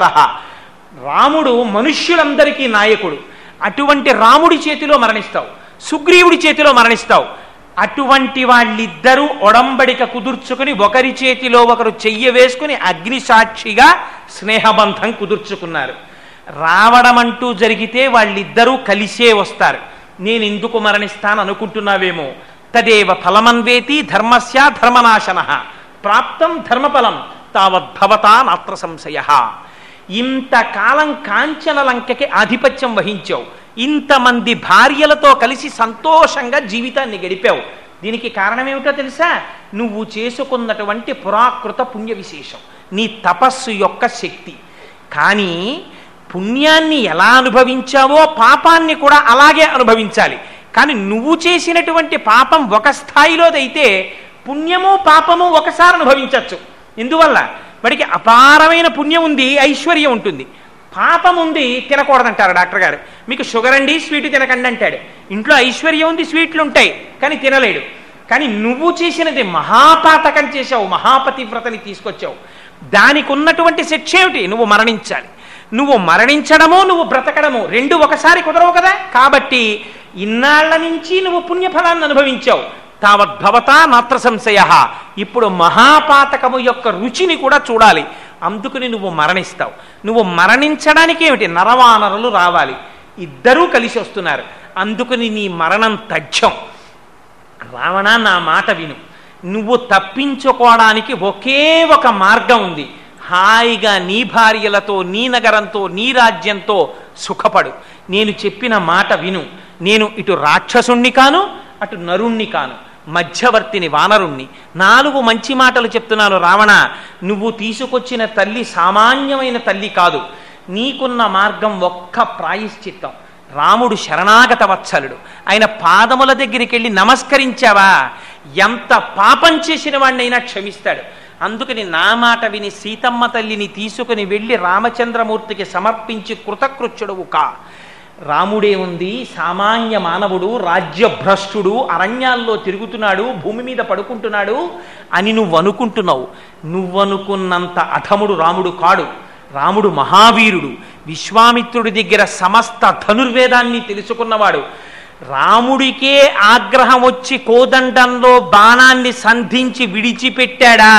రాముడు మనుష్యులందరికీ నాయకుడు అటువంటి రాముడి చేతిలో మరణిస్తావు సుగ్రీవుడి చేతిలో మరణిస్తావు అటువంటి వాళ్ళిద్దరూ ఒడంబడిక కుదుర్చుకుని ఒకరి చేతిలో ఒకరు చెయ్య వేసుకుని అగ్నిసాక్షిగా స్నేహబంధం కుదుర్చుకున్నారు రావడం అంటూ జరిగితే వాళ్ళిద్దరూ కలిసే వస్తారు నేను ఎందుకు మరణిస్తాను అనుకుంటున్నావేమో తదేవ ఫలమన్వేతి ధర్మస్య ధర్మనాశన ప్రాప్తం ధర్మఫలం తావద్భవతా నాత్ర సంశయ ఇంతకాలం కాంచన లంకకి ఆధిపత్యం వహించావు ఇంతమంది భార్యలతో కలిసి సంతోషంగా జీవితాన్ని గడిపావు దీనికి కారణం ఏమిటో తెలుసా నువ్వు చేసుకున్నటువంటి పురాకృత పుణ్య విశేషం నీ తపస్సు యొక్క శక్తి కానీ పుణ్యాన్ని ఎలా అనుభవించావో పాపాన్ని కూడా అలాగే అనుభవించాలి కానీ నువ్వు చేసినటువంటి పాపం ఒక స్థాయిలోదైతే పుణ్యము పాపము ఒకసారి అనుభవించవచ్చు ఎందువల్ల వాడికి అపారమైన పుణ్యం ఉంది ఐశ్వర్యం ఉంటుంది పాపం ఉంది తినకూడదంటారు డాక్టర్ గారు మీకు షుగర్ అండి స్వీట్ తినకండి అంటాడు ఇంట్లో ఐశ్వర్యం ఉంది స్వీట్లు ఉంటాయి కానీ తినలేడు కానీ నువ్వు చేసినది మహాపాతకం చేశావు మహాపతివ్రతని తీసుకొచ్చావు దానికి ఉన్నటువంటి శిక్ష ఏమిటి నువ్వు మరణించాలి నువ్వు మరణించడము నువ్వు బ్రతకడము రెండు ఒకసారి కుదరవు కదా కాబట్టి ఇన్నాళ్ల నుంచి నువ్వు పుణ్యఫలాన్ని అనుభవించావు తావద్భవతా నాత్ర సంశయ ఇప్పుడు మహాపాతకము యొక్క రుచిని కూడా చూడాలి అందుకుని నువ్వు మరణిస్తావు నువ్వు మరణించడానికి ఏమిటి నరవానరులు రావాలి ఇద్దరూ కలిసి వస్తున్నారు అందుకుని నీ మరణం తథ్యం రావణ నా మాట విను నువ్వు తప్పించుకోవడానికి ఒకే ఒక మార్గం ఉంది హాయిగా నీ భార్యలతో నీ నగరంతో నీ రాజ్యంతో సుఖపడు నేను చెప్పిన మాట విను నేను ఇటు రాక్షసుణ్ణి కాను అటు నరుణ్ణి కాను మధ్యవర్తిని వానరుణ్ణి నాలుగు మంచి మాటలు చెప్తున్నాను రావణ నువ్వు తీసుకొచ్చిన తల్లి సామాన్యమైన తల్లి కాదు నీకున్న మార్గం ఒక్క ప్రాయశ్చిత్తం రాముడు శరణాగత వత్సలుడు ఆయన పాదముల దగ్గరికి వెళ్ళి నమస్కరించావా ఎంత పాపం చేసిన వాడినైనా క్షమిస్తాడు అందుకని నా మాట విని సీతమ్మ తల్లిని తీసుకుని వెళ్ళి రామచంద్రమూర్తికి సమర్పించి కృతకృత్యుడువు కా రాముడే ఉంది సామాన్య మానవుడు రాజ్యభ్రష్టుడు అరణ్యాల్లో తిరుగుతున్నాడు భూమి మీద పడుకుంటున్నాడు అని నువ్వు అనుకుంటున్నావు నువ్వనుకున్నంత అధముడు రాముడు కాడు రాముడు మహావీరుడు విశ్వామిత్రుడి దగ్గర సమస్త ధనుర్వేదాన్ని తెలుసుకున్నవాడు రాముడికే ఆగ్రహం వచ్చి కోదండంలో బాణాన్ని సంధించి విడిచిపెట్టాడా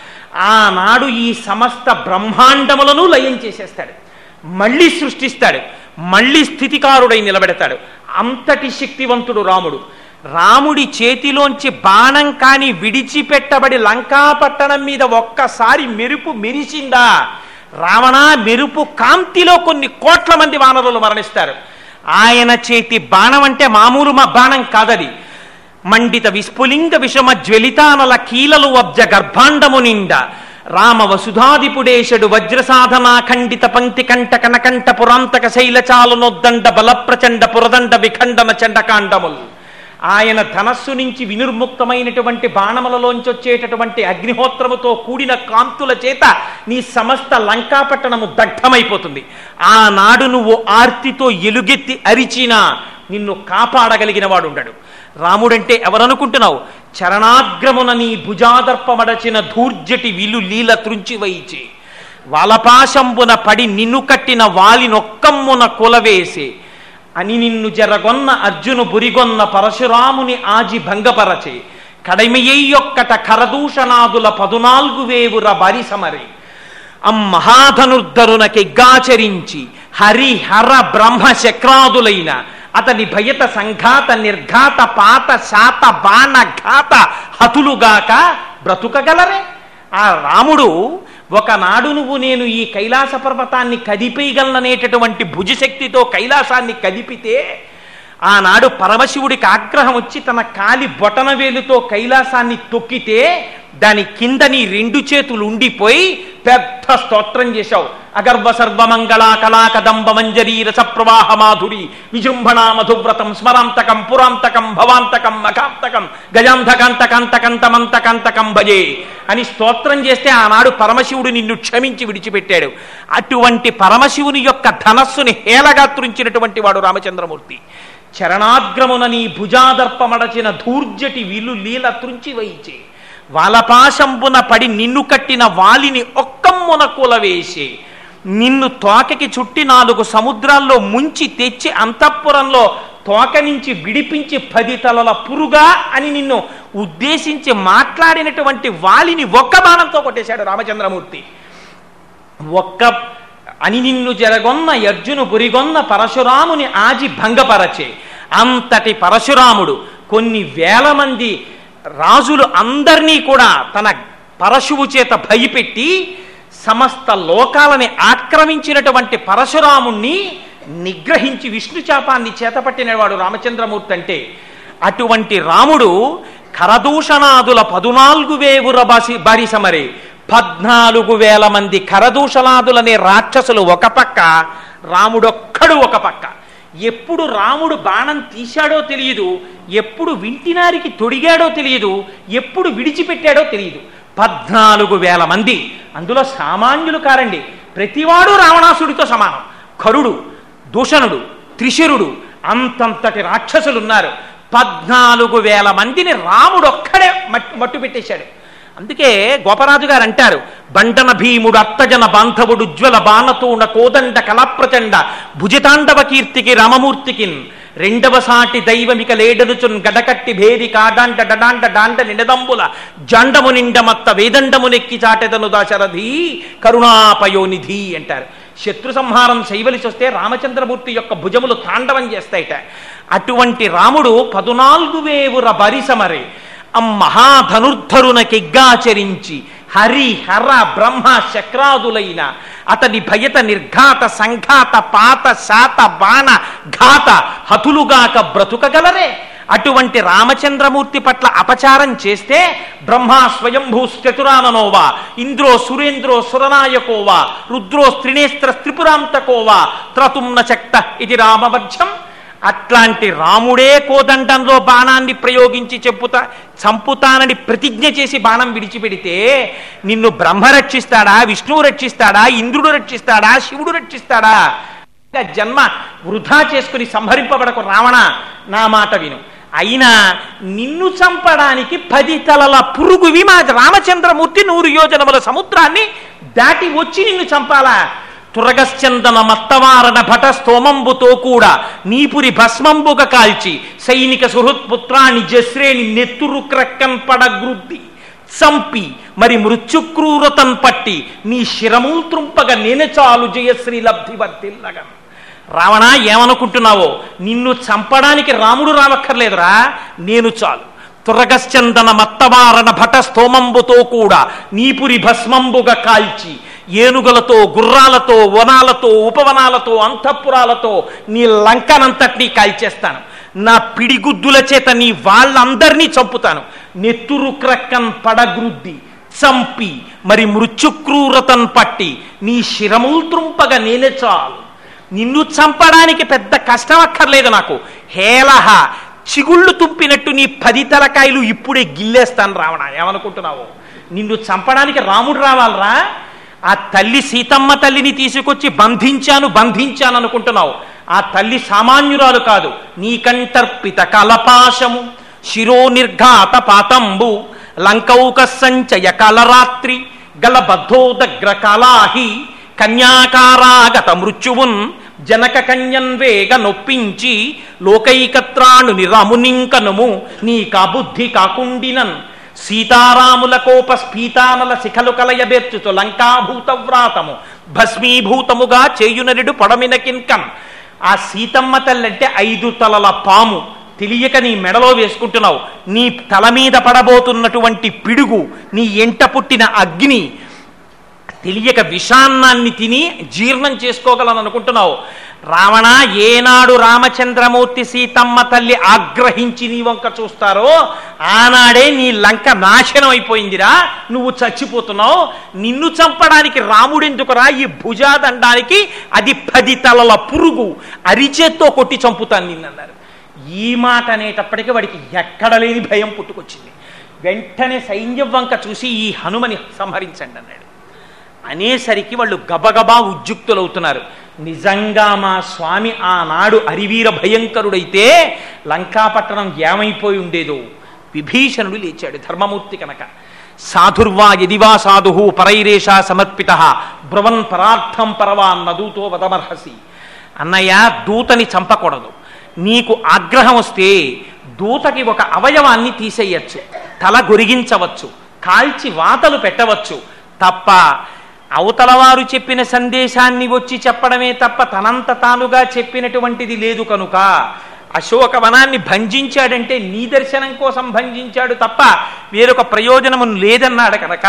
ఆనాడు ఈ సమస్త బ్రహ్మాండములను లయం చేసేస్తాడు మళ్ళీ సృష్టిస్తాడు మళ్ళీ స్థితికారుడై నిలబెడతాడు అంతటి శక్తివంతుడు రాముడు రాముడి చేతిలోంచి బాణం కాని విడిచిపెట్టబడి లంకాపట్టణం మీద ఒక్కసారి మెరుపు మెరిసిందా రావణ మెరుపు కాంతిలో కొన్ని కోట్ల మంది వానరులు మరణిస్తారు ఆయన చేతి బాణం అంటే మామూలు మా బాణం కాదది మండిత విస్ఫులింగ విషమ జ్వలితానల కీలలు వబ్జ గర్భాండము నిండా రామ వసుధాదిపుడేశడు వజ్రసాధనా ఖండిత పంక్తి కంట కనకంట పురాంతక శైలచాలనొద్దండ బలప్రచండ పురదండ విఖండన చండకాండములు ఆయన ధనస్సు నుంచి వినిర్ముక్తమైనటువంటి బాణములలోంచి వచ్చేటటువంటి అగ్నిహోత్రముతో కూడిన కాంతుల చేత నీ సమస్త లంకాపట్టణము దగ్ధమైపోతుంది ఆనాడు నువ్వు ఆర్తితో ఎలుగెత్తి అరిచినా నిన్ను కాపాడగలిగిన వాడు ఉండడు రాముడంటే ఎవరనుకుంటున్నావు చరణాగ్రమున నీ భుజాదర్పమడచిన ధూర్జటి విలు లీల త్రుంచి వైచి వలపాశంబున పడి నిన్ను కట్టిన వాలినొక్కమ్మున కులవేసి అని నిన్ను జరగొన్న అర్జును బురిగొన్న పరశురాముని ఆజి భంగపరచే కడమియ్యొక్కట కరదూషణాదుల పదునాలుగు వేవుర బరి సమరి అమ్మహాధనుర్ధరునకెగ్గాచరించి హరి హర బ్రహ్మ శక్రాదులైన అతని భయత సంఘాత నిర్ఘాత పాత శాత బాణ ఘాత హతులుగాక బ్రతుకగలరే ఆ రాముడు ఒకనాడు నువ్వు నేను ఈ కైలాస పర్వతాన్ని కదిపేయగలననేటటువంటి భుజశక్తితో కైలాసాన్ని కదిపితే ఆనాడు పరమశివుడికి ఆగ్రహం వచ్చి తన కాలి బొటన వేలుతో కైలాసాన్ని తొక్కితే దాని కింద నీ రెండు చేతులు ఉండిపోయి పెద్ద స్తోత్రం చేశావు అగర్వ సర్వమంగళ కళా కదంబ మంజరీ రస ప్రవాహ మాధురి విజృంభణా మధువ్రతం స్మరాంతకం పురాంతకం భవాంతకం మఖాంతకం గజాంధకాంతకంతకంతమంతకంతకం భజే అని స్తోత్రం చేస్తే ఆనాడు పరమశివుడు నిన్ను క్షమించి విడిచిపెట్టాడు అటువంటి పరమశివుని యొక్క ధనస్సుని హేళగా త్రుంచినటువంటి వాడు రామచంద్రమూర్తి చరణాగ్రమున నీ భుజాదర్పమడచిన ధూర్జటి విలు లీల త్రుంచి వైచే వాలపాశంబున పడి నిన్ను కట్టిన వాలిని ఒక్కమ్మున కూలవేసి నిన్ను తోకకి చుట్టి నాలుగు సముద్రాల్లో ముంచి తెచ్చి అంతఃపురంలో తోక నుంచి విడిపించి పది తలల పురుగా అని నిన్ను ఉద్దేశించి మాట్లాడినటువంటి వాలిని ఒక్క బాణంతో కొట్టేశాడు రామచంద్రమూర్తి ఒక్క అని నిన్ను జరగొన్న అర్జును బురిగొన్న పరశురాముని ఆజి భంగపరచే అంతటి పరశురాముడు కొన్ని వేల మంది రాజులు అందరినీ కూడా తన పరశువు చేత భయపెట్టి సమస్త లోకాలని ఆక్రమించినటువంటి పరశురాముణ్ణి నిగ్రహించి విష్ణు చాపాన్ని చేతపట్టినవాడు రామచంద్రమూర్తి అంటే అటువంటి రాముడు కరదూషణాదుల పదునాలుగు వేవుర బాసి బారిసమరే పద్నాలుగు వేల మంది కరదూషణాదులనే రాక్షసులు ఒక పక్క రాముడొక్కడు ఒక పక్క ఎప్పుడు రాముడు బాణం తీశాడో తెలియదు ఎప్పుడు వింటినారికి తొడిగాడో తెలియదు ఎప్పుడు విడిచిపెట్టాడో తెలియదు పద్నాలుగు వేల మంది అందులో సామాన్యులు కారండి ప్రతివాడు రావణాసుడితో సమానం కరుడు దూషణుడు త్రిశరుడు అంతంతటి రాక్షసులు ఉన్నారు పద్నాలుగు వేల మందిని రాముడు ఒక్కడే మట్టు మట్టు పెట్టేశాడు అందుకే గోపరాజు గారు అంటారు బండన భీముడు అత్తజన బాంధవుడు ఉజ్వల బాణతూణ కోదండ కళాప్రచండ భుజతాండవ కీర్తికి రామమూర్తికి రెండవ సాటి దైవమిక లేడనుచున్ గడకట్టి భేది కాడాంట డడాంట డాండ నిడదంబుల జాండము నిండమత్త వేదండము నెక్కి చాటెదను దాశరథి కరుణాపయోనిధి అంటారు శత్రు సంహారం శైవలిసి వస్తే రామచంద్రమూర్తి యొక్క భుజములు తాండవం చేస్తాయిట అటువంటి రాముడు పదునాలుగు వేవుర బరిసమరే అమ్మహాధనుర్ధరునకెగ్గాచరించి హరి హర బ్రహ్మ శక్రాదులైన అతని భయత నిర్ఘాత సంఘాత పాత శాత బాణ ఘాత హతులుగాక బ్రతుకగలరే అటువంటి రామచంద్రమూర్తి పట్ల అపచారం చేస్తే బ్రహ్మ స్వయంభూ చతురాననోవా ఇంద్రో సురేంద్రో సురనాయకోవా రుద్రో స్త్రినేస్త్ర త్రిపురాంతకోవా త్రతుమ్న శక్త ఇది రామవర్జం అట్లాంటి రాముడే కోదండంలో బాణాన్ని ప్రయోగించి చెప్పుతా చంపుతానని ప్రతిజ్ఞ చేసి బాణం విడిచిపెడితే నిన్ను బ్రహ్మ రక్షిస్తాడా విష్ణువు రక్షిస్తాడా ఇంద్రుడు రక్షిస్తాడా శివుడు రక్షిస్తాడా ఇంకా జన్మ వృధా చేసుకుని సంహరింపబడకు రావణ నా మాట విను అయినా నిన్ను చంపడానికి పది తలల పురుగువి మా రామచంద్రమూర్తి నూరు యోజనముల సముద్రాన్ని దాటి వచ్చి నిన్ను చంపాలా తురగశ్చందన మత్తవారణ భట స్తోమంబుతో కూడా నీపురి భస్మంబుగ కాల్చి సైనిక సుహృత్పుత్రాన్ని జశ్రేని నెత్తురు క్రక్కం పడగ్రుద్ది చంపి మరి మృత్యుక్రూరతన్ పట్టి నీ శిరముల్ త్రుంపగా నేను చాలు జయశ్రీ లబ్ధి వర్తిల్లగా రావణ ఏమనుకుంటున్నావో నిన్ను చంపడానికి రాముడు రావక్కర్లేదురా నేను చాలు తురగశ్చందన మత్తవారణ భట స్తోమంబుతో కూడా నీపురి భస్మంబుగా కాల్చి ఏనుగులతో గుర్రాలతో వనాలతో ఉపవనాలతో అంతఃపురాలతో నీ లంకనంతటినీ కాల్చేస్తాను నా పిడిగుద్దుల చేత నీ వాళ్ళందరినీ చంపుతాను నెత్తురు క్రక్కన్ పడగ్రుద్ది చంపి మరి మృత్యుక్రూరతన్ పట్టి నీ శిరములు త్రుంపగా నేనే చాలు నిన్ను చంపడానికి పెద్ద కష్టం అక్కర్లేదు నాకు హేళహ చిగుళ్ళు తుంపినట్టు నీ పది తలకాయలు ఇప్పుడే గిల్లేస్తాను రావణ ఏమనుకుంటున్నావు నిన్ను చంపడానికి రాముడు రావాలరా ఆ తల్లి సీతమ్మ తల్లిని తీసుకొచ్చి బంధించాను బంధించాను అనుకుంటున్నావు ఆ తల్లి సామాన్యురాలు కాదు నీకంటర్పిత కలపాశము శిరో నిర్ఘాత పాతంబు లంకౌక సంచయ కలరాత్రి గలబద్ధోదగ్ర కలాహి కన్యాకారాగత మృత్యువున్ జనక కన్యన్ వేగ నొప్పించి లోకైకత్రాణు నిరమునింకనుము నీ కాబుద్ధి కాకుండినన్ సీతారాముల కోప స్ఫీతానల శిఖలు కలయబెర్చుతు లంకాభూతవ్రాతము భస్మీభూతముగా చేయునరుడు పొడమిన కింకం ఆ సీతమ్మ తల్లంటే ఐదు తలల పాము తెలియక నీ మెడలో వేసుకుంటున్నావు నీ తల మీద పడబోతున్నటువంటి పిడుగు నీ ఎంట పుట్టిన అగ్ని తెలియక విషాన్నాన్ని తిని జీర్ణం చేసుకోగలను అనుకుంటున్నావు రావణ ఏనాడు రామచంద్రమూర్తి సీతమ్మ తల్లి ఆగ్రహించి నీ వంక చూస్తారో ఆనాడే నీ లంక నాశనం అయిపోయిందిరా నువ్వు చచ్చిపోతున్నావు నిన్ను చంపడానికి రాముడెందుకురా ఈ భుజాదండానికి అది పది తలల పురుగు అరిచేత్తో కొట్టి చంపుతాను నిన్నన్నారు ఈ మాట అనేటప్పటికీ వాడికి ఎక్కడ లేని భయం పుట్టుకొచ్చింది వెంటనే సైన్యం వంక చూసి ఈ హనుమని సంహరించండి అన్నాడు అనేసరికి వాళ్ళు గబగబా ఉద్యుక్తులవుతున్నారు నిజంగా మా స్వామి ఆనాడు అరివీర భయంకరుడైతే లంకాపట్టణం ఏమైపోయి ఉండేదో విభీషణుడు లేచాడు ధర్మమూర్తి కనుక సాధుర్వా యదివా సాధు పరైరేషా సమర్పిత బ్రువన్ పరార్థం పరవా నదూతో వదమర్హసి అన్నయ్య దూతని చంపకూడదు నీకు ఆగ్రహం వస్తే దూతకి ఒక అవయవాన్ని తీసేయచ్చు తల గొరిగించవచ్చు కాల్చి వాతలు పెట్టవచ్చు తప్ప అవతలవారు చెప్పిన సందేశాన్ని వచ్చి చెప్పడమే తప్ప తనంత తానుగా చెప్పినటువంటిది లేదు కనుక అశోకవనాన్ని భంజించాడంటే నీ దర్శనం కోసం భంజించాడు తప్ప వేరొక ప్రయోజనము లేదన్నాడు కనుక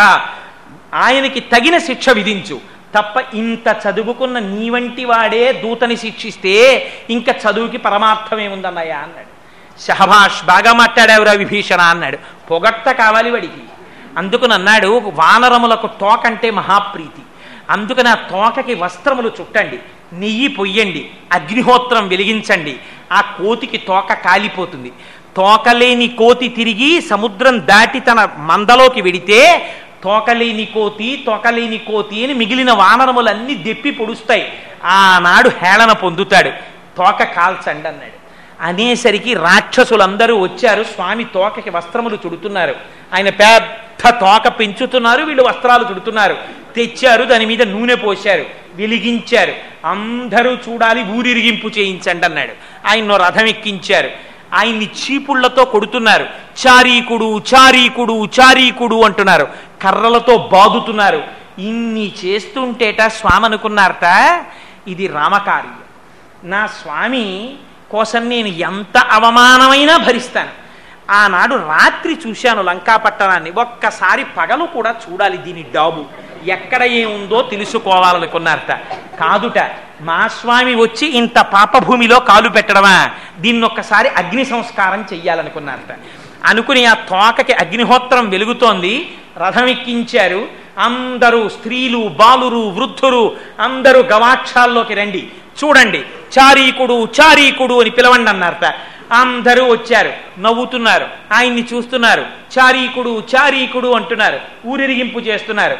ఆయనకి తగిన శిక్ష విధించు తప్ప ఇంత చదువుకున్న నీ వంటి వాడే దూతని శిక్షిస్తే ఇంకా చదువుకి పరమార్థమేముందన్నయ్యా అన్నాడు షహబాష్ బాగా మాట్లాడావురా విభీషణ అన్నాడు పొగట్ట కావాలి వాడికి అందుకుని అన్నాడు వానరములకు తోకంటే మహాప్రీతి అందుకని ఆ తోకకి వస్త్రములు చుట్టండి నెయ్యి పొయ్యండి అగ్నిహోత్రం వెలిగించండి ఆ కోతికి తోక కాలిపోతుంది తోకలేని కోతి తిరిగి సముద్రం దాటి తన మందలోకి వెడితే తోకలేని కోతి తోకలేని కోతి అని మిగిలిన వానరములన్నీ దెప్పి పొడుస్తాయి ఆనాడు హేళన పొందుతాడు తోక కాల్చండి అన్నాడు అనేసరికి రాక్షసులందరూ వచ్చారు స్వామి తోకకి వస్త్రములు చుడుతున్నారు ఆయన పెద్ద తోక పెంచుతున్నారు వీళ్ళు వస్త్రాలు చుడుతున్నారు తెచ్చారు దాని మీద నూనె పోశారు వెలిగించారు అందరూ చూడాలి ఊరిరిగింపు చేయించండి అన్నాడు ఆయన్ను రథం ఎక్కించారు ఆయన్ని చీపుళ్లతో కొడుతున్నారు చారీకుడు చారీకుడు చారీకుడు అంటున్నారు కర్రలతో బాదుతున్నారు ఇన్ని చేస్తుంటేట స్వామి అనుకున్నారట ఇది రామకార్యం నా స్వామి కోసం నేను ఎంత అవమానమైనా భరిస్తాను ఆనాడు రాత్రి చూశాను లంకాపట్టణాన్ని ఒక్కసారి పగలు కూడా చూడాలి దీని డాబు ఎక్కడ ఏముందో తెలుసుకోవాలనుకున్నారట కాదుట మా స్వామి వచ్చి ఇంత పాపభూమిలో కాలు పెట్టడమా దీన్ని ఒక్కసారి అగ్ని సంస్కారం చెయ్యాలనుకున్నారట అనుకుని ఆ తోకకి అగ్నిహోత్రం వెలుగుతోంది రథం ఎక్కించారు అందరూ స్త్రీలు బాలురు వృద్ధులు అందరూ గవాక్షాల్లోకి రండి చూడండి చారీకుడు చారీకుడు అని పిలవండి అన్నారట అందరూ వచ్చారు నవ్వుతున్నారు ఆయన్ని చూస్తున్నారు చారీకుడు చారీకుడు అంటున్నారు ఊరిరిగింపు చేస్తున్నారు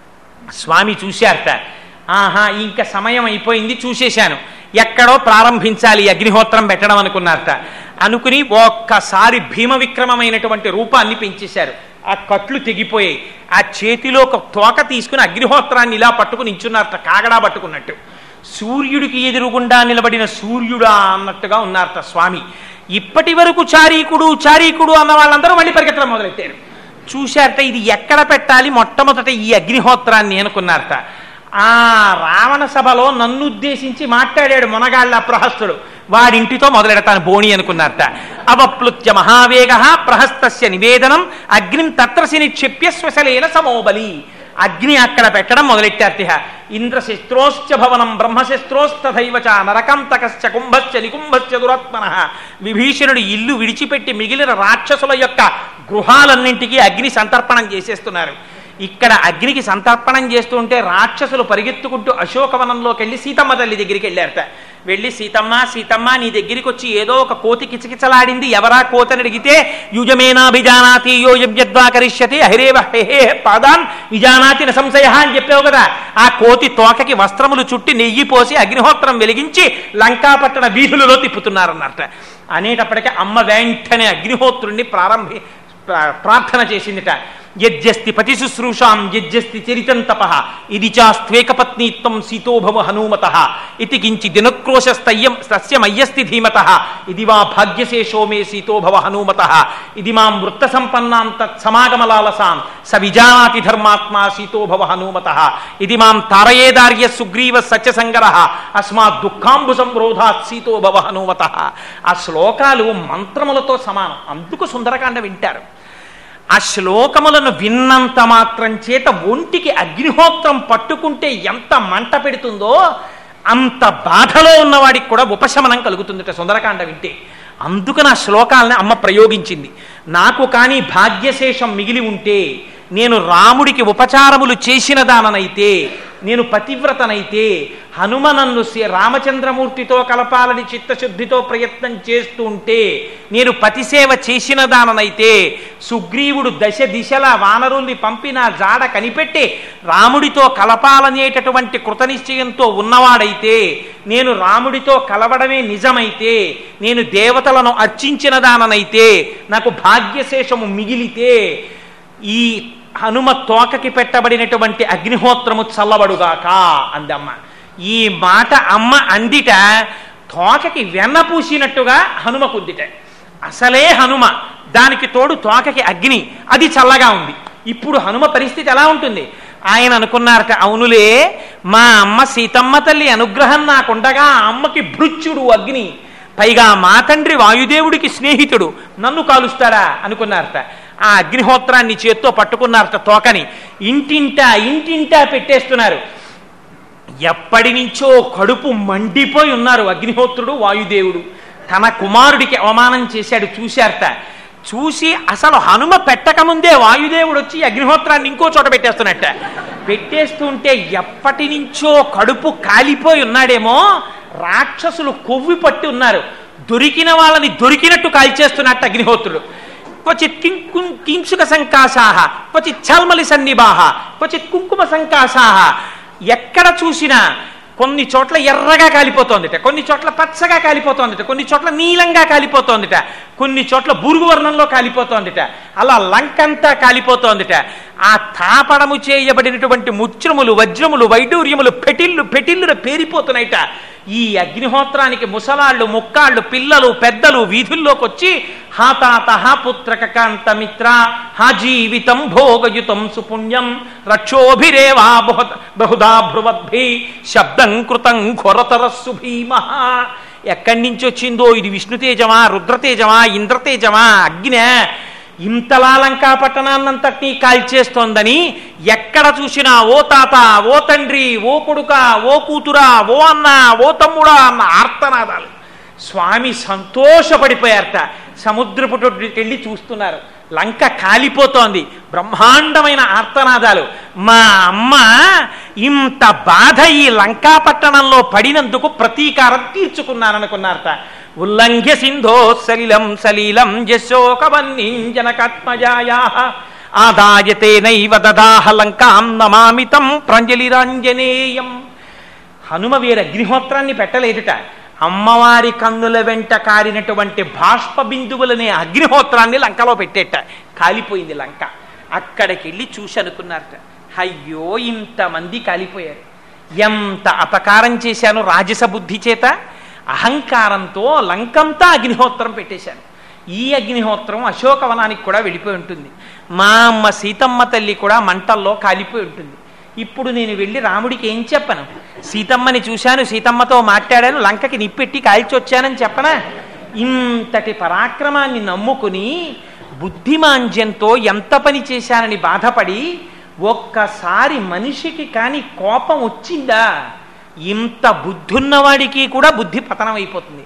స్వామి చూశారట ఆహా ఇంకా సమయం అయిపోయింది చూసేశాను ఎక్కడో ప్రారంభించాలి ఈ అగ్నిహోత్రం పెట్టడం అనుకున్నారట అనుకుని ఒక్కసారి భీమ విక్రమమైనటువంటి రూపాన్ని పెంచేశారు ఆ కట్లు తెగిపోయాయి ఆ చేతిలో ఒక తోక తీసుకుని అగ్నిహోత్రాన్ని ఇలా పట్టుకుని ఇచ్చున్నారట కాగడా పట్టుకున్నట్టు సూర్యుడికి ఎదురుగుండా నిలబడిన సూర్యుడా అన్నట్టుగా ఉన్నారట స్వామి ఇప్పటి వరకు చారీకుడు చారీకుడు అన్న వాళ్ళందరూ మళ్ళీ పరిగెత్తడం మొదలెట్టారు చూశారట ఇది ఎక్కడ పెట్టాలి మొట్టమొదట ఈ అగ్నిహోత్రాన్ని అనుకున్నారట ఆ రావణ సభలో నన్ను ఉద్దేశించి మాట్లాడాడు మొనగాళ్ళ ప్రహస్తుడు వాడింటితో మొదలెడతాను బోణి అనుకున్నారట అవప్లుత్య మహావేగ ప్రహస్తస్య నివేదనం అగ్నిం తత్రసి నిక్షిప్య శ్వశలేన సమోబలి అగ్ని అక్కడ పెట్టడం మొదలెట్టార్తిహ ఇంద్రశస్త్రోశ్చ భవనం బ్రహ్మశస్త్రోస్తథైవచ నరకంతకశ్చ కుంభశ్చ నికుంభశ్చ దురాత్మన విభీషణుడు ఇల్లు విడిచిపెట్టి మిగిలిన రాక్షసుల యొక్క గృహాలన్నింటికీ అగ్ని సంతర్పణం చేసేస్తున్నారు ఇక్కడ అగ్నికి సంతర్పణం చేస్తుంటే రాక్షసులు పరిగెత్తుకుంటూ అశోకవనంలోకి వెళ్ళి సీతమ్మ తల్లి దగ్గరికి వెళ్ళారట వెళ్ళి సీతమ్మ సీతమ్మ నీ దగ్గరికి వచ్చి ఏదో ఒక కోతి కిచకిచలాడింది ఎవరా కోతని అడిగితే యుజమేనాభిజానాతి యో యద్వా కరిష్యతి హైరేవ హే పాదాన్ విజానాతి న సంశయ అని చెప్పావు కదా ఆ కోతి తోకకి వస్త్రములు చుట్టి నెయ్యి పోసి అగ్నిహోత్రం వెలిగించి లంకాపట్టణ వీధులలో తిప్పుతున్నారన్నట అనేటప్పటికీ అమ్మ వెంటనే అగ్నిహోత్రుణ్ణి ప్రారంభి ప్రా- ప్రార్థన చేసిందిట యజ్జస్తి పతి శుశ్రూషాం యజ్జస్తి చరితం తప ఇది చాస్త్వేకపత్నీత్వం సీతోభవ హనుమత ఇతి కించి దినక్రోశస్తయ్యం సస్యమయ్యస్తి ధీమత ఇది వా భాగ్యశేషో మే సీతోభవ హనుమత ఇది మాం వృత్త సంపన్నాం తత్సమాగమలాలసాం స విజానాతి ధర్మాత్మా సీతోభవ హనుమత ఇది మాం తారయేదార్య సుగ్రీవ సత్యసంగర అస్మాత్ దుఃఖాంబు సంరోధాత్ సీతోభవ హనుమత ఆ శ్లోకాలు మంత్రములతో సమానం అందుకు సుందరకాండ వింటారు ఆ శ్లోకములను విన్నంత మాత్రం చేత ఒంటికి అగ్నిహోత్రం పట్టుకుంటే ఎంత మంట పెడుతుందో అంత బాధలో ఉన్నవాడికి కూడా ఉపశమనం కలుగుతుందట సుందరకాండ వింటే అందుకని ఆ శ్లోకాలని అమ్మ ప్రయోగించింది నాకు కానీ భాగ్యశేషం మిగిలి ఉంటే నేను రాముడికి ఉపచారములు చేసిన దాననైతే నేను పతివ్రతనైతే హనుమ నన్ను శ్రీ- రామచంద్రమూర్తితో కలపాలని చిత్తశుద్ధితో ప్రయత్నం చేస్తూ ఉంటే నేను పతిసేవ చేసిన దాననైతే సుగ్రీవుడు దశ దిశల వానరుల్ని పంపి నా జాడ కనిపెట్టి రాముడితో కలపాలనేటటువంటి కృతనిశ్చయంతో ఉన్నవాడైతే నేను రాముడితో కలవడమే నిజమైతే నేను దేవతలను అర్చించిన దాననైతే నాకు భాగ్యశేషము మిగిలితే ఈ హనుమ తోకకి పెట్టబడినటువంటి అగ్నిహోత్రము చల్లబడుగాక అందమ్మ ఈ మాట అమ్మ అందిట తోకకి వెన్న పూసినట్టుగా హనుమ కుందిట అసలే హనుమ దానికి తోడు తోకకి అగ్ని అది చల్లగా ఉంది ఇప్పుడు హనుమ పరిస్థితి ఎలా ఉంటుంది ఆయన అనుకున్నారట అవునులే మా అమ్మ సీతమ్మ తల్లి అనుగ్రహం నాకుండగా ఆ అమ్మకి భృత్యుడు అగ్ని పైగా మా తండ్రి వాయుదేవుడికి స్నేహితుడు నన్ను కాలుస్తాడా అనుకున్నారట ఆ అగ్నిహోత్రాన్ని చేత్తో పట్టుకున్నారట తోకని ఇంటింటా ఇంటింటా పెట్టేస్తున్నారు ఎప్పటి నుంచో కడుపు మండిపోయి ఉన్నారు అగ్నిహోత్రుడు వాయుదేవుడు తన కుమారుడికి అవమానం చేశాడు చూశారట చూసి అసలు హనుమ పెట్టకముందే వాయుదేవుడు వచ్చి అగ్నిహోత్రాన్ని ఇంకో చోట పెట్టేస్తున్నట్ట పెట్టేస్తుంటే ఎప్పటి నుంచో కడుపు కాలిపోయి ఉన్నాడేమో రాక్షసులు కొవ్వి పట్టి ఉన్నారు దొరికిన వాళ్ళని దొరికినట్టు కాల్చేస్తున్నట్టు అగ్నిహోత్రుడు క్వచిత్ కింకు కింసుక సంకాశాహ క్వచిత్ చల్మలి సన్నిబాహ క్వచిత్ కుంకుమ సంకాశాహ ఎక్కడ చూసినా కొన్ని చోట్ల ఎర్రగా కాలిపోతోందిట కొన్ని చోట్ల పచ్చగా కాలిపోతోందిట కొన్ని చోట్ల నీలంగా కాలిపోతోందిట కొన్ని చోట్ల బురుగు వర్ణంలో కాలిపోతోందిట అలా లంకంతా కాలిపోతోందిట ఆ తాపడము చేయబడినటువంటి ముత్రములు వజ్రములు వైడూర్యములు పెటిల్లు పెటిల్లున పేరిపోతున్నాయిట ఈ అగ్నిహోత్రానికి ముసలాళ్ళు ముక్కాళ్ళు పిల్లలు పెద్దలు వీధుల్లోకి వచ్చి హా తాత హా పుత్రక కాంత మిత్ర హా జీవితం భోగయుతం సుపుణ్యం రక్షోభిరేవా బహుద బహుదా భ్రువద్భి శబ్దం కృతం ఘోరతరస్సు భీమ ఎక్కడి నుంచి వచ్చిందో ఇది విష్ణుతేజమా రుద్రతేజమా ఇంద్రతేజమా అగ్నే ఇంతలా లంకా పట్టణాన్నంతటినీ కాల్చేస్తోందని ఎక్కడ చూసినా ఓ తాత ఓ తండ్రి ఓ కొడుక ఓ కూతురా ఓ అన్న ఓ తమ్ముడా అన్న ఆర్తనాదాలు స్వామి సంతోషపడిపోయారట సముద్రపుటొడ్డుకి వెళ్ళి చూస్తున్నారు లంక కాలిపోతోంది బ్రహ్మాండమైన ఆర్తనాదాలు మా అమ్మ ఇంత బాధ ఈ లంకా పట్టణంలో పడినందుకు ప్రతీకారం తీర్చుకున్నాననుకున్నారట ఉల్లంఘ్య సింధో సలిలం సలీలం యశోకవన్నింజనకాత్మజాయా ఆదాయతే నైవ దదాహ లంకాం నమామితం ప్రాంజలిరాంజనేయం హనుమ వీర అగ్నిహోత్రాన్ని పెట్టలేదుట అమ్మవారి కన్నుల వెంట కారినటువంటి బాష్ప బిందువులనే అగ్నిహోత్రాన్ని లంకలో పెట్టేట కాలిపోయింది లంక అక్కడికి వెళ్ళి చూసి అనుకున్నారట అయ్యో ఇంతమంది కాలిపోయారు ఎంత అపకారం చేశాను రాజస బుద్ధి చేత అహంకారంతో లంకంతా అగ్నిహోత్రం పెట్టేశాను ఈ అగ్నిహోత్రం అశోకవనానికి కూడా వెళ్ళిపోయి ఉంటుంది మా అమ్మ సీతమ్మ తల్లి కూడా మంటల్లో కాలిపోయి ఉంటుంది ఇప్పుడు నేను వెళ్ళి రాముడికి ఏం చెప్పను సీతమ్మని చూశాను సీతమ్మతో మాట్లాడాను లంకకి నిప్పెట్టి కాల్చొచ్చానని చెప్పనా ఇంతటి పరాక్రమాన్ని నమ్ముకుని బుద్ధిమాంద్యంతో ఎంత పని చేశానని బాధపడి ఒక్కసారి మనిషికి కానీ కోపం వచ్చిందా ఇంత బుద్ధున్నవాడికి కూడా బుద్ధి పతనం అయిపోతుంది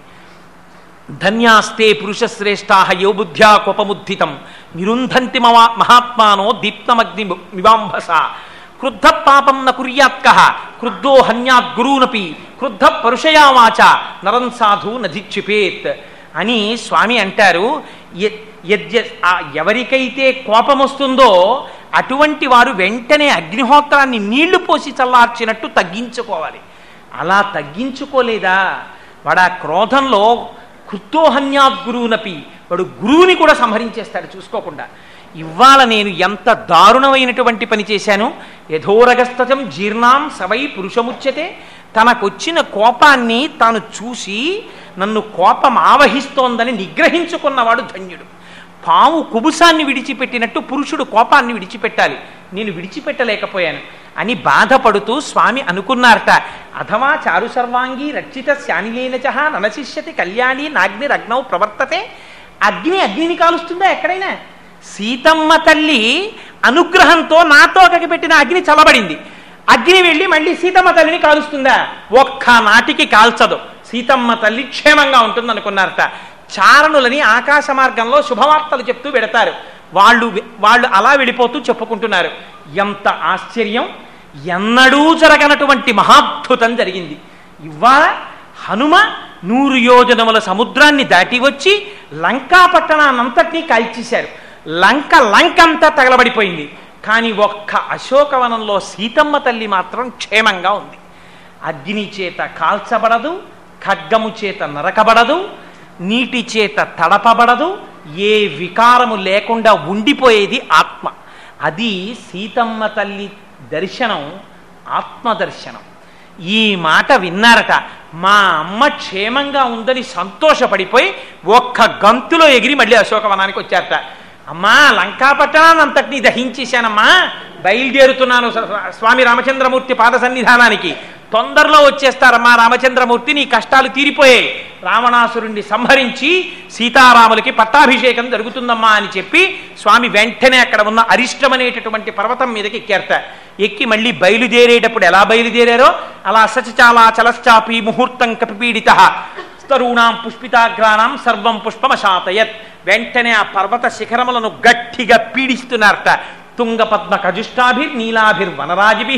ధన్యాస్తే పురుషశ్రేష్టా యో బుద్ధ్యా కోపముద్ధితం నిరుంధంతి మవా మహాత్మానో దీప్తమగ్ని మివాంభస క్రుద్ధ పాపం న కుర్యాత్క క్రుద్ధో హన్యాత్ గురూనపి క్రుద్ధ పరుషయా వాచ నరం సాధు నధిక్షిపేత్ అని స్వామి అంటారు ఎ- యద్య- ఆ ఎవరికైతే కోపం వస్తుందో అటువంటి వారు వెంటనే అగ్నిహోత్రాన్ని నీళ్లు పోసి చల్లార్చినట్టు తగ్గించుకోవాలి అలా తగ్గించుకోలేదా వాడు ఆ క్రోధంలో కృత్తోహన్యాత్ గురువునపి వాడు గురువుని కూడా సంహరించేస్తాడు చూసుకోకుండా ఇవాళ నేను ఎంత దారుణమైనటువంటి పని చేశాను యథోరగస్తజం జీర్ణాం సవై పురుషముచ్యతే తనకొచ్చిన కోపాన్ని తాను చూసి నన్ను కోపం ఆవహిస్తోందని నిగ్రహించుకున్నవాడు ధన్యుడు పాము కుబుసాన్ని విడిచిపెట్టినట్టు పురుషుడు కోపాన్ని విడిచిపెట్టాలి నేను విడిచిపెట్టలేకపోయాను అని బాధపడుతూ స్వామి అనుకున్నారట అథవా చారు సర్వాంగి రక్షిత శానిలేనచ ననశిష్యతి కళ్యాణి నాగ్నిరగ్నౌ ప్రవర్తతే అగ్ని అగ్నిని కాలుస్తుందా ఎక్కడైనా సీతమ్మ తల్లి అనుగ్రహంతో నాతోకకి పెట్టిన అగ్ని చల్లబడింది అగ్ని వెళ్ళి మళ్ళీ సీతమ్మ తల్లిని కాలుస్తుందా ఒక్క నాటికి కాల్చదు సీతమ్మ తల్లి క్షేమంగా ఉంటుంది అనుకున్నారట చారణులని ఆకాశ మార్గంలో శుభవార్తలు చెప్తూ పెడతారు వాళ్ళు వాళ్ళు అలా వెళ్ళిపోతూ చెప్పుకుంటున్నారు ఎంత ఆశ్చర్యం ఎన్నడూ జరగనటువంటి మహాద్భుతం జరిగింది ఇవాళ హనుమ నూరు యోజనముల సముద్రాన్ని దాటి వచ్చి లంకా పట్టణాన్నంతటినీ కాల్చేశారు లంక లంకంతా తగలబడిపోయింది కానీ ఒక్క అశోకవనంలో సీతమ్మ తల్లి మాత్రం క్షేమంగా ఉంది అగ్ని చేత కాల్చబడదు ఖడ్గము చేత నరకబడదు నీటి చేత తడపబడదు ఏ వికారము లేకుండా ఉండిపోయేది ఆత్మ అది సీతమ్మ తల్లి దర్శనం ఆత్మదర్శనం ఈ మాట విన్నారట మా అమ్మ క్షేమంగా ఉందని సంతోషపడిపోయి ఒక్క గంతులో ఎగిరి మళ్ళీ అశోకవనానికి వచ్చారట అమ్మా లంకాపట్టణాన్ని అంతటినీ దహించేశానమ్మా బయలుదేరుతున్నాను స- స్వామి రామచంద్రమూర్తి పాద సన్నిధానానికి తొందరలో వచ్చేస్తారమ్మా రామచంద్రమూర్తి నీ కష్టాలు తీరిపోయాయి రావణాసురుణ్ణి సంహరించి సీతారాములకి పట్టాభిషేకం జరుగుతుందమ్మా అని చెప్పి స్వామి వెంటనే అక్కడ ఉన్న అరిష్టం అనేటటువంటి పర్వతం మీదకి ఎక్కారట ఎక్కి మళ్ళీ బయలుదేరేటప్పుడు ఎలా బయలుదేరారో అలా సచచాలా చలశ్చాపి ముహూర్తం కపిపీడిత తరుణాం పుష్పితాగ్రాణం సర్వం పుష్పమశాతయత్ వెంటనే ఆ పర్వత శిఖరములను గట్టిగా పీడిస్తున్నారట తుంగపద్మ కజుష్టాభిర్ నీలాభిర్ వనరాజిభి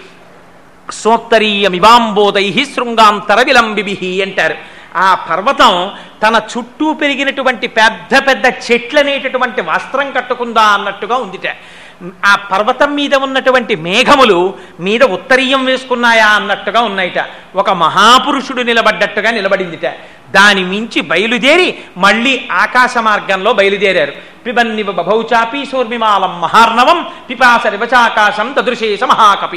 సోత్తరీయమివాంబోదై శృంగాంతర విలంబిభి అంటారు ఆ పర్వతం తన చుట్టూ పెరిగినటువంటి పెద్ద పెద్ద చెట్లనేటటువంటి వస్త్రం కట్టుకుందా అన్నట్టుగా ఉందిట ఆ పర్వతం మీద ఉన్నటువంటి మేఘములు మీద ఉత్తరీయం వేసుకున్నాయా అన్నట్టుగా ఉన్నాయిట ఒక మహాపురుషుడు నిలబడ్డట్టుగా నిలబడిందిట దాని మించి బయలుదేరి మళ్ళీ ఆకాశ మార్గంలో బయలుదేరారు పిబన్నివ బభౌచాపి సూర్మిమాలం మహార్ణవం పిపాస రివచాకాశం దదృశేష మహాకపి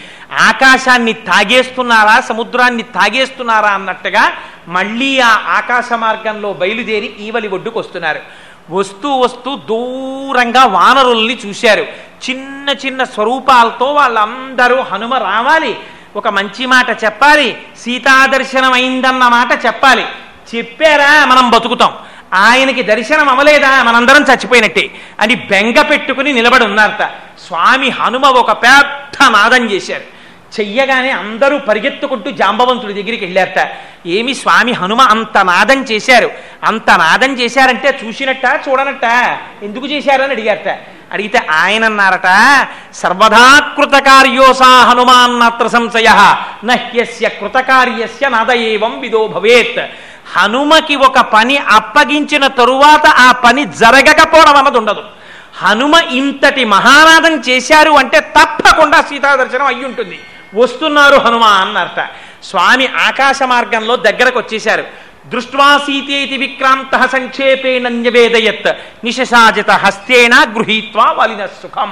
ఆకాశాన్ని తాగేస్తున్నారా సముద్రాన్ని తాగేస్తున్నారా అన్నట్టుగా మళ్ళీ ఆ ఆకాశ మార్గంలో బయలుదేరి ఈవలి ఒడ్డుకు వస్తున్నారు వస్తూ వస్తూ దూరంగా వానరుల్ని చూశారు చిన్న చిన్న స్వరూపాలతో వాళ్ళందరూ హనుమ రావాలి ఒక మంచి మాట చెప్పాలి సీతాదర్శనం అయిందన్న మాట చెప్పాలి చెప్పారా మనం బతుకుతాం ఆయనకి దర్శనం అవ్వలేదా మనందరం చచ్చిపోయినట్టే అని బెంగ పెట్టుకుని నిలబడి ఉన్నారట స్వామి హనుమ ఒక పెద్ద నాదం చేశారు చెయ్యగానే అందరూ పరిగెత్తుకుంటూ జాంబవంతుడి దగ్గరికి వెళ్ళారట ఏమి స్వామి హనుమ అంత నాదం చేశారు అంత నాదం చేశారంటే చూసినట్ట చూడనట్ట ఎందుకు చేశారని అడిగారట అడిగితే ఆయన అన్నారట సర్వదా కృతకార్యోసా హనుమాన్నత్ర సంశయ నహ్యస్య కృతకార్యస్య నాదయేవం విదో భవేత్ హనుమకి ఒక పని అప్పగించిన తరువాత ఆ పని జరగకపోవడం అన్నది ఉండదు హనుమ ఇంతటి మహానాదం చేశారు అంటే తప్పకుండా సీతాదర్శనం అయి ఉంటుంది వస్తున్నారు హనుమ అన్నారట స్వామి ఆకాశ మార్గంలో దగ్గరకు వచ్చేశారు దృష్ట్వా సీతేతి విక్రాంత సంక్షేపేణ న్యవేదయత్ నిశశాజిత హస్తేన గృహీత్వా వలిన సుఖం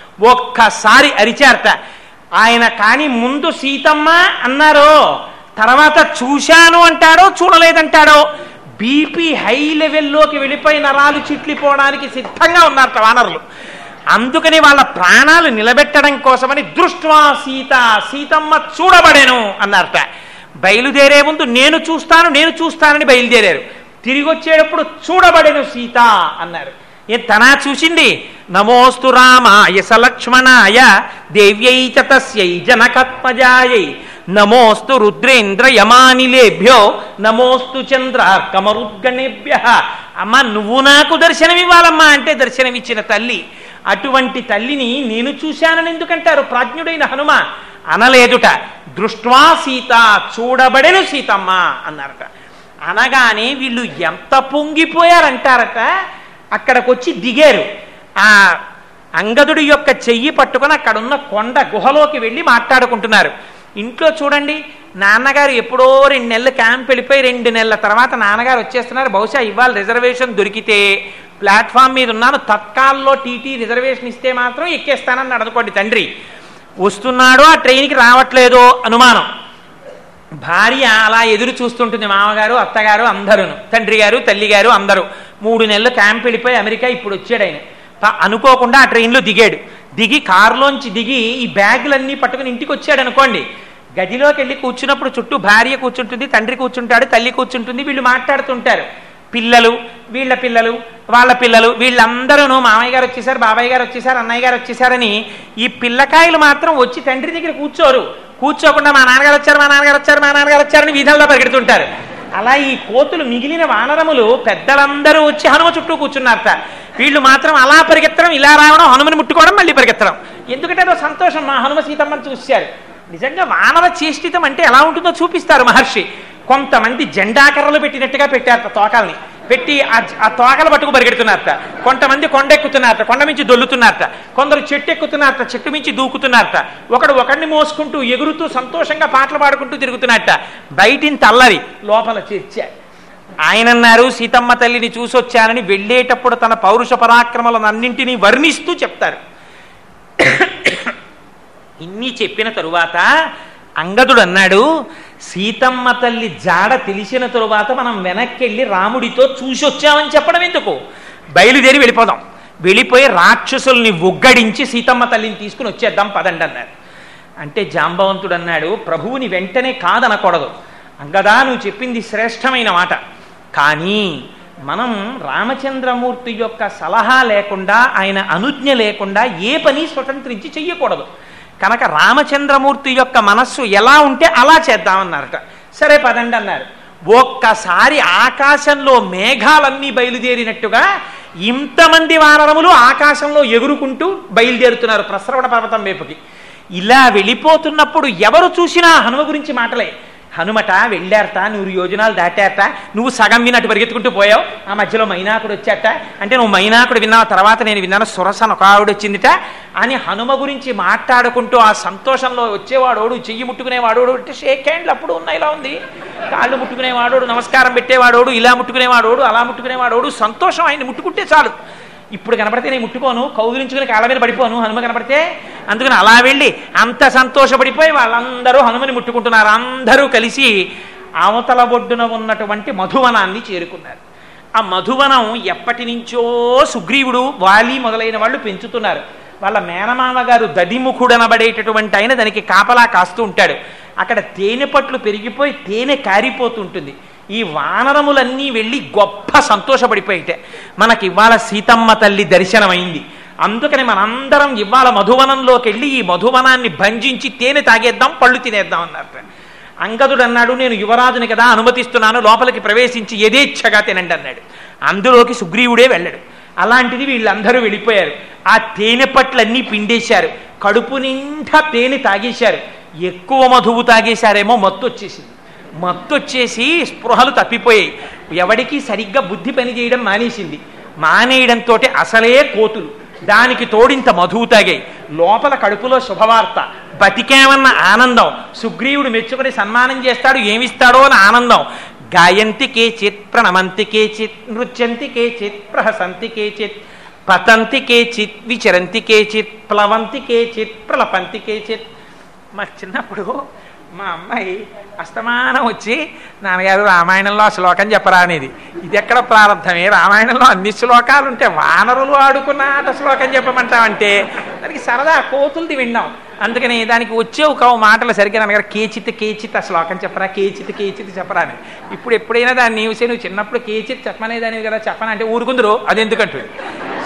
ఒక్కసారి అరిచారట ఆయన కాని ముందు సీతమ్మ అన్నారో తర్వాత చూశాను అంటాడో చూడలేదంటాడో బీపీ హై లెవెల్లోకి వెళ్ళిపోయి నరాలు చిట్లిపోవడానికి సిద్ధంగా ఉన్నారట వానరులు అందుకని వాళ్ళ ప్రాణాలు నిలబెట్టడం కోసమని దృష్ట్వా సీత సీతమ్మ చూడబడేను అన్నారట బయలుదేరే ముందు నేను చూస్తాను నేను చూస్తానని బయలుదేరారు తిరిగి వచ్చేటప్పుడు చూడబడెను సీత అన్నారు ఏ తనా చూసింది నమోస్తు రామాయ సలక్ష్మణాయ దేవ్యై చ తస్యై జనకత్మజాయై నమోస్తు రుద్రేంద్ర యమానిలేభ్యో నమోస్తు చంద్రార్కమరుద్గణేభ్య అమ్మ నువ్వు నాకు దర్శనమివ్వాలమ్మా అంటే దర్శనమిచ్చిన తల్లి అటువంటి తల్లిని నేను చూశానని ఎందుకంటారు ప్రాజ్ఞుడైన హనుమ అనలేదుట దృష్ట్వా సీత చూడబడెను సీతమ్మ అన్నారట అనగానే వీళ్ళు ఎంత పొంగిపోయారంటారట అక్కడికొచ్చి దిగారు ఆ అంగదుడి యొక్క చెయ్యి పట్టుకొని అక్కడున్న కొండ గుహలోకి వెళ్ళి మాట్లాడుకుంటున్నారు ఇంట్లో చూడండి నాన్నగారు ఎప్పుడో రెండు నెలలు క్యాంప్ వెళ్ళిపోయి రెండు నెలల తర్వాత నాన్నగారు వచ్చేస్తున్నారు బహుశా ఇవాళ రిజర్వేషన్ దొరికితే ప్లాట్ఫామ్ మీద ఉన్నాను తత్కాల్లో టీటీ రిజర్వేషన్ ఇస్తే మాత్రం ఎక్కేస్తానని అనుకోండి తండ్రి వస్తున్నాడో ఆ ట్రైన్కి రావట్లేదో అనుమానం భార్య అలా ఎదురు చూస్తుంటుంది మామగారు అత్తగారు అందరూను తండ్రి గారు తల్లి గారు అందరూ మూడు నెలలు క్యాంప్ వెళ్ళిపోయి అమెరికా ఇప్పుడు వచ్చాడు ఆయన ప- అనుకోకుండా ఆ ట్రైన్లో దిగాడు దిగి కారులోంచి దిగి ఈ బ్యాగులన్నీ పట్టుకుని ఇంటికి వచ్చాడు అనుకోండి గదిలోకి వెళ్ళి కూర్చున్నప్పుడు చుట్టూ భార్య కూర్చుంటుంది తండ్రి కూర్చుంటాడు తల్లి కూర్చుంటుంది వీళ్ళు మాట్లాడుతుంటారు పిల్లలు వీళ్ళ పిల్లలు వాళ్ళ పిల్లలు వీళ్ళందరూ మామయ్య గారు వచ్చేసారు బాబాయ్ గారు వచ్చేసారు అన్నయ్య గారు వచ్చేసారని ఈ పిల్లకాయలు మాత్రం వచ్చి తండ్రి దగ్గర కూర్చోరు కూర్చోకుండా మా నాన్నగారు వచ్చారు మా నాన్నగారు వచ్చారు మా నాన్నగారు వచ్చారని వీధంలో పరిగెడుతుంటారు అలా ఈ కోతులు మిగిలిన వానరములు పెద్దలందరూ వచ్చి హనుమ చుట్టూ కూర్చున్నారట వీళ్ళు మాత్రం అలా పరిగెత్తడం ఇలా రావడం హనుమని ముట్టుకోవడం మళ్ళీ పరిగెత్తడం ఎందుకంటే అదో సంతోషం మా హనుమ సీతమ్మని చూశారు నిజంగా వానర చేష్టితం అంటే ఎలా ఉంటుందో చూపిస్తారు మహర్షి కొంతమంది జెండాకర్రలు పెట్టినట్టుగా పెట్టారట తోకల్ని పెట్టి ఆ- ఆ తోకలు పట్టుకు పరిగెడుతున్నారట కొంతమంది కొండ ఎక్కుతున్నారట కొండ మించి దొల్లుతున్నారట కొందరు చెట్టు ఎక్కుతున్నారట చెట్టు మించి దూకుతున్నారట ఒకడు ఒకడిని మోసుకుంటూ ఎగురుతూ సంతోషంగా పాటలు పాడుకుంటూ తిరుగుతున్నట్ట బయటిని తల్లరి లోపల చర్చ ఆయన అన్నారు సీతమ్మ తల్లిని చూసొచ్చానని వెళ్ళేటప్పుడు తన పౌరుష పరాక్రమలను అన్నింటినీ వర్ణిస్తూ చెప్తారు ఇన్ని చెప్పిన తరువాత అంగదుడు అన్నాడు సీతమ్మ తల్లి జాడ తెలిసిన తరువాత మనం వెనక్కి వెళ్ళి రాముడితో చూసి వచ్చామని చెప్పడం ఎందుకు బయలుదేరి వెళ్ళిపోదాం వెళ్ళిపోయి రాక్షసుల్ని ఒగ్గడించి సీతమ్మ తల్లిని తీసుకుని వచ్చేద్దాం పదండి అన్నాడు అంటే జాంబవంతుడు అన్నాడు ప్రభువుని వెంటనే కాదనకూడదు అంగదా నువ్వు చెప్పింది శ్రేష్టమైన మాట కానీ మనం రామచంద్రమూర్తి యొక్క సలహా లేకుండా ఆయన అనుజ్ఞ లేకుండా ఏ పని స్వతంత్రించి చెయ్యకూడదు కనుక రామచంద్రమూర్తి యొక్క మనస్సు ఎలా ఉంటే అలా చేద్దామన్నారట సరే పదండి అన్నారు ఒక్కసారి ఆకాశంలో మేఘాలన్నీ బయలుదేరినట్టుగా ఇంతమంది వానరములు ఆకాశంలో ఎగురుకుంటూ బయలుదేరుతున్నారు ప్రసరవణ పర్వతం వైపుకి ఇలా వెళ్ళిపోతున్నప్పుడు ఎవరు చూసినా హనుమ గురించి మాటలే హనుమట వెళ్ళారట నూరు యోజనాలు దాటారట నువ్వు సగం విన్నట్టు పరిగెత్తుకుంటూ పోయావు ఆ మధ్యలో మైనాకుడు వచ్చాట అంటే నువ్వు మైనాకుడు విన్నావు తర్వాత నేను విన్నాను సురసన ఒక ఆవిడ వచ్చిందిట అని హనుమ గురించి మాట్లాడుకుంటూ ఆ సంతోషంలో వచ్చేవాడోడు చెయ్యి ముట్టుకునేవాడోడు అంటే షేక్ హ్యాండ్లు అప్పుడు ఉన్నాయి ఇలా ఉంది కాళ్ళు ముట్టుకునేవాడోడు నమస్కారం పెట్టేవాడోడు ఇలా ముట్టుకునేవాడోడు అలా ముట్టుకునేవాడోడు సంతోషం ఆయన్ని ముట్టుకుంటే చాలు ఇప్పుడు కనపడితే నేను ముట్టుకోను కౌగిలించుకుని కాళ్ళ మీద పడిపోను హనుమ కనపడితే అందుకని అలా వెళ్ళి అంత సంతోషపడిపోయి వాళ్ళందరూ హనుమని ముట్టుకుంటున్నారు అందరూ కలిసి అవతల ఒడ్డున ఉన్నటువంటి మధువనాన్ని చేరుకున్నారు ఆ మధువనం ఎప్పటి నుంచో సుగ్రీవుడు వాలి మొదలైన వాళ్ళు పెంచుతున్నారు వాళ్ళ మేనమామ గారు దడిముఖుడనబడేటటువంటి ఆయన దానికి కాపలా కాస్తూ ఉంటాడు అక్కడ తేనె పట్లు పెరిగిపోయి తేనె కారిపోతుంటుంది ఈ వానరములన్నీ వెళ్ళి గొప్ప సంతోషపడిపోయితే మనకి ఇవాళ సీతమ్మ తల్లి దర్శనమైంది అందుకని మనందరం ఇవాళ మధువనంలోకి వెళ్ళి ఈ మధువనాన్ని భంజించి తేనె తాగేద్దాం పళ్ళు తినేద్దాం అన్నట్టు అంగదుడు అన్నాడు నేను యువరాజుని కదా అనుమతిస్తున్నాను లోపలికి ప్రవేశించి యథేచ్ఛగా తినండి అన్నాడు అందులోకి సుగ్రీవుడే వెళ్ళాడు అలాంటిది వీళ్ళందరూ వెళ్ళిపోయారు ఆ తేనె పట్లన్నీ పిండేశారు కడుపు నిండా తేనె తాగేశారు ఎక్కువ మధువు తాగేశారేమో మత్తు వచ్చేసింది మత్తు వచ్చేసి స్పృహలు తప్పిపోయాయి ఎవడికి సరిగ్గా బుద్ధి పని చేయడం మానేసింది మానేయడంతో అసలే కోతులు దానికి తోడింత మధువు తాగాయి లోపల కడుపులో శుభవార్త బతికేమన్న ఆనందం సుగ్రీవుడు మెచ్చుకొని సన్మానం చేస్తాడు ఏమిస్తాడో అని ఆనందం గాయంతి కేచిత్ ప్రణమంతి కేచిత్ నృత్యంతి కేచిత్ ప్రహసంతి కేచిత్ పతంతి కేచిత్ విచరంతి కేచిత్ ప్లవంతి కేచిత్ ప్రలపంతి కేచిత్ మా చిన్నప్పుడు మా అమ్మాయి అస్తమానం వచ్చి నాన్నగారు రామాయణంలో ఆ శ్లోకం చెప్పరా అనేది ఇది ఎక్కడ ప్రారంభమే రామాయణంలో అన్ని శ్లోకాలు ఉంటే వానరులు ఆడుకున్న ఆట శ్లోకం చెప్పమంటామంటే దానికి సరదా కోతులది విన్నాం అందుకని దానికి వచ్చేవు కావు మాటలు సరిగ్గా నాన్నగారు కేచిత్ కేచిత్ ఆ శ్లోకం చెప్పరా కేచిత్ కేచిత్ చెప్పరా అని ఇప్పుడు ఎప్పుడైనా దాన్ని చూసి నువ్వు చిన్నప్పుడు కేచిత్ చెప్పనేదానివి కదా చెప్పనంటే ఊరుకుందరు అది ఎందుకంటుంది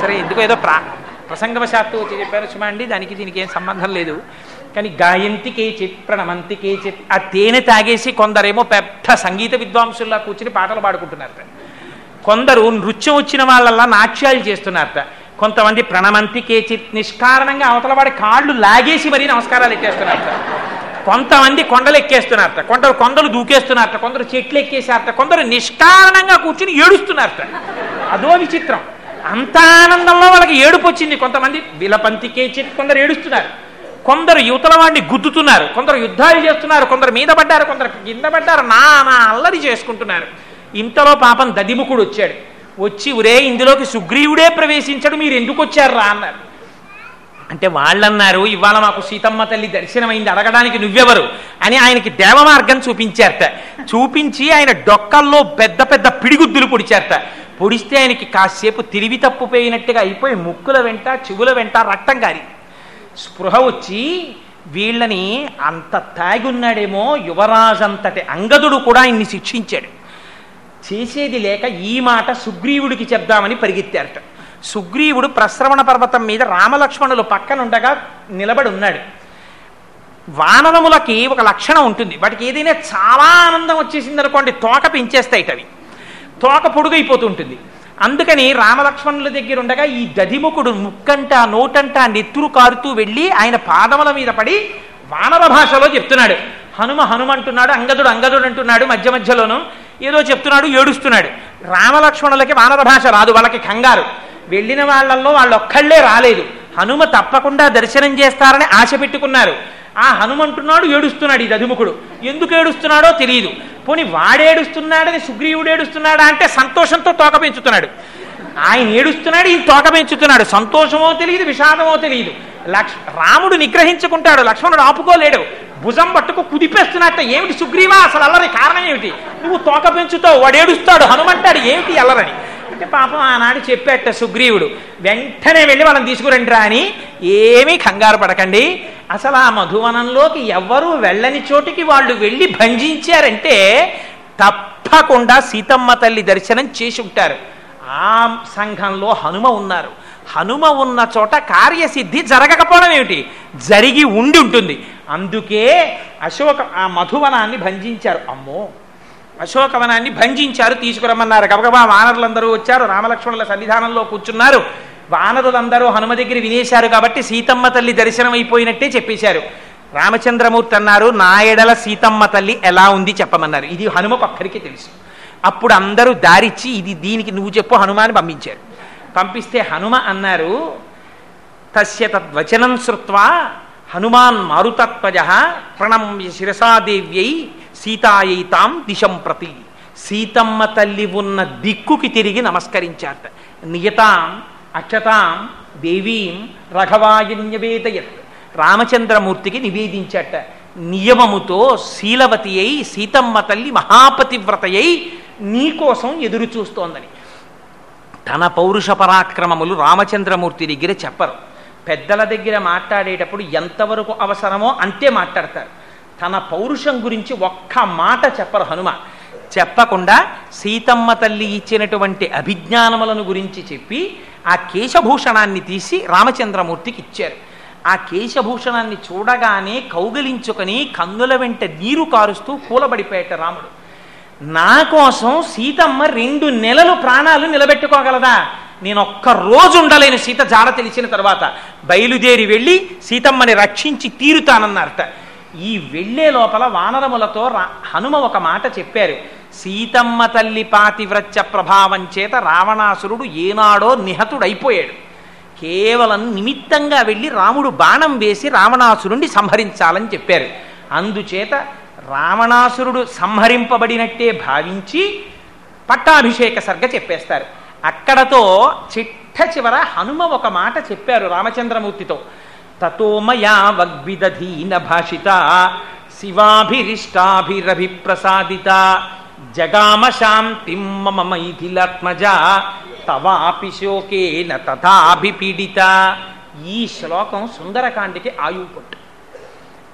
సరే ఎందుకో ఏదో ప్రా ప్రసంగవశాత్తు వచ్చి చెప్పారు సుమా అండి దానికి దీనికి ఏం సంబంధం లేదు కానీ గాయంతి కేచిత్ ప్రణమంతి కేచిత్ ఆ తేనె తాగేసి కొందరేమో పెద్ద సంగీత విద్వాంసుల్లా కూర్చుని పాటలు పాడుకుంటున్నారట కొందరు నృత్యం వచ్చిన వాళ్ళల్లా నాట్యాలు చేస్తున్నారట కొంతమంది ప్రణమంతి కేచిత్ నిష్కారణంగా అవతల వాడి కాళ్ళు లాగేసి మరీ నమస్కారాలు ఎక్కేస్తున్నారట కొంతమంది కొండలు ఎక్కేస్తున్నారట కొందరు కొండలు దూకేస్తున్నారట కొందరు చెట్లు ఎక్కేశారట కొందరు నిష్కారణంగా కూర్చుని ఏడుస్తున్నారట అదో విచిత్రం అంత ఆనందంలో వాళ్ళకి ఏడుపు వచ్చింది కొంతమంది విలపంతికే చెట్టు కొందరు ఏడుస్తున్నారు కొందరు యువతల వాడిని గుద్దుతున్నారు కొందరు యుద్ధాలు చేస్తున్నారు కొందరు మీద పడ్డారు కొందరు కింద పడ్డారు నా నా అల్లరి చేసుకుంటున్నారు ఇంతలో పాపం దదిముఖుడు వచ్చాడు వచ్చి ఒరే ఇందులోకి సుగ్రీవుడే ప్రవేశించడు మీరు ఎందుకు వచ్చారు రా అన్నారు అంటే వాళ్ళన్నారు ఇవాళ మాకు సీతమ్మ తల్లి దర్శనమైంది అడగడానికి నువ్వెవరు అని ఆయనకి దేవ మార్గం చూపించారట చూపించి ఆయన డొక్కల్లో పెద్ద పెద్ద పిడిగుద్దులు పొడిచారట పొడిస్తే ఆయనకి కాసేపు తిరిగి తప్పుపోయినట్టుగా అయిపోయి ముక్కుల వెంట చెవుల వెంట రక్తం గారి స్పృహ వచ్చి వీళ్ళని అంత తాగున్నాడేమో యువరాజంతటి అంగదుడు కూడా ఆయన్ని శిక్షించాడు చేసేది లేక ఈ మాట సుగ్రీవుడికి చెప్దామని పరిగెత్తారట సుగ్రీవుడు ప్రశ్రవణ పర్వతం మీద రామలక్ష్మణులు పక్కనుండగా నిలబడి ఉన్నాడు వానరములకి ఒక లక్షణం ఉంటుంది వాటికి ఏదైనా చాలా ఆనందం వచ్చేసింది అనుకోండి తోక పెంచేస్తాయి అవి తోక పొడుగైపోతూ ఉంటుంది అందుకని రామలక్ష్మణుల దగ్గర ఉండగా ఈ దధిముఖుడు ముక్కంట నోటంట నెత్తురు కారుతూ వెళ్ళి ఆయన పాదముల మీద పడి వానర భాషలో చెప్తున్నాడు హనుమ హనుమ అంటున్నాడు అంగదుడు అంగదుడు అంటున్నాడు మధ్య మధ్యలోను ఏదో చెప్తున్నాడు ఏడుస్తున్నాడు రామలక్ష్మణులకి వానర భాష రాదు వాళ్ళకి కంగారు వెళ్ళిన వాళ్ళల్లో వాళ్ళు ఒక్కళ్ళే రాలేదు హనుమ తప్పకుండా దర్శనం చేస్తారని ఆశ పెట్టుకున్నారు ఆ హనుమంటున్నాడు ఏడుస్తున్నాడు ఈ దధిముఖుడు ఎందుకు ఏడుస్తున్నాడో తెలియదు పోని వాడేడుస్తున్నాడని సుగ్రీవుడు ఏడుస్తున్నాడా అంటే సంతోషంతో తోక పెంచుతున్నాడు ఆయన ఏడుస్తున్నాడు ఈయన తోక పెంచుతున్నాడు సంతోషమో తెలియదు విషాదమో తెలియదు లక్ష్ రాముడు నిగ్రహించుకుంటాడు లక్ష్మణుడు ఆపుకోలేడు భుజం పట్టుకు కుదిపేస్తున్నట్ట ఏమిటి సుగ్రీవా అసలు అల్లరి కారణం ఏమిటి నువ్వు తోక పెంచుతావు వాడు ఏడుస్తాడు హనుమంటాడు ఏమిటి అల్లరని అంటే పాపం ఆనాడు చెప్పేట సుగ్రీవుడు వెంటనే వెళ్ళి వాళ్ళని తీసుకురండి రా అని ఏమీ కంగారు పడకండి అసలు ఆ మధువనంలోకి ఎవ్వరూ వెళ్ళని చోటికి వాళ్ళు వెళ్ళి భంజించారంటే తప్పకుండా సీతమ్మ తల్లి దర్శనం చేసి ఉంటారు ఆ సంఘంలో హనుమ ఉన్నారు హనుమ ఉన్న చోట కార్యసిద్ధి జరగకపోవడం ఏమిటి జరిగి ఉండి ఉంటుంది అందుకే అశోక ఆ మధువనాన్ని భంజించారు అమ్మో అశోకవనాన్ని భంజించారు తీసుకురమ్మన్నారు గబగబా వానరులందరూ వచ్చారు రామలక్ష్మణుల సన్నిధానంలో కూర్చున్నారు వానరులందరూ హనుమ దగ్గర వినేశారు కాబట్టి సీతమ్మ తల్లి దర్శనం అయిపోయినట్టే చెప్పేశారు రామచంద్రమూర్తి అన్నారు నా ఎడల సీతమ్మ తల్లి ఎలా ఉంది చెప్పమన్నారు ఇది హనుమకు ఒక్కరికి తెలుసు అప్పుడు అందరూ దారిచ్చి ఇది దీనికి నువ్వు చెప్పు హనుమాని పంపించారు పంపిస్తే హనుమ అన్నారు తస్య తద్వచనం శ్రుత్వా హనుమాన్ మారుతత్వజ ప్రణమ్య శిరసాదేవ్యై సీతాయై తాం దిశం ప్రతి సీతమ్మ తల్లి ఉన్న దిక్కుకి తిరిగి నమస్కరించారట నియతాం అక్షతాం దేవీం రఘవాయన్యవేదయత్ రామచంద్రమూర్తికి నివేదించట నియమముతో శీలవతి అయి సీతమ్మ తల్లి మహాపతివ్రతయై నీకోసం ఎదురు చూస్తోందని తన పౌరుష పరాక్రమములు రామచంద్రమూర్తి దగ్గర చెప్పరు పెద్దల దగ్గర మాట్లాడేటప్పుడు ఎంతవరకు అవసరమో అంతే మాట్లాడతారు తన పౌరుషం గురించి ఒక్క మాట చెప్పరు హనుమ చెప్పకుండా సీతమ్మ తల్లి ఇచ్చినటువంటి అభిజ్ఞానములను గురించి చెప్పి ఆ కేశభూషణాన్ని తీసి రామచంద్రమూర్తికి ఇచ్చారు ఆ కేశభూషణాన్ని చూడగానే కౌగలించుకొని కన్నుల వెంట నీరు కారుస్తూ కూలబడిపోయేట రాముడు నా కోసం సీతమ్మ రెండు నెలలు ప్రాణాలు నిలబెట్టుకోగలదా నేను ఒక్క రోజు ఉండలేను సీత జాడ తెలిసిన తర్వాత బయలుదేరి వెళ్ళి సీతమ్మని రక్షించి తీరుతానన్నారట ఈ వెళ్లే లోపల వానరములతో రా- హనుమ ఒక మాట చెప్పారు సీతమ్మ తల్లి పాతివ్రత్య ప్రభావం చేత రావణాసురుడు ఏనాడో నిహతుడైపోయాడు కేవలం నిమిత్తంగా వెళ్ళి రాముడు బాణం వేసి రావణాసురుణ్ణి సంహరించాలని చెప్పారు అందుచేత రావణాసురుడు సంహరింపబడినట్టే భావించి పట్టాభిషేక సర్గ చెప్పేస్తారు అక్కడతో చిట్ట చివర హనుమ ఒక మాట చెప్పారు రామచంద్రమూర్తితో తతో మయా వగ్విదధీన భాషిత శివాభిరిష్టాభిరభిప్రసాదిత జగామ శాంతిం మమ మైథిలాత్మజ తవాపి శోకేన తథాభిపీడిత ఈ శ్లోకం సుందరకాండికి ఆయువు పట్టు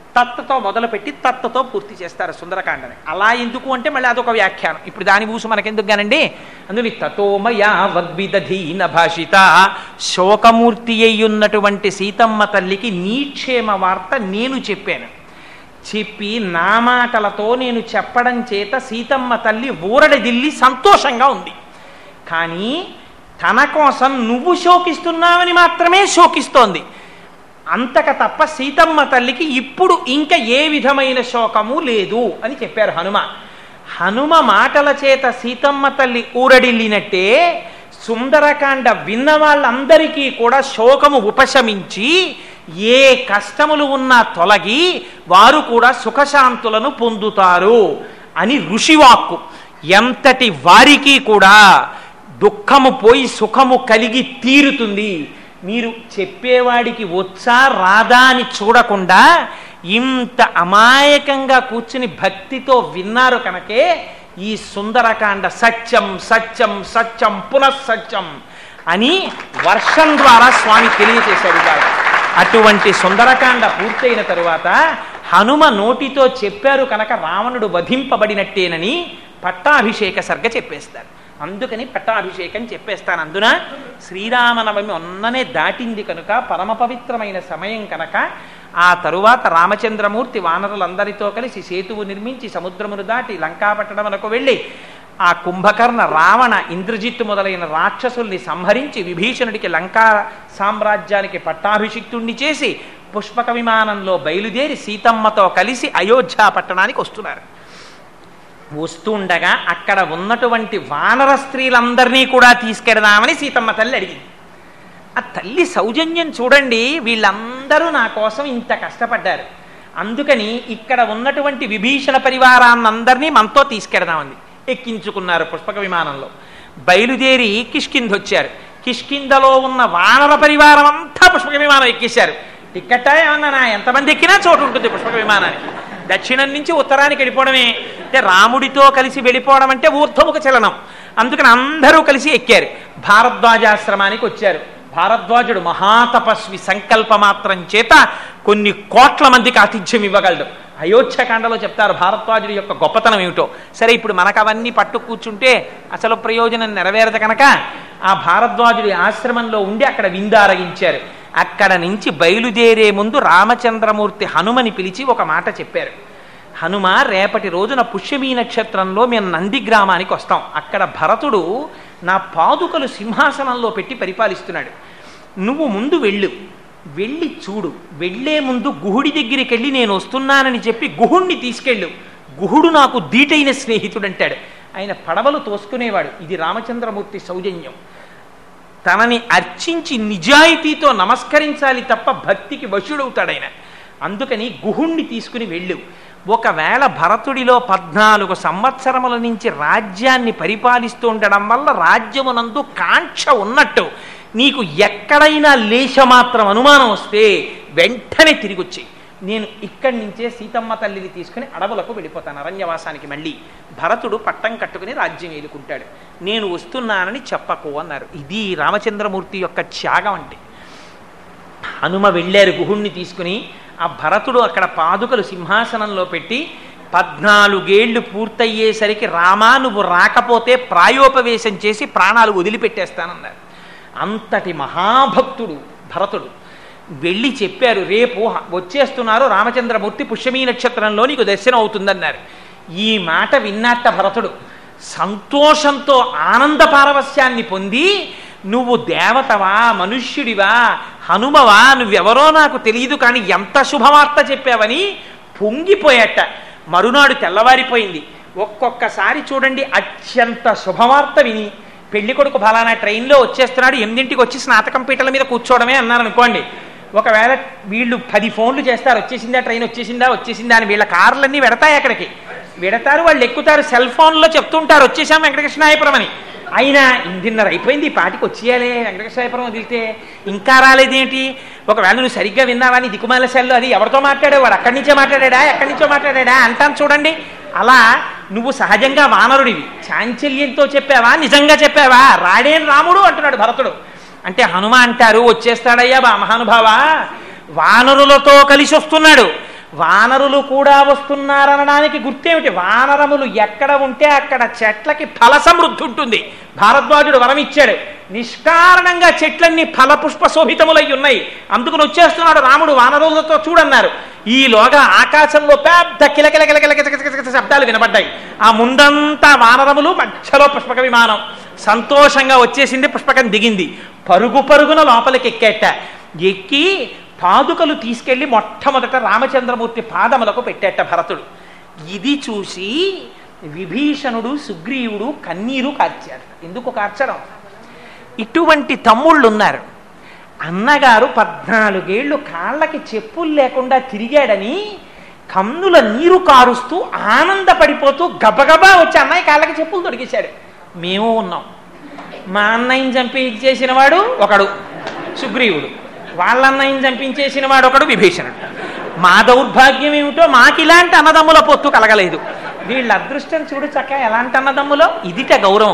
తత్తతో మొదలుపెట్టి తత్తతో పూర్తి చేస్తారు సుందరకాండని అలా ఎందుకు అంటే మళ్ళీ అదొక వ్యాఖ్యానం ఇప్పుడు దాని ఊసు మనకెందుకు గానండి అందులో తతోమయా వద్విదధీన భాషిత శోకమూర్తి అయ్యున్నటువంటి సీతమ్మ తల్లికి నీక్షేమ వార్త నేను చెప్పాను చెప్పి నా మాటలతో నేను చెప్పడం చేత సీతమ్మ తల్లి ఊరడదిల్లి సంతోషంగా ఉంది కానీ తన కోసం నువ్వు శోకిస్తున్నావని మాత్రమే శోకిస్తోంది అంతక తప్ప సీతమ్మ తల్లికి ఇప్పుడు ఇంకా ఏ విధమైన శోకము లేదు అని చెప్పారు హనుమ హనుమ మాటల చేత సీతమ్మ తల్లి ఊరడిల్లినట్టే సుందరకాండ విన్న వాళ్ళందరికీ కూడా శోకము ఉపశమించి ఏ కష్టములు ఉన్నా తొలగి వారు కూడా సుఖశాంతులను పొందుతారు అని ఋషివాక్కు ఎంతటి వారికి కూడా దుఃఖము పోయి సుఖము కలిగి తీరుతుంది మీరు చెప్పేవాడికి వచ్చా రాదా అని చూడకుండా ఇంత అమాయకంగా కూర్చుని భక్తితో విన్నారు కనుకే ఈ సుందరకాండ సత్యం సత్యం సత్యం పునఃసత్యం అని వర్షం ద్వారా స్వామి తెలియచేశాడు కాదు అటువంటి సుందరకాండ పూర్తయిన తరువాత హనుమ నోటితో చెప్పారు కనుక రావణుడు వధింపబడినట్టేనని పట్టాభిషేక సర్గ చెప్పేస్తారు అందుకని పట్టాభిషేకం చెప్పేస్తాను అందున శ్రీరామనవమి ఒన్ననే దాటింది కనుక పరమ పవిత్రమైన సమయం కనుక ఆ తరువాత రామచంద్రమూర్తి వానరులందరితో కలిసి సేతువు నిర్మించి సముద్రమును దాటి లంకాపట్టణమునకు వెళ్ళి ఆ కుంభకర్ణ రావణ ఇంద్రజిత్తు మొదలైన రాక్షసుల్ని సంహరించి విభీషణుడికి లంకా సామ్రాజ్యానికి పట్టాభిషిక్తుణ్ణి చేసి పుష్పక విమానంలో బయలుదేరి సీతమ్మతో కలిసి అయోధ్య పట్టణానికి వస్తున్నారు వస్తుండగా అక్కడ ఉన్నటువంటి వానర స్త్రీలందరినీ కూడా తీసుకెడదామని సీతమ్మ తల్లి అడిగింది ఆ తల్లి సౌజన్యం చూడండి వీళ్ళందరూ నా కోసం ఇంత కష్టపడ్డారు అందుకని ఇక్కడ ఉన్నటువంటి విభీషణ పరివారాన్నందరినీ మనతో తీసుకెడదామంది ఎక్కించుకున్నారు పుష్పక విమానంలో బయలుదేరి కిష్కింద వచ్చారు కిష్కిందలో ఉన్న వానర పరివారం అంతా పుష్పక విమానం ఎక్కేశారు టిక్కెట్ ఏమన్నా నా ఎంతమంది ఎక్కినా చోటు ఉంటుంది పుష్పక విమానానికి దక్షిణం నుంచి ఉత్తరానికి వెళ్ళిపోవడమే అంటే రాముడితో కలిసి వెళ్ళిపోవడం అంటే ఊర్ధముఖ చలనం అందుకని అందరూ కలిసి ఎక్కారు భారద్వాజాశ్రమానికి వచ్చారు భారద్వాజుడు మహాతపస్వి సంకల్ప మాత్రం చేత కొన్ని కోట్ల మందికి ఆతిథ్యం ఇవ్వగలడు అయోధ్యకాండలో చెప్తారు భారద్వాజుడి యొక్క గొప్పతనం ఏమిటో సరే ఇప్పుడు మనకు అవన్నీ పట్టు కూర్చుంటే అసలు ప్రయోజనం నెరవేరదు కనుక ఆ భారద్వాజుడి ఆశ్రమంలో ఉండి అక్కడ విందారగించారు అక్కడ నుంచి బయలుదేరే ముందు రామచంద్రమూర్తి హనుమని పిలిచి ఒక మాట చెప్పారు హనుమ రేపటి రోజున పుష్యమీ నక్షత్రంలో మేము నంది గ్రామానికి వస్తాం అక్కడ భరతుడు నా పాదుకలు సింహాసనంలో పెట్టి పరిపాలిస్తున్నాడు నువ్వు ముందు వెళ్ళు వెళ్ళి చూడు వెళ్లే ముందు గుహుడి దగ్గరికి వెళ్ళి నేను వస్తున్నానని చెప్పి గుహుణ్ణి తీసుకెళ్ళు గుహుడు నాకు దీటైన స్నేహితుడు అంటాడు ఆయన పడవలు తోసుకునేవాడు ఇది రామచంద్రమూర్తి సౌజన్యం తనని అర్చించి నిజాయితీతో నమస్కరించాలి తప్ప భక్తికి వశుడవుతాడు ఆయన అందుకని గుహుణ్ణి తీసుకుని వెళ్ళు ఒకవేళ భరతుడిలో పద్నాలుగు సంవత్సరముల నుంచి రాజ్యాన్ని పరిపాలిస్తూ ఉండడం వల్ల రాజ్యమునందు కాంక్ష ఉన్నట్టు నీకు ఎక్కడైనా లేశమాత్రం అనుమానం వస్తే వెంటనే తిరిగి వచ్చి నేను ఇక్కడి నుంచే సీతమ్మ తల్లిని తీసుకుని అడవులకు వెళ్ళిపోతాను అరణ్యవాసానికి మళ్ళీ భరతుడు పట్టం కట్టుకుని రాజ్యం ఏలుకుంటాడు నేను వస్తున్నానని చెప్పకు అన్నారు ఇది రామచంద్రమూర్తి యొక్క త్యాగం అంటే హనుమ వెళ్ళారు గుహుణ్ణి తీసుకుని ఆ భరతుడు అక్కడ పాదుకలు సింహాసనంలో పెట్టి పద్నాలుగేళ్లు పూర్తయ్యేసరికి రామా నువ్వు రాకపోతే ప్రాయోపవేశం చేసి ప్రాణాలు వదిలిపెట్టేస్తానన్నారు అంతటి మహాభక్తుడు భరతుడు వెళ్ళి చెప్పారు రేపు వచ్చేస్తున్నారు రామచంద్రమూర్తి పుష్యమీ నక్షత్రంలో నీకు దర్శనం అవుతుందన్నారు ఈ మాట విన్నట్ట భరతుడు సంతోషంతో ఆనంద పారవస్యాన్ని పొంది నువ్వు దేవతవా మనుష్యుడివా హనుమవా నువ్వెవరో నాకు తెలియదు కానీ ఎంత శుభవార్త చెప్పావని పొంగిపోయాట మరునాడు తెల్లవారిపోయింది ఒక్కొక్కసారి చూడండి అత్యంత శుభవార్త విని పెళ్లి కొడుకు ఫలానా ట్రైన్లో వచ్చేస్తున్నాడు ఎనిమిదింటికి వచ్చి స్నాతకం పీటల మీద కూర్చోవడమే అన్నారు అనుకోండి ఒకవేళ వీళ్ళు పది ఫోన్లు చేస్తారు వచ్చేసిందా ట్రైన్ వచ్చేసిందా వచ్చేసిందా అని వీళ్ళ కార్లన్నీ వెడతాయి అక్కడికి వెడతారు వాళ్ళు ఎక్కుతారు సెల్ ఫోన్లో చెప్తుంటారు వచ్చేసాం వెంకటకృష్ణాయపురం అని అయినా ఇందిన్నర అయిపోయింది ఈ పాటికి వచ్చేయాలి వెంకటేశ్వరపురం వదిలితే ఇంకా రాలేదేంటి ఒకవేళ నువ్వు సరిగ్గా విన్నావని దిక్కుమాల సెల్లు అది ఎవరితో మాట్లాడావు వాడు అక్కడి నుంచే మాట్లాడా ఎక్కడి నుంచో మాట్లాడా అంటాను చూడండి అలా నువ్వు సహజంగా వానరుడివి చాంచల్యంతో చెప్పావా నిజంగా చెప్పావా రాడేం రాముడు అంటున్నాడు భరతుడు అంటే హనుమ అంటారు వచ్చేస్తాడయ్యా బా మహానుభావ వానరులతో కలిసి వస్తున్నాడు వానరులు కూడా వస్తున్నారనడానికి గుర్తేమిటి వానరములు ఎక్కడ ఉంటే అక్కడ చెట్లకి ఫల సమృద్ధి ఉంటుంది భారద్వాజుడు వరం ఇచ్చాడు నిష్కారణంగా చెట్లన్నీ ఫలపుష్ప శోభితములై ఉన్నాయి అందుకుని వచ్చేస్తున్నాడు రాముడు వానరులతో చూడన్నారు ఈలోగా ఆకాశంలో పెద్ద కిలకిల కిలకిల కిచకిచకిచ శబ్దాలు వినబడ్డాయి ఆ ముందంతా వానరములు మధ్యలో పుష్పక విమానం సంతోషంగా వచ్చేసింది పుష్పకం దిగింది పరుగు పరుగున లోపలికి ఎక్కేట ఎక్కి పాదుకలు తీసుకెళ్లి మొట్టమొదట రామచంద్రమూర్తి పాదములకు పెట్టేట భరతుడు ఇది చూసి విభీషణుడు సుగ్రీవుడు కన్నీరు కార్చారు ఎందుకు కార్చడం ఇటువంటి తమ్ముళ్ళు ఉన్నారు అన్నగారు పద్నాలుగేళ్లు కాళ్ళకి చెప్పులు లేకుండా తిరిగాడని కన్నుల నీరు కారుస్తూ ఆనందపడిపోతూ గబగబా వచ్చి అన్నయ్య కాళ్ళకి చెప్పులు తొడిగేశాడు మేము ఉన్నాం మా అన్నయ్యని చంపి చేసిన వాడు ఒకడు సుగ్రీవుడు వాళ్ళ అన్నయ్యని చంపించేసిన వాడు ఒకడు విభీషణుడు మా దౌర్భాగ్యం ఏమిటో మాకు ఇలాంటి అన్నదమ్ముల పొత్తు కలగలేదు వీళ్ళ అదృష్టం చూడు చక్క ఎలాంటి అన్నదమ్ములో ఇదిట గౌరవం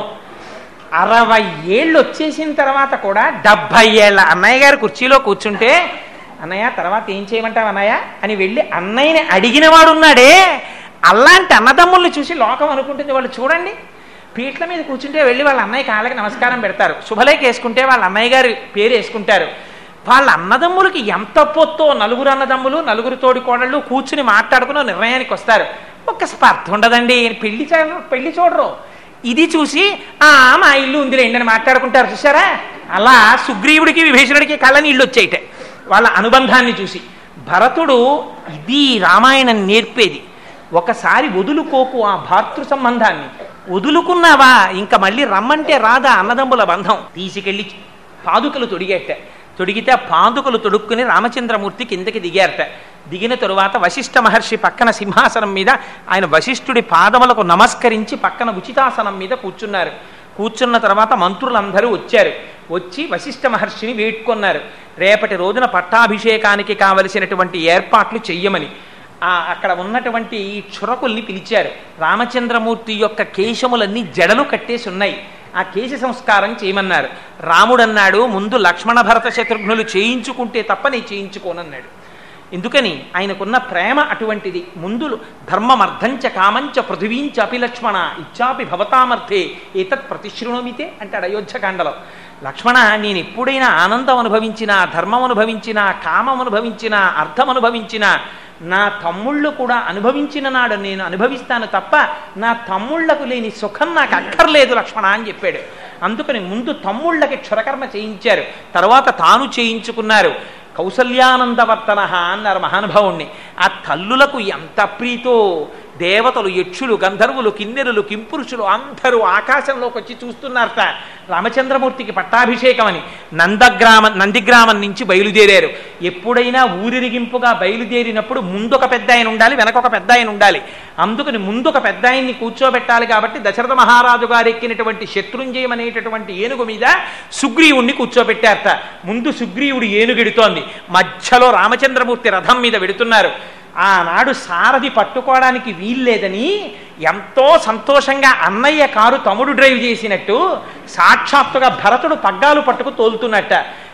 అరవై ఏళ్ళు వచ్చేసిన తర్వాత కూడా డెబ్భై ఏళ్ళ అన్నయ్య గారు కుర్చీలో కూర్చుంటే అన్నయ్య తర్వాత ఏం చేయమంటావు అన్నయ్య అని వెళ్ళి అన్నయ్యని అడిగిన వాడు ఉన్నాడే అలాంటి అన్నదమ్ముల్ని చూసి లోకం అనుకుంటుంది వాళ్ళు చూడండి పీట్ల మీద కూర్చుంటే వెళ్ళి వాళ్ళ అన్నయ్య కాళ్ళకి నమస్కారం పెడతారు శుభలేఖ వేసుకుంటే వాళ్ళ అన్నయ్య గారి పేరు వేసుకుంటారు వాళ్ళ అన్నదమ్ములకి ఎంత పొత్తో నలుగురు అన్నదమ్ములు నలుగురు తోడి కోడళ్ళు కూర్చుని మాట్లాడుకుని నిర్ణయానికి వస్తారు ఒక్క స్పర్ధ ఉండదండి పెళ్లి చూ- పెళ్లి చూడరు ఇది చూసి ఆ మా ఇల్లు ఉంది రండి అని మాట్లాడుకుంటారు చూసారా అలా సుగ్రీవుడికి విభీషణుడికి కళ్ళ నీళ్ళు వచ్చేయట వాళ్ళ అనుబంధాన్ని చూసి భరతుడు ఇది రామాయణం నేర్పేది ఒకసారి వదులుకోకు ఆ భాతృ సంబంధాన్ని వదులుకున్నావా ఇంకా మళ్ళీ రమ్మంటే రాదా అన్నదమ్ముల బంధం తీసుకెళ్ళి పాదుకలు తొడిగేట తొడిగితే ఆ పాదుకలు తొడుక్కుని రామచంద్రమూర్తి కిందకి దిగారట దిగిన తరువాత వశిష్ఠ మహర్షి పక్కన సింహాసనం మీద ఆయన వశిష్ఠుడి పాదములకు నమస్కరించి పక్కన ఉచితాసనం మీద కూర్చున్నారు కూర్చున్న తర్వాత మంత్రులందరూ వచ్చారు వచ్చి వశిష్ఠ మహర్షిని వేడుకొన్నారు రేపటి రోజున పట్టాభిషేకానికి కావలసినటువంటి ఏర్పాట్లు చెయ్యమని ఆ అక్కడ ఉన్నటువంటి ఈ చురకుల్ని పిలిచారు రామచంద్రమూర్తి యొక్క కేశములన్నీ జడలు కట్టేసి ఉన్నాయి ఆ కేశ సంస్కారం చేయమన్నారు రాముడన్నాడు ముందు లక్ష్మణ భరత శత్రుఘ్నులు చేయించుకుంటే తప్ప నేను చేయించుకోనన్నాడు ఎందుకని ఆయనకున్న ప్రేమ అటువంటిది ముందు ధర్మమర్థంచ కామంచ పృథివీంచ అపి లక్ష్మణ ఇచ్చాపి భవతామర్థే ఏతత్ ప్రతిశృణమితే అంటాడు అయోధ్యకాండలో లక్ష్మణ నేను ఎప్పుడైనా ఆనందం అనుభవించినా ధర్మం అనుభవించినా కామం అనుభవించినా అర్థం అనుభవించినా నా తమ్ముళ్ళు కూడా అనుభవించిన నాడు నేను అనుభవిస్తాను తప్ప నా తమ్ముళ్లకు లేని సుఖం నాకు అక్కర్లేదు లక్ష్మణ అని చెప్పాడు అందుకని ముందు తమ్ముళ్ళకి క్షురకర్మ చేయించారు తర్వాత తాను చేయించుకున్నారు కౌసల్యానందవర్తన అన్నారు మహానుభావుణ్ణి ఆ తల్లులకు ఎంత ప్రీతో దేవతలు యక్షులు గంధర్వులు కిన్నెరులు కింపురుషులు అందరూ ఆకాశంలోకి వచ్చి చూస్తున్నారట రామచంద్రమూర్తికి పట్టాభిషేకం అని నందగ్రామం నందిగ్రామం నుంచి బయలుదేరారు ఎప్పుడైనా ఊరిరిగింపుగా బయలుదేరినప్పుడు ముందొక పెద్ద ఆయన ఉండాలి వెనకొక పెద్ద ఆయన ఉండాలి అందుకని ముందొక పెద్ద ఆయన్ని కూర్చోబెట్టాలి కాబట్టి దశరథ మహారాజు గారు ఎక్కినటువంటి శత్రుంజయం అనేటటువంటి ఏనుగు మీద సుగ్రీవుణ్ణి కూర్చోబెట్టారట ముందు సుగ్రీవుడు ఏనుగెడుతోంది మధ్యలో రామచంద్రమూర్తి రథం మీద వెడుతున్నారు ఆనాడు సారథి పట్టుకోవడానికి వీల్లేదని ఎంతో సంతోషంగా అన్నయ్య కారు తమ్ముడు డ్రైవ్ చేసినట్టు సాక్షాత్తుగా భరతుడు పగ్గాలు పట్టుకు తోలుతున్నట్ట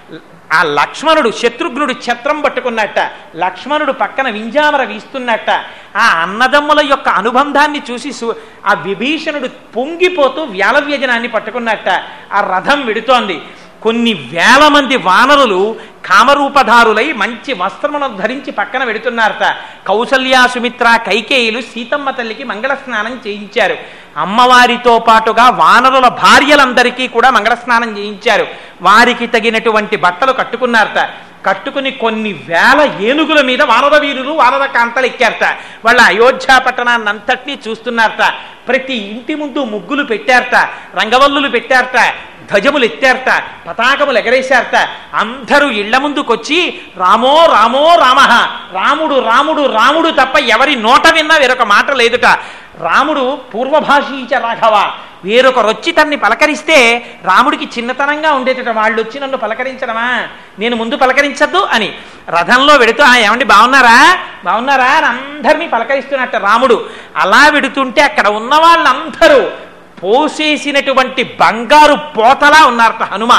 ఆ లక్ష్మణుడు శత్రుఘ్నుడు ఛత్రం పట్టుకున్నట్ట లక్ష్మణుడు పక్కన వింజామర వీస్తున్నట్ట ఆ అన్నదమ్ముల యొక్క అనుబంధాన్ని చూసి సు- ఆ విభీషణుడు పొంగిపోతూ వ్యాలవ్యజనాన్ని పట్టుకున్నట్ట ఆ రథం విడుతోంది కొన్ని వేల మంది వానరులు కామరూపధారులై మంచి వస్త్రములను ధరించి పక్కన వెడుతున్నారట కౌసల్య సుమిత్ర కైకేయులు సీతమ్మ తల్లికి మంగళ స్నానం చేయించారు అమ్మవారితో పాటుగా వానరుల భార్యలందరికీ కూడా మంగళ స్నానం చేయించారు వారికి తగినటువంటి బట్టలు కట్టుకున్నారట కట్టుకుని కొన్ని వేల ఏనుగుల మీద వానర వీరులు వానర కాంతలు ఎక్కారట వాళ్ళ అయోధ్య పట్టణాన్ని అంతటినీ చూస్తున్నారట ప్రతి ఇంటి ముందు ముగ్గులు పెట్టారట రంగవల్లులు పెట్టారట ధ్వజములు ఎత్తారట పతాకములు ఎగరేశారట అందరూ ఇళ్ల ముందుకొచ్చి రామో రామో రామ రాముడు రాముడు రాముడు తప్ప ఎవరి నోట విన్నా వేరొక మాట లేదుట రాముడు పూర్వభాషీచ రాఘవ వేరొకరొచ్చి తన్ని పలకరిస్తే రాముడికి చిన్నతనంగా ఉండేటట వాళ్ళు వచ్చి నన్ను పలకరించడమా నేను ముందు పలకరించద్దు అని రథంలో వెడుతూ "ఆ, ఏమండి బాగున్నారా బాగున్నారా అని అందరినీ పలకరిస్తున్నట్ట రాముడు అలా వెడుతుంటే అక్కడ ఉన్న వాళ్ళందరూ పోసేసినటువంటి బంగారు పోతలా ఉన్నారట హనుమ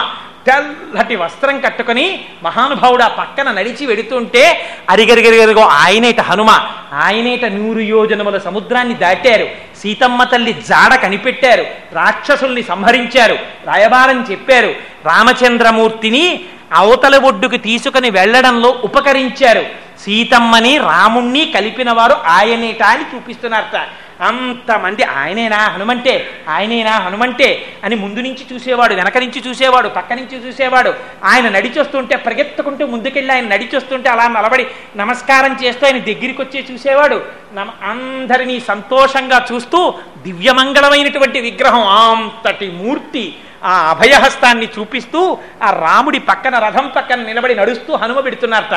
తెల్లటి వస్త్రం కట్టుకొని మహానుభావుడు ఆ పక్కన నడిచి వెడుతుంటే అరిగరిగరిగరిగో ఆయనేట హనుమ ఆయనేట నూరు యోజనముల సముద్రాన్ని దాటారు సీతమ్మ తల్లి జాడ కనిపెట్టారు రాక్షసుల్ని సంహరించారు రాయబారం చెప్పారు రామచంద్రమూర్తిని అవతల ఒడ్డుకు తీసుకుని వెళ్ళడంలో ఉపకరించారు సీతమ్మని రాముణ్ణి కలిపిన వారు ఆయనేట అని చూపిస్తున్నారట అంతమంది ఆయనేనా హనుమంటే ఆయనేనా హనుమంటే అని ముందు నుంచి చూసేవాడు వెనక నుంచి చూసేవాడు పక్క నుంచి చూసేవాడు ఆయన నడిచొస్తుంటే పరిగెత్తుకుంటూ ముందుకెళ్ళి ఆయన నడిచొస్తుంటే అలా నిలబడి నమస్కారం చేస్తూ ఆయన దగ్గరికి వచ్చే చూసేవాడు నమ అందరినీ సంతోషంగా చూస్తూ దివ్యమంగళమైనటువంటి విగ్రహం అంతటి మూర్తి ఆ అభయహస్తాన్ని చూపిస్తూ ఆ రాముడి పక్కన రథం పక్కన నిలబడి నడుస్తూ హనుమ పెడుతున్నారట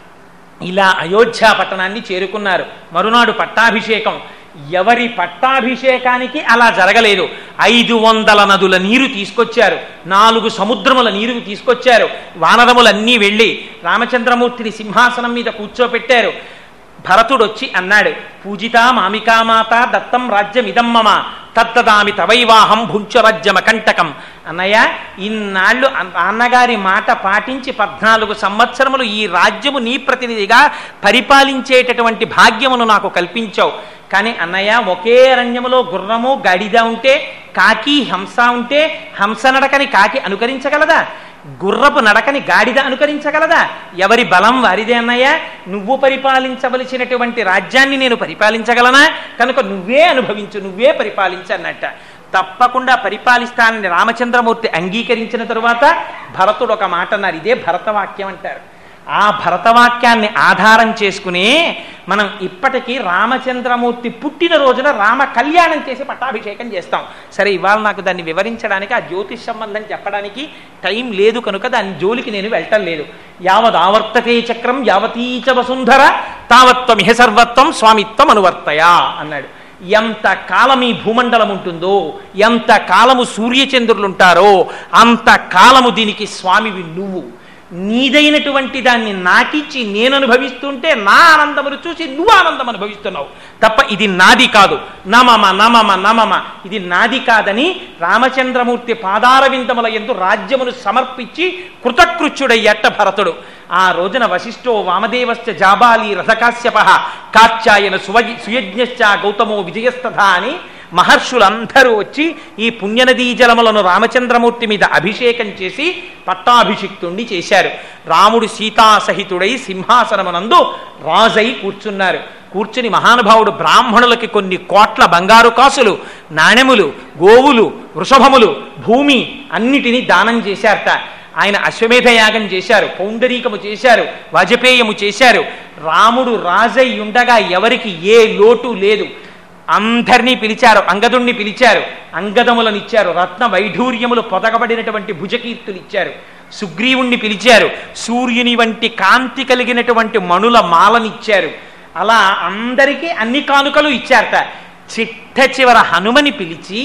ఇలా అయోధ్య పట్టణాన్ని చేరుకున్నారు మరునాడు పట్టాభిషేకం ఎవరి పట్టాభిషేకానికి అలా జరగలేదు ఐదు వందల నదుల నీరు తీసుకొచ్చారు నాలుగు సముద్రముల నీరు తీసుకొచ్చారు వానరములన్నీ వెళ్ళి రామచంద్రమూర్తిని సింహాసనం మీద కూర్చోపెట్టారు భరతుడు వచ్చి అన్నాడు పూజిత మామికామాత దత్తం రాజ్యమిదం మమ తత్తదామి తవైవాహం భుంచరాజ్యమ కంటకం అన్నయ్య ఇన్నాళ్ళు అన్- అన్నగారి మాట పాటించి పద్నాలుగు సంవత్సరములు ఈ రాజ్యము నీ ప్రతినిధిగా పరిపాలించేటటువంటి భాగ్యమును నాకు కల్పించావు కానీ అన్నయ్య ఒకే అరణ్యములో గుర్రము గడిద ఉంటే కాకి హంస ఉంటే హంస నడకని కాకి అనుకరించగలదా గుర్రపు నడకని గాడిద అనుకరించగలదా ఎవరి బలం వారిదే అన్నయ్య నువ్వు పరిపాలించవలసినటువంటి రాజ్యాన్ని నేను పరిపాలించగలనా కనుక నువ్వే అనుభవించు నువ్వే పరిపాలించు అన్నట్ట తప్పకుండా పరిపాలిస్తానని రామచంద్రమూర్తి అంగీకరించిన తరువాత భరతుడు ఒక మాట అన్నారు ఇదే భరతవాక్యం అంటారు ఆ భరతవాక్యాన్ని ఆధారం చేసుకుని మనం ఇప్పటికీ రామచంద్రమూర్తి పుట్టిన రోజున రామ కళ్యాణం చేసి పట్టాభిషేకం చేస్తాం సరే ఇవాళ నాకు దాన్ని వివరించడానికి ఆ జ్యోతిష్ సంబంధం చెప్పడానికి టైం లేదు కనుక దాని జోలికి నేను వెళ్ళటం లేదు యావద్ ఆవర్తతే చక్రం యావతీచ వసుంధర తావత్వమిహ సర్వత్వం స్వామిత్వం అనువర్తయా అన్నాడు ఎంత కాలం ఈ భూమండలం ఉంటుందో ఎంత కాలము సూర్యచంద్రులుంటారో అంత కాలము దీనికి స్వామివి నువ్వు నీదైనటువంటి దాన్ని నాకిచ్చి నేను అనుభవిస్తుంటే నా ఆనందమును చూసి నువ్వు ఆనందం అనుభవిస్తున్నావు తప్ప ఇది నాది కాదు నమమ నమమ నమమ ఇది నాది కాదని రామచంద్రమూర్తి పాదారవిందముల ఎందు రాజ్యమును సమర్పించి కృతకృత్యుడయ్యట్ట భరతుడు ఆ రోజున వశిష్ఠో వామదేవశ్చ జాబాలి రథకాశ్యప కాత్యాయన సువగి సుయజ్ఞశ్చ గౌతమో విజయస్తథ అని మహర్షులందరూ వచ్చి ఈ పుణ్యనదీ జలములను రామచంద్రమూర్తి మీద అభిషేకం చేసి పట్టాభిషిక్తుణ్ణి చేశారు రాముడు సీతాసహితుడై సింహాసనమునందు రాజై కూర్చున్నారు కూర్చుని మహానుభావుడు బ్రాహ్మణులకి కొన్ని కోట్ల బంగారు కాసులు నాణెములు గోవులు వృషభములు భూమి అన్నిటినీ దానం చేశారట ఆయన అశ్వమేధ యాగం చేశారు పౌండరీకము చేశారు వాజపేయము చేశారు రాముడు రాజై ఉండగా ఎవరికి ఏ లోటు లేదు అందరినీ పిలిచారు అంగదుణ్ణి పిలిచారు అంగదములను ఇచ్చారు రత్న వైఢూర్యములు పొదగబడినటువంటి భుజకీర్తులు ఇచ్చారు సుగ్రీవుణ్ణి పిలిచారు సూర్యుని వంటి కాంతి కలిగినటువంటి మణుల మాలనిచ్చారు అలా అందరికీ అన్ని కానుకలు ఇచ్చారట చిట్ట చివర హనుమని పిలిచి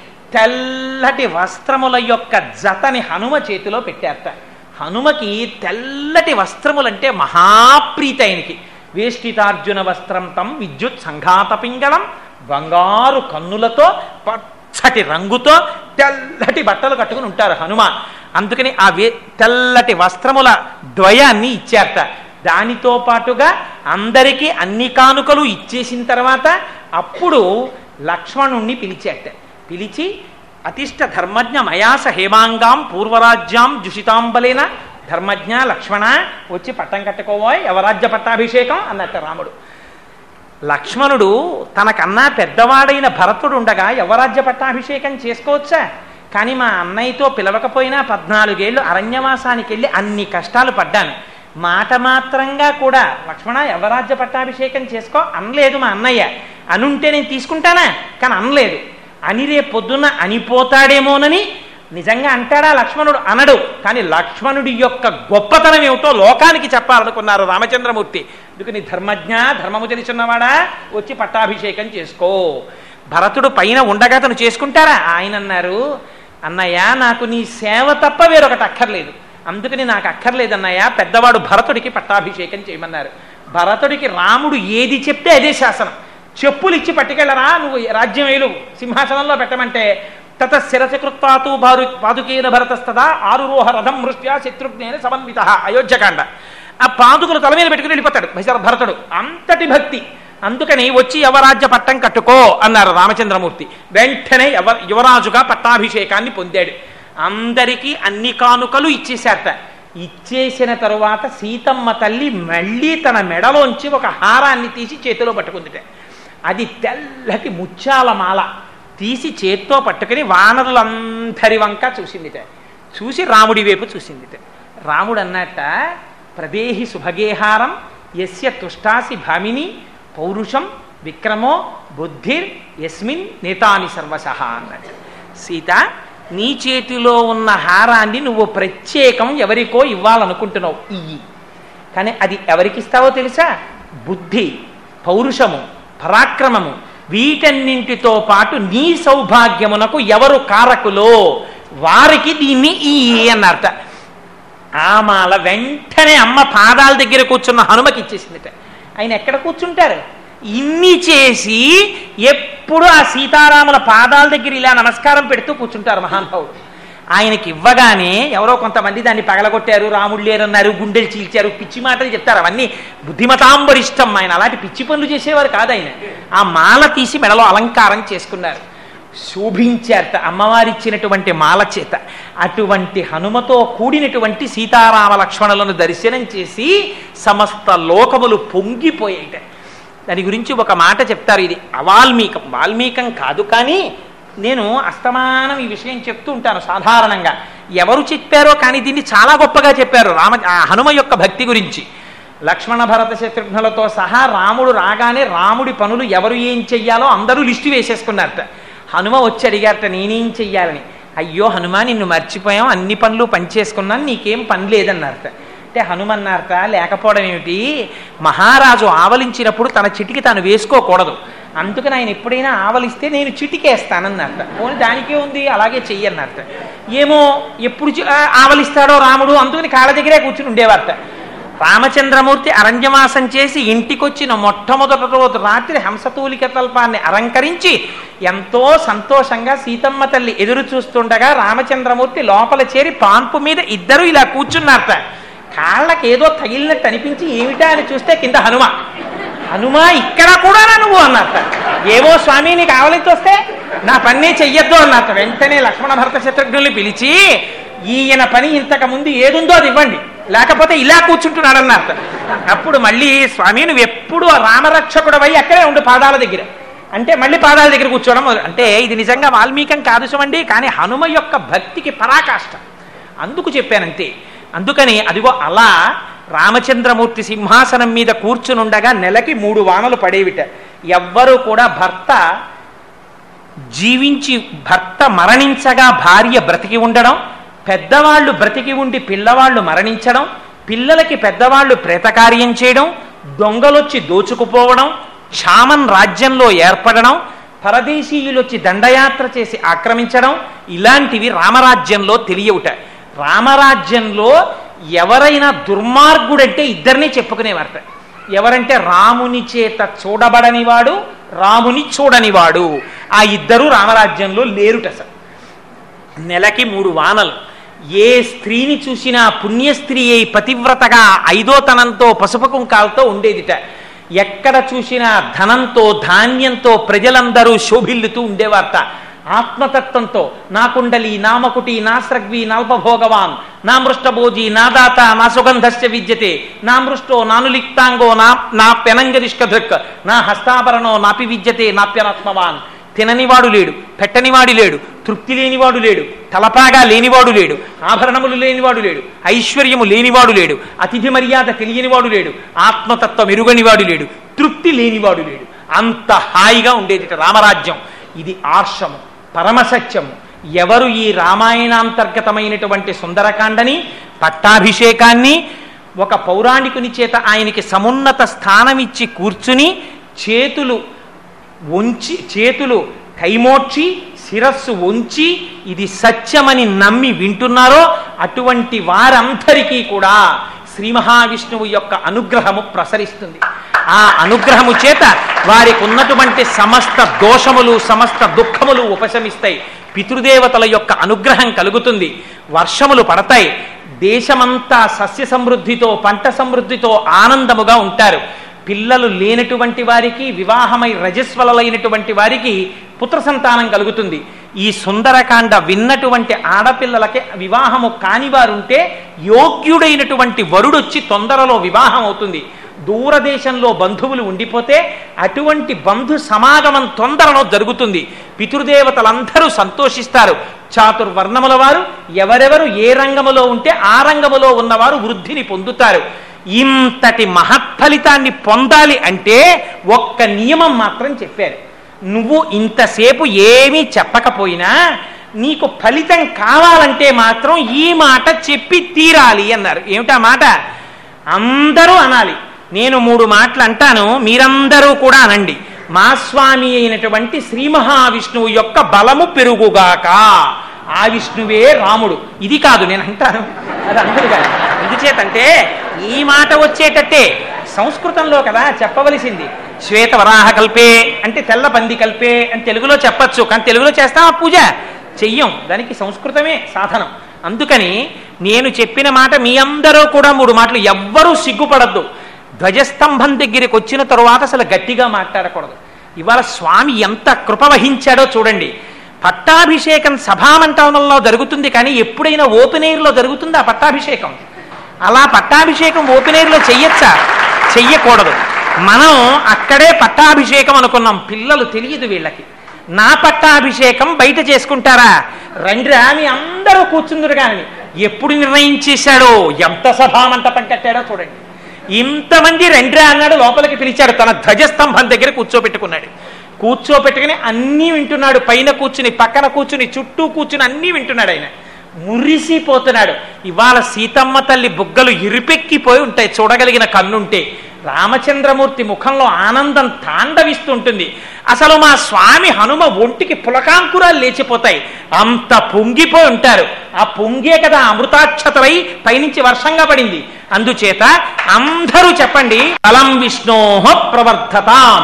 తెల్లటి వస్త్రముల యొక్క జతని హనుమ చేతిలో పెట్టారట హనుమకి తెల్లటి వస్త్రములంటే మహాప్రీతి ఆయనకి వేష్టితార్జున వస్త్రం తం విద్యుత్ సంఘాత పింగళం బంగారు కన్నులతో పచ్చటి రంగుతో తెల్లటి బట్టలు కట్టుకుని ఉంటారు హనుమ అందుకని ఆ వే తెల్లటి వస్త్రముల ద్వయాన్ని ఇచ్చారట దానితో పాటుగా అందరికీ అన్ని కానుకలు ఇచ్చేసిన తర్వాత అప్పుడు లక్ష్మణుణ్ణి పిలిచాట పిలిచి అతిష్ట ధర్మజ్ఞ మయాస హేమాంగాం పూర్వరాజ్యాం జుషితాంబలేన ధర్మజ్ఞ లక్ష్మణ వచ్చి పట్టం కట్టుకోవోయ్ యవరాజ్య పట్టాభిషేకం అన్నట్ట రాముడు లక్ష్మణుడు తనకన్నా పెద్దవాడైన భరతుడు ఉండగా యవరాజ్య పట్టాభిషేకం చేసుకోవచ్చా కానీ మా అన్నయ్యతో పిలవకపోయినా పద్నాలుగేళ్ళు అరణ్యవాసానికి వెళ్ళి అన్ని కష్టాలు పడ్డాను మాట మాత్రంగా కూడా లక్ష్మణ యవరాజ్య పట్టాభిషేకం చేసుకో అనలేదు మా అన్నయ్య అనుంటే నేను తీసుకుంటానా కానీ అనలేదు అని రేపు పొద్దున్న అనిపోతాడేమోనని నిజంగా అంటాడా లక్ష్మణుడు అనడు కానీ లక్ష్మణుడి యొక్క గొప్పతనం ఏమిటో లోకానికి చెప్పాలనుకున్నారు రామచంద్రమూర్తి అందుకని ధర్మజ్ఞ ధర్మము తెలుసున్నవాడా వచ్చి పట్టాభిషేకం చేసుకో భరతుడు పైన ఉండగా తను చేసుకుంటారా ఆయన అన్నారు అన్నయ్య నాకు నీ సేవ తప్ప వేరొకటి అక్కర్లేదు అందుకని నాకు అక్కర్లేదు అన్నయ్య పెద్దవాడు భరతుడికి పట్టాభిషేకం చేయమన్నారు భరతుడికి రాముడు ఏది చెప్తే అదే శాసనం చెప్పులు ఇచ్చి పట్టుకెళ్ళరా నువ్వు రాజ్యం వేలు సింహాసనంలో పెట్టమంటే తత శిరచకృత్వాతు బారు పాదుకేన భరతస్తదా ఆరురోహ రథం మృష్ట్యా శత్రుఘ్నేన సమన్విత అయోధ్యకాండ ఆ పాదుకులు తల మీద పెట్టుకుని వెళ్ళిపోతాడు భైసర భరతుడు అంతటి భక్తి అందుకని వచ్చి యవరాజ్య పట్టం కట్టుకో అన్నారు రామచంద్రమూర్తి వెంటనే యవ యువరాజుగా పట్టాభిషేకాన్ని పొందాడు అందరికీ అన్ని కానుకలు ఇచ్చేశారట ఇచ్చేసిన తరువాత సీతమ్మ తల్లి మళ్ళీ తన మెడలోంచి ఒక హారాన్ని తీసి చేతిలో పట్టుకుందిట అది తెల్లటి ముత్యాల మాల తీసి చేత్తో పట్టుకుని వానరులందరి వంక చూసిందిట చూసి రాముడి వైపు చూసిందిట రాముడు అన్నట్ట ప్రదేహి సుభగేహారం యస్య తుష్టాసి భామిని పౌరుషం విక్రమో బుద్ధిర్ యస్మిన్ నేతాని సర్వశః అన్నట్టు సీత నీ చేతిలో ఉన్న హారాన్ని నువ్వు ప్రత్యేకం ఎవరికో ఇవ్వాలనుకుంటున్నావు ఇయ్యి కానీ అది ఎవరికి ఇస్తావో తెలుసా బుద్ధి పౌరుషము పరాక్రమము వీటన్నింటితో పాటు నీ సౌభాగ్యమునకు ఎవరు కారకులో వారికి దీన్ని ఈ అన్నారట ఆ మాల వెంటనే అమ్మ పాదాల దగ్గర కూర్చున్న హనుమకి ఇచ్చేసిందిట ఆయన ఎక్కడ కూర్చుంటారు ఇన్ని చేసి ఎప్పుడు ఆ సీతారాముల పాదాల దగ్గర ఇలా నమస్కారం పెడుతూ కూర్చుంటారు మహానుభావుడు ఆయనకి ఇవ్వగానే ఎవరో కొంతమంది దాన్ని పగలగొట్టారు రాముడు లేరన్నారు గుండెలు చీల్చారు పిచ్చి మాటలు చెప్తారు అవన్నీ బుద్ధిమతాంబరిష్టం ఆయన అలాంటి పిచ్చి పనులు చేసేవారు కాదు ఆయన ఆ మాల తీసి మెడలో అలంకారం చేసుకున్నారు శోభించారట అమ్మవారి ఇచ్చినటువంటి మాల చేత అటువంటి హనుమతో కూడినటువంటి సీతారామ లక్ష్మణులను దర్శనం చేసి సమస్త లోకములు పొంగిపోయేట దాని గురించి ఒక మాట చెప్తారు ఇది అవాల్మీకం వాల్మీకం కాదు కానీ నేను అస్తమానం ఈ విషయం చెప్తూ ఉంటాను సాధారణంగా ఎవరు చెప్పారో కానీ దీన్ని చాలా గొప్పగా చెప్పారు రామ ఆ హనుమ యొక్క భక్తి గురించి లక్ష్మణ భరత శత్రుఘ్నులతో సహా రాముడు రాగానే రాముడి పనులు ఎవరు ఏం చెయ్యాలో అందరూ లిస్టు వేసేసుకున్నారట హనుమ వచ్చి అడిగారట నేనేం చెయ్యాలని అయ్యో హనుమ నిన్ను మర్చిపోయాం అన్ని పనులు పనిచేసుకున్నాను నీకేం పని లేదన్నారట అంటే హనుమన్నారట లేకపోవడం ఏమిటి మహారాజు ఆవలించినప్పుడు తన చిటికి తాను వేసుకోకూడదు అందుకని ఆయన ఎప్పుడైనా ఆవలిస్తే నేను చిటికేస్తానన్నట్ట పోనీ దానికే ఉంది అలాగే చెయ్యన్నట్ట ఏమో ఎప్పుడు చి- ఆ, ఆవలిస్తాడో రాముడు అందుకని కాళ్ళ దగ్గరే కూర్చుని ఉండేవారట రామచంద్రమూర్తి అరణ్యవాసం చేసి ఇంటికొచ్చిన మొట్టమొదటి రోజు రాత్రి హంసతూలిక తల్పాన్ని అలంకరించి ఎంతో సంతోషంగా సీతమ్మ తల్లి ఎదురు చూస్తుండగా రామచంద్రమూర్తి లోపల చేరి పాన్పు మీద ఇద్దరు ఇలా కూర్చున్నారట కాళ్ళకి ఏదో తగిలినట్టు అనిపించి ఏమిటా అని చూస్తే కింద హనుమ హనుమ ఇక్కడ కూడా నువ్వు అన్నట్ట ఏవో స్వామి నీకు ఆవలించి వస్తే నా పని చెయ్యొద్దు అన్నట్ట వెంటనే లక్ష్మణ భరత శత్రుఘ్నుల్ని పిలిచి ఈయన పని ఇంతకు ముందు ఏదుందో అది ఇవ్వండి లేకపోతే ఇలా కూర్చుంటున్నాడు అన్నట్ట అప్పుడు మళ్ళీ స్వామి నువ్వు ఎప్పుడు ఆ రామరక్షకుడు అయి అక్కడే ఉండు పాదాల దగ్గర అంటే మళ్ళీ పాదాల దగ్గర కూర్చోవడం మొదలు- అంటే ఇది నిజంగా వాల్మీకం కాదు సుమండి కానీ హనుమ యొక్క భక్తికి పరాకాష్ట అందుకు చెప్పానంతే అందుకని అదిగో అలా రామచంద్రమూర్తి సింహాసనం మీద కూర్చునుండగా నెలకి మూడు వానలు పడేవిట ఎవ్వరూ కూడా భర్త జీవించి భర్త మరణించగా భార్య బ్రతికి ఉండడం పెద్దవాళ్ళు బ్రతికి ఉండి పిల్లవాళ్ళు మరణించడం పిల్లలకి పెద్దవాళ్ళు ప్రేతకార్యం చేయడం దొంగలొచ్చి దోచుకుపోవడం క్షామన్ రాజ్యంలో ఏర్పడడం పరదేశీయులు వచ్చి దండయాత్ర చేసి ఆక్రమించడం ఇలాంటివి రామరాజ్యంలో తెలియవుట రామరాజ్యంలో ఎవరైనా దుర్మార్గుడంటే ఇద్దరినీ చెప్పుకునేవారట ఎవరంటే రాముని చేత చూడబడనివాడు రాముని చూడనివాడు ఆ ఇద్దరు రామరాజ్యంలో లేరుట అసలు నెలకి మూడు వానలు ఏ స్త్రీని చూసినా పుణ్యస్త్రీ అయి పతివ్రతగా ఐదోతనంతో పసుపు కుంకాలతో ఉండేదిట ఎక్కడ చూసినా ధనంతో ధాన్యంతో ప్రజలందరూ శోభిల్లుతూ ఉండేవారట ఆత్మతత్వంతో నా కుండలి నా మకుటి నా స్రగ్వి నాల్పభోగవాన్ నా మృష్టభోజి నా దాత నా సుగంధస్య విద్యతే నా మృష్టో నానులిక్తాంగో నా నా పెనంగరిష్కధృక్ నా హస్తాభరణో నాపి విద్యతే నాప్యనాత్మవాన్ తిననివాడు లేడు పెట్టనివాడు లేడు తృప్తి లేనివాడు లేడు తలపాగా లేనివాడు లేడు ఆభరణములు లేనివాడు లేడు ఐశ్వర్యము లేనివాడు లేడు అతిథి మర్యాద తెలియనివాడు లేడు ఆత్మతత్వం ఎరుగనివాడు లేడు తృప్తి లేనివాడు లేడు అంత హాయిగా ఉండేది రామరాజ్యం ఇది ఆర్షము పరమసత్యము ఎవరు ఈ రామాయణాంతర్గతమైనటువంటి సుందరకాండని పట్టాభిషేకాన్ని ఒక పౌరాణికుని చేత ఆయనకి సమున్నత స్థానమిచ్చి కూర్చుని చేతులు వంచి చేతులు కైమోడ్చి శిరస్సు వంచి ఇది సత్యమని నమ్మి వింటున్నారో అటువంటి వారందరికీ కూడా శ్రీ మహావిష్ణువు యొక్క అనుగ్రహము ప్రసరిస్తుంది ఆ అనుగ్రహము చేత వారికి ఉన్నటువంటి సమస్త దోషములు సమస్త దుఃఖములు ఉపశమిస్తాయి పితృదేవతల యొక్క అనుగ్రహం కలుగుతుంది వర్షములు పడతాయి దేశమంతా సస్య సమృద్ధితో పంట సమృద్ధితో ఆనందముగా ఉంటారు పిల్లలు లేనటువంటి వారికి వివాహమై రజస్వలైనటువంటి వారికి పుత్ర సంతానం కలుగుతుంది ఈ సుందరకాండ విన్నటువంటి ఆడపిల్లలకి వివాహము కాని వారుంటే యోగ్యుడైనటువంటి వరుడొచ్చి తొందరలో వివాహం అవుతుంది దూరదేశంలో బంధువులు ఉండిపోతే అటువంటి బంధు సమాగమం తొందరలో జరుగుతుంది పితృదేవతలందరూ సంతోషిస్తారు చాతుర్వర్ణముల వారు ఎవరెవరు ఏ రంగములో ఉంటే ఆ రంగములో ఉన్నవారు వృద్ధిని పొందుతారు ఇంతటి మహత్ఫలితాన్ని పొందాలి అంటే ఒక్క నియమం మాత్రం చెప్పారు నువ్వు ఇంతసేపు ఏమీ చెప్పకపోయినా నీకు ఫలితం కావాలంటే మాత్రం ఈ మాట చెప్పి తీరాలి అన్నారు ఏమిటా మాట అందరూ అనాలి నేను మూడు మాటలు అంటాను మీరందరూ కూడా అనండి మా స్వామి అయినటువంటి శ్రీ మహావిష్ణువు యొక్క బలము పెరుగుగాక ఆ విష్ణువే రాముడు ఇది కాదు నేను అంటాను అది అందరు కాదు ఎందుచేతంటే ఈ మాట వచ్చేటట్టే సంస్కృతంలో కదా చెప్పవలసింది శ్వేత వరాహ కల్పే అంటే తెల్ల పంది కల్పే అని తెలుగులో చెప్పచ్చు కానీ తెలుగులో చేస్తాం ఆ పూజ చెయ్యం దానికి సంస్కృతమే సాధనం అందుకని నేను చెప్పిన మాట మీ అందరూ కూడా మూడు మాటలు ఎవ్వరూ సిగ్గుపడద్దు ధ్వజస్తంభం దగ్గరికి వచ్చిన తరువాత అసలు గట్టిగా మాట్లాడకూడదు ఇవాళ స్వామి ఎంత కృప వహించాడో చూడండి పట్టాభిషేకం సభామంటనంలో జరుగుతుంది కానీ ఎప్పుడైనా ఓపెన్ ఎయిర్లో జరుగుతుంది ఆ పట్టాభిషేకం అలా పట్టాభిషేకం ఓపెన్ ఎయిర్లో చెయ్యొచ్చా చెయ్యకూడదు మనం అక్కడే పట్టాభిషేకం అనుకున్నాం పిల్లలు తెలియదు వీళ్ళకి నా పట్టాభిషేకం బయట చేసుకుంటారా రండి రామి అందరూ కూర్చుందరు కానీ ఎప్పుడు నిర్ణయించేశాడో ఎంత సభామంటపం కట్టాడో చూడండి ఇంతమంది రండి అన్నాడు లోపలికి పిలిచాడు తన ధ్వజస్తంభం దగ్గర కూర్చోబెట్టుకున్నాడు కూర్చోబెట్టుకుని అన్నీ వింటున్నాడు పైన కూర్చుని పక్కన కూర్చుని చుట్టూ కూర్చుని అన్నీ వింటున్నాడు ఆయన మురిసిపోతున్నాడు ఇవాళ సీతమ్మ తల్లి బుగ్గలు ఇరిపెక్కిపోయి ఉంటాయి చూడగలిగిన కన్నుంటే రామచంద్రమూర్తి ముఖంలో ఆనందం తాండవిస్తుంటుంది అసలు మా స్వామి హనుమ ఒంటికి పులకాంకురాలు లేచిపోతాయి అంత పొంగిపోయి ఉంటారు ఆ పొంగే కదా అమృతాక్షతలై పైనుంచి వర్షంగా పడింది అందుచేత అందరూ చెప్పండి బలం విష్ణోహ ప్రవర్ధతాం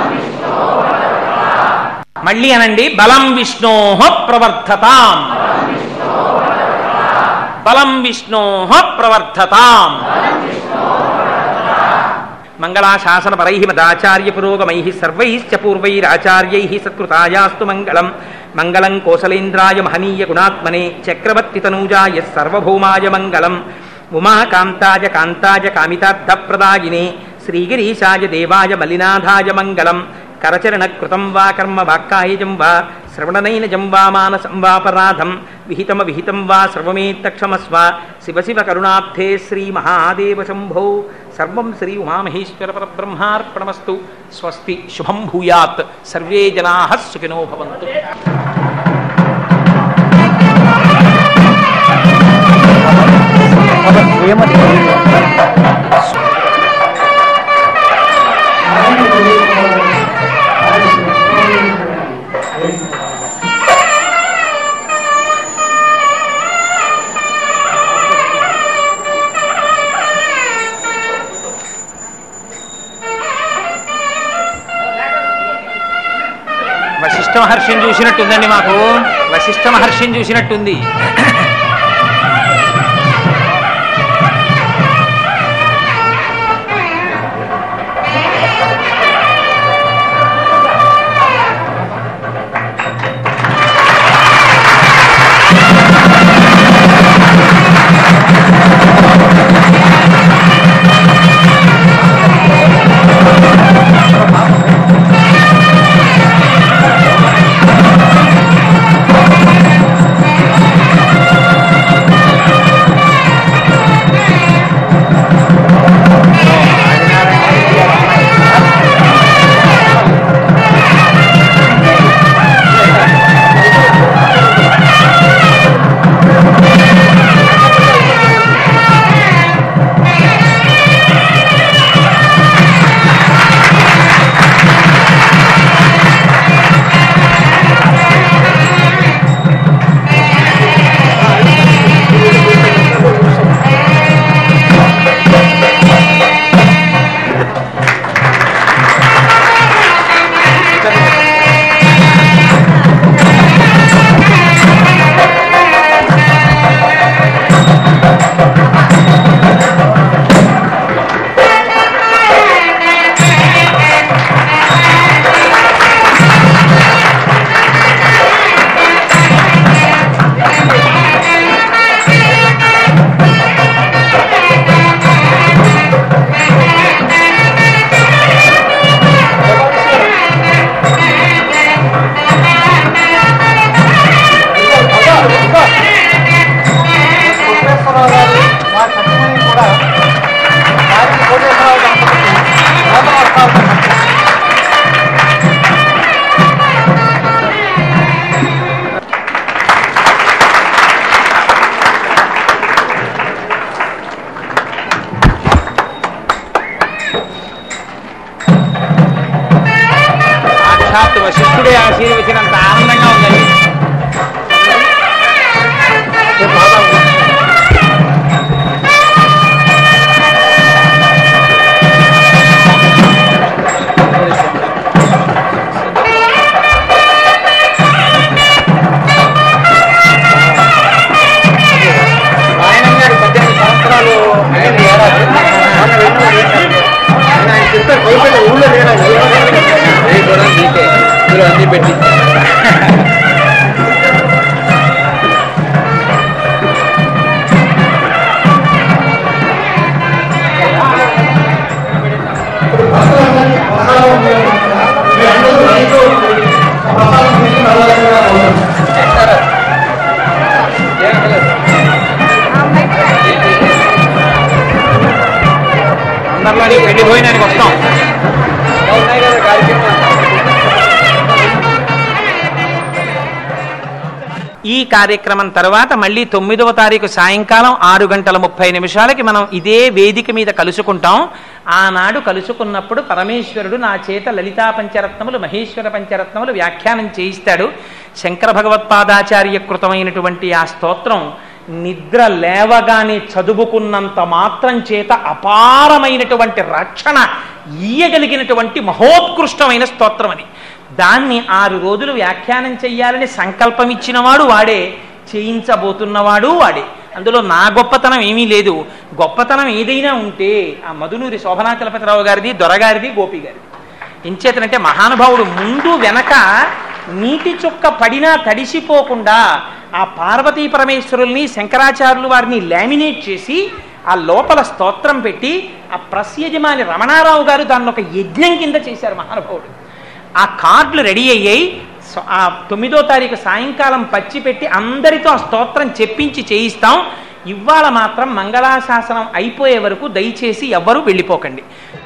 మళ్ళీ అనండి బలం విష్ణోహ ప్రవర్ధతాం బలం విష్ణోహ ప్రవర్ధతాం మంగళాశాసన పరై మదాచార్య పురోగమై సర్వైశ్చ పూర్వైరాచార్యై సత్కృతాయాస్తు మంగళం మంగళం కోసలేంద్రాయ మహనీయ గుణాత్మనే చక్రవర్తి తనూజాయ సర్వభౌమాయ మంగళం ఉమాకాంతాయ కాంతాయ కామితార్థప్రదాయినే శ్రీగిరీశాయ దేవాయ మలినాథాయ మంగళం కరచరణకృతం వా కర్మ వాక్కాయజం వా శ్రవణనైనజం వా మానసం వాపరాధం విహితమ విహితం వా సర్వమేత్తక్షమస్వ శివ శివ కరుణాబ్ధే శ్రీ మహాదేవ శంభో సర్వం శ్రీ ఉమామహేశ్వర పరబ్రహ్మార్పణమస్తు స్వస్తి శుభం భూయాత్ సర్వే జనా సుఖినో భవంతు వశిష్ఠ మహర్షిని చూసినట్టుందండి మాకు వశిష్ఠ మహర్షిని చూసినట్టుంది సాక్షాత్ వశిష్ఠుడే ఆశీర్వచినంత ఆనందంగా ఉందండి ఆయన గారు పద్దెనిమిది సంవత్సరాలు ఆయన ఏడాది. మొన్న రెండు ఏంటంటే, ఆయన ఆయన చెప్తారు భయపడి ఊళ్ళో లేరా రేపు కూడా నీకే ఇందులో అన్ని పెట్టి అందరిలో పెళ్లి భోజనానికి వస్తాం ఉన్నాయి కదా కార్యక్రమం ఈ కార్యక్రమం తర్వాత మళ్ళీ తొమ్మిదవ తారీఖు సాయంకాలం ఆరు గంటల ముప్పై నిమిషాలకి మనం ఇదే వేదిక మీద కలుసుకుంటాం ఆనాడు కలుసుకున్నప్పుడు పరమేశ్వరుడు నా చేత లలితా పంచరత్నములు మహేశ్వర పంచరత్నములు వ్యాఖ్యానం చేయిస్తాడు శంకర భగవత్పాదాచార్య కృతమైనటువంటి ఆ స్తోత్రం నిద్ర లేవగానే చదువుకున్నంత మాత్రం చేత అపారమైనటువంటి రక్షణ ఇయ్యగలిగినటువంటి మహోత్కృష్టమైన స్తోత్రం అది దాన్ని ఆరు రోజులు వ్యాఖ్యానం చెయ్యాలని సంకల్పం ఇచ్చినవాడు వాడే చేయించబోతున్నవాడు వాడే అందులో నా గొప్పతనం ఏమీ లేదు గొప్పతనం ఏదైనా ఉంటే ఆ మధునూరి శోభనాచలపతిరావు గారిది దొరగారిది గోపి గారిది ఎంచేతనంటే మహానుభావుడు ముందు వెనక నీటి చుక్క పడినా తడిసిపోకుండా ఆ పార్వతీ పరమేశ్వరుల్ని శంకరాచార్యులు వారిని లామినేట్ చేసి ఆ లోపల స్తోత్రం పెట్టి ఆ ప్రస్యజమాని రమణారావు గారు దాన్ని ఒక యజ్ఞం కింద చేశారు మహానుభావుడు ఆ కార్డులు రెడీ అయ్యాయి సో- ఆ తొమ్మిదో తారీఖు సాయంకాలం పచ్చి పెట్టి అందరితో ఆ స్తోత్రం చెప్పించి చేయిస్తాం ఇవాళ మాత్రం మంగళాశాసనం అయిపోయే వరకు దయచేసి ఎవ్వరూ వెళ్ళిపోకండి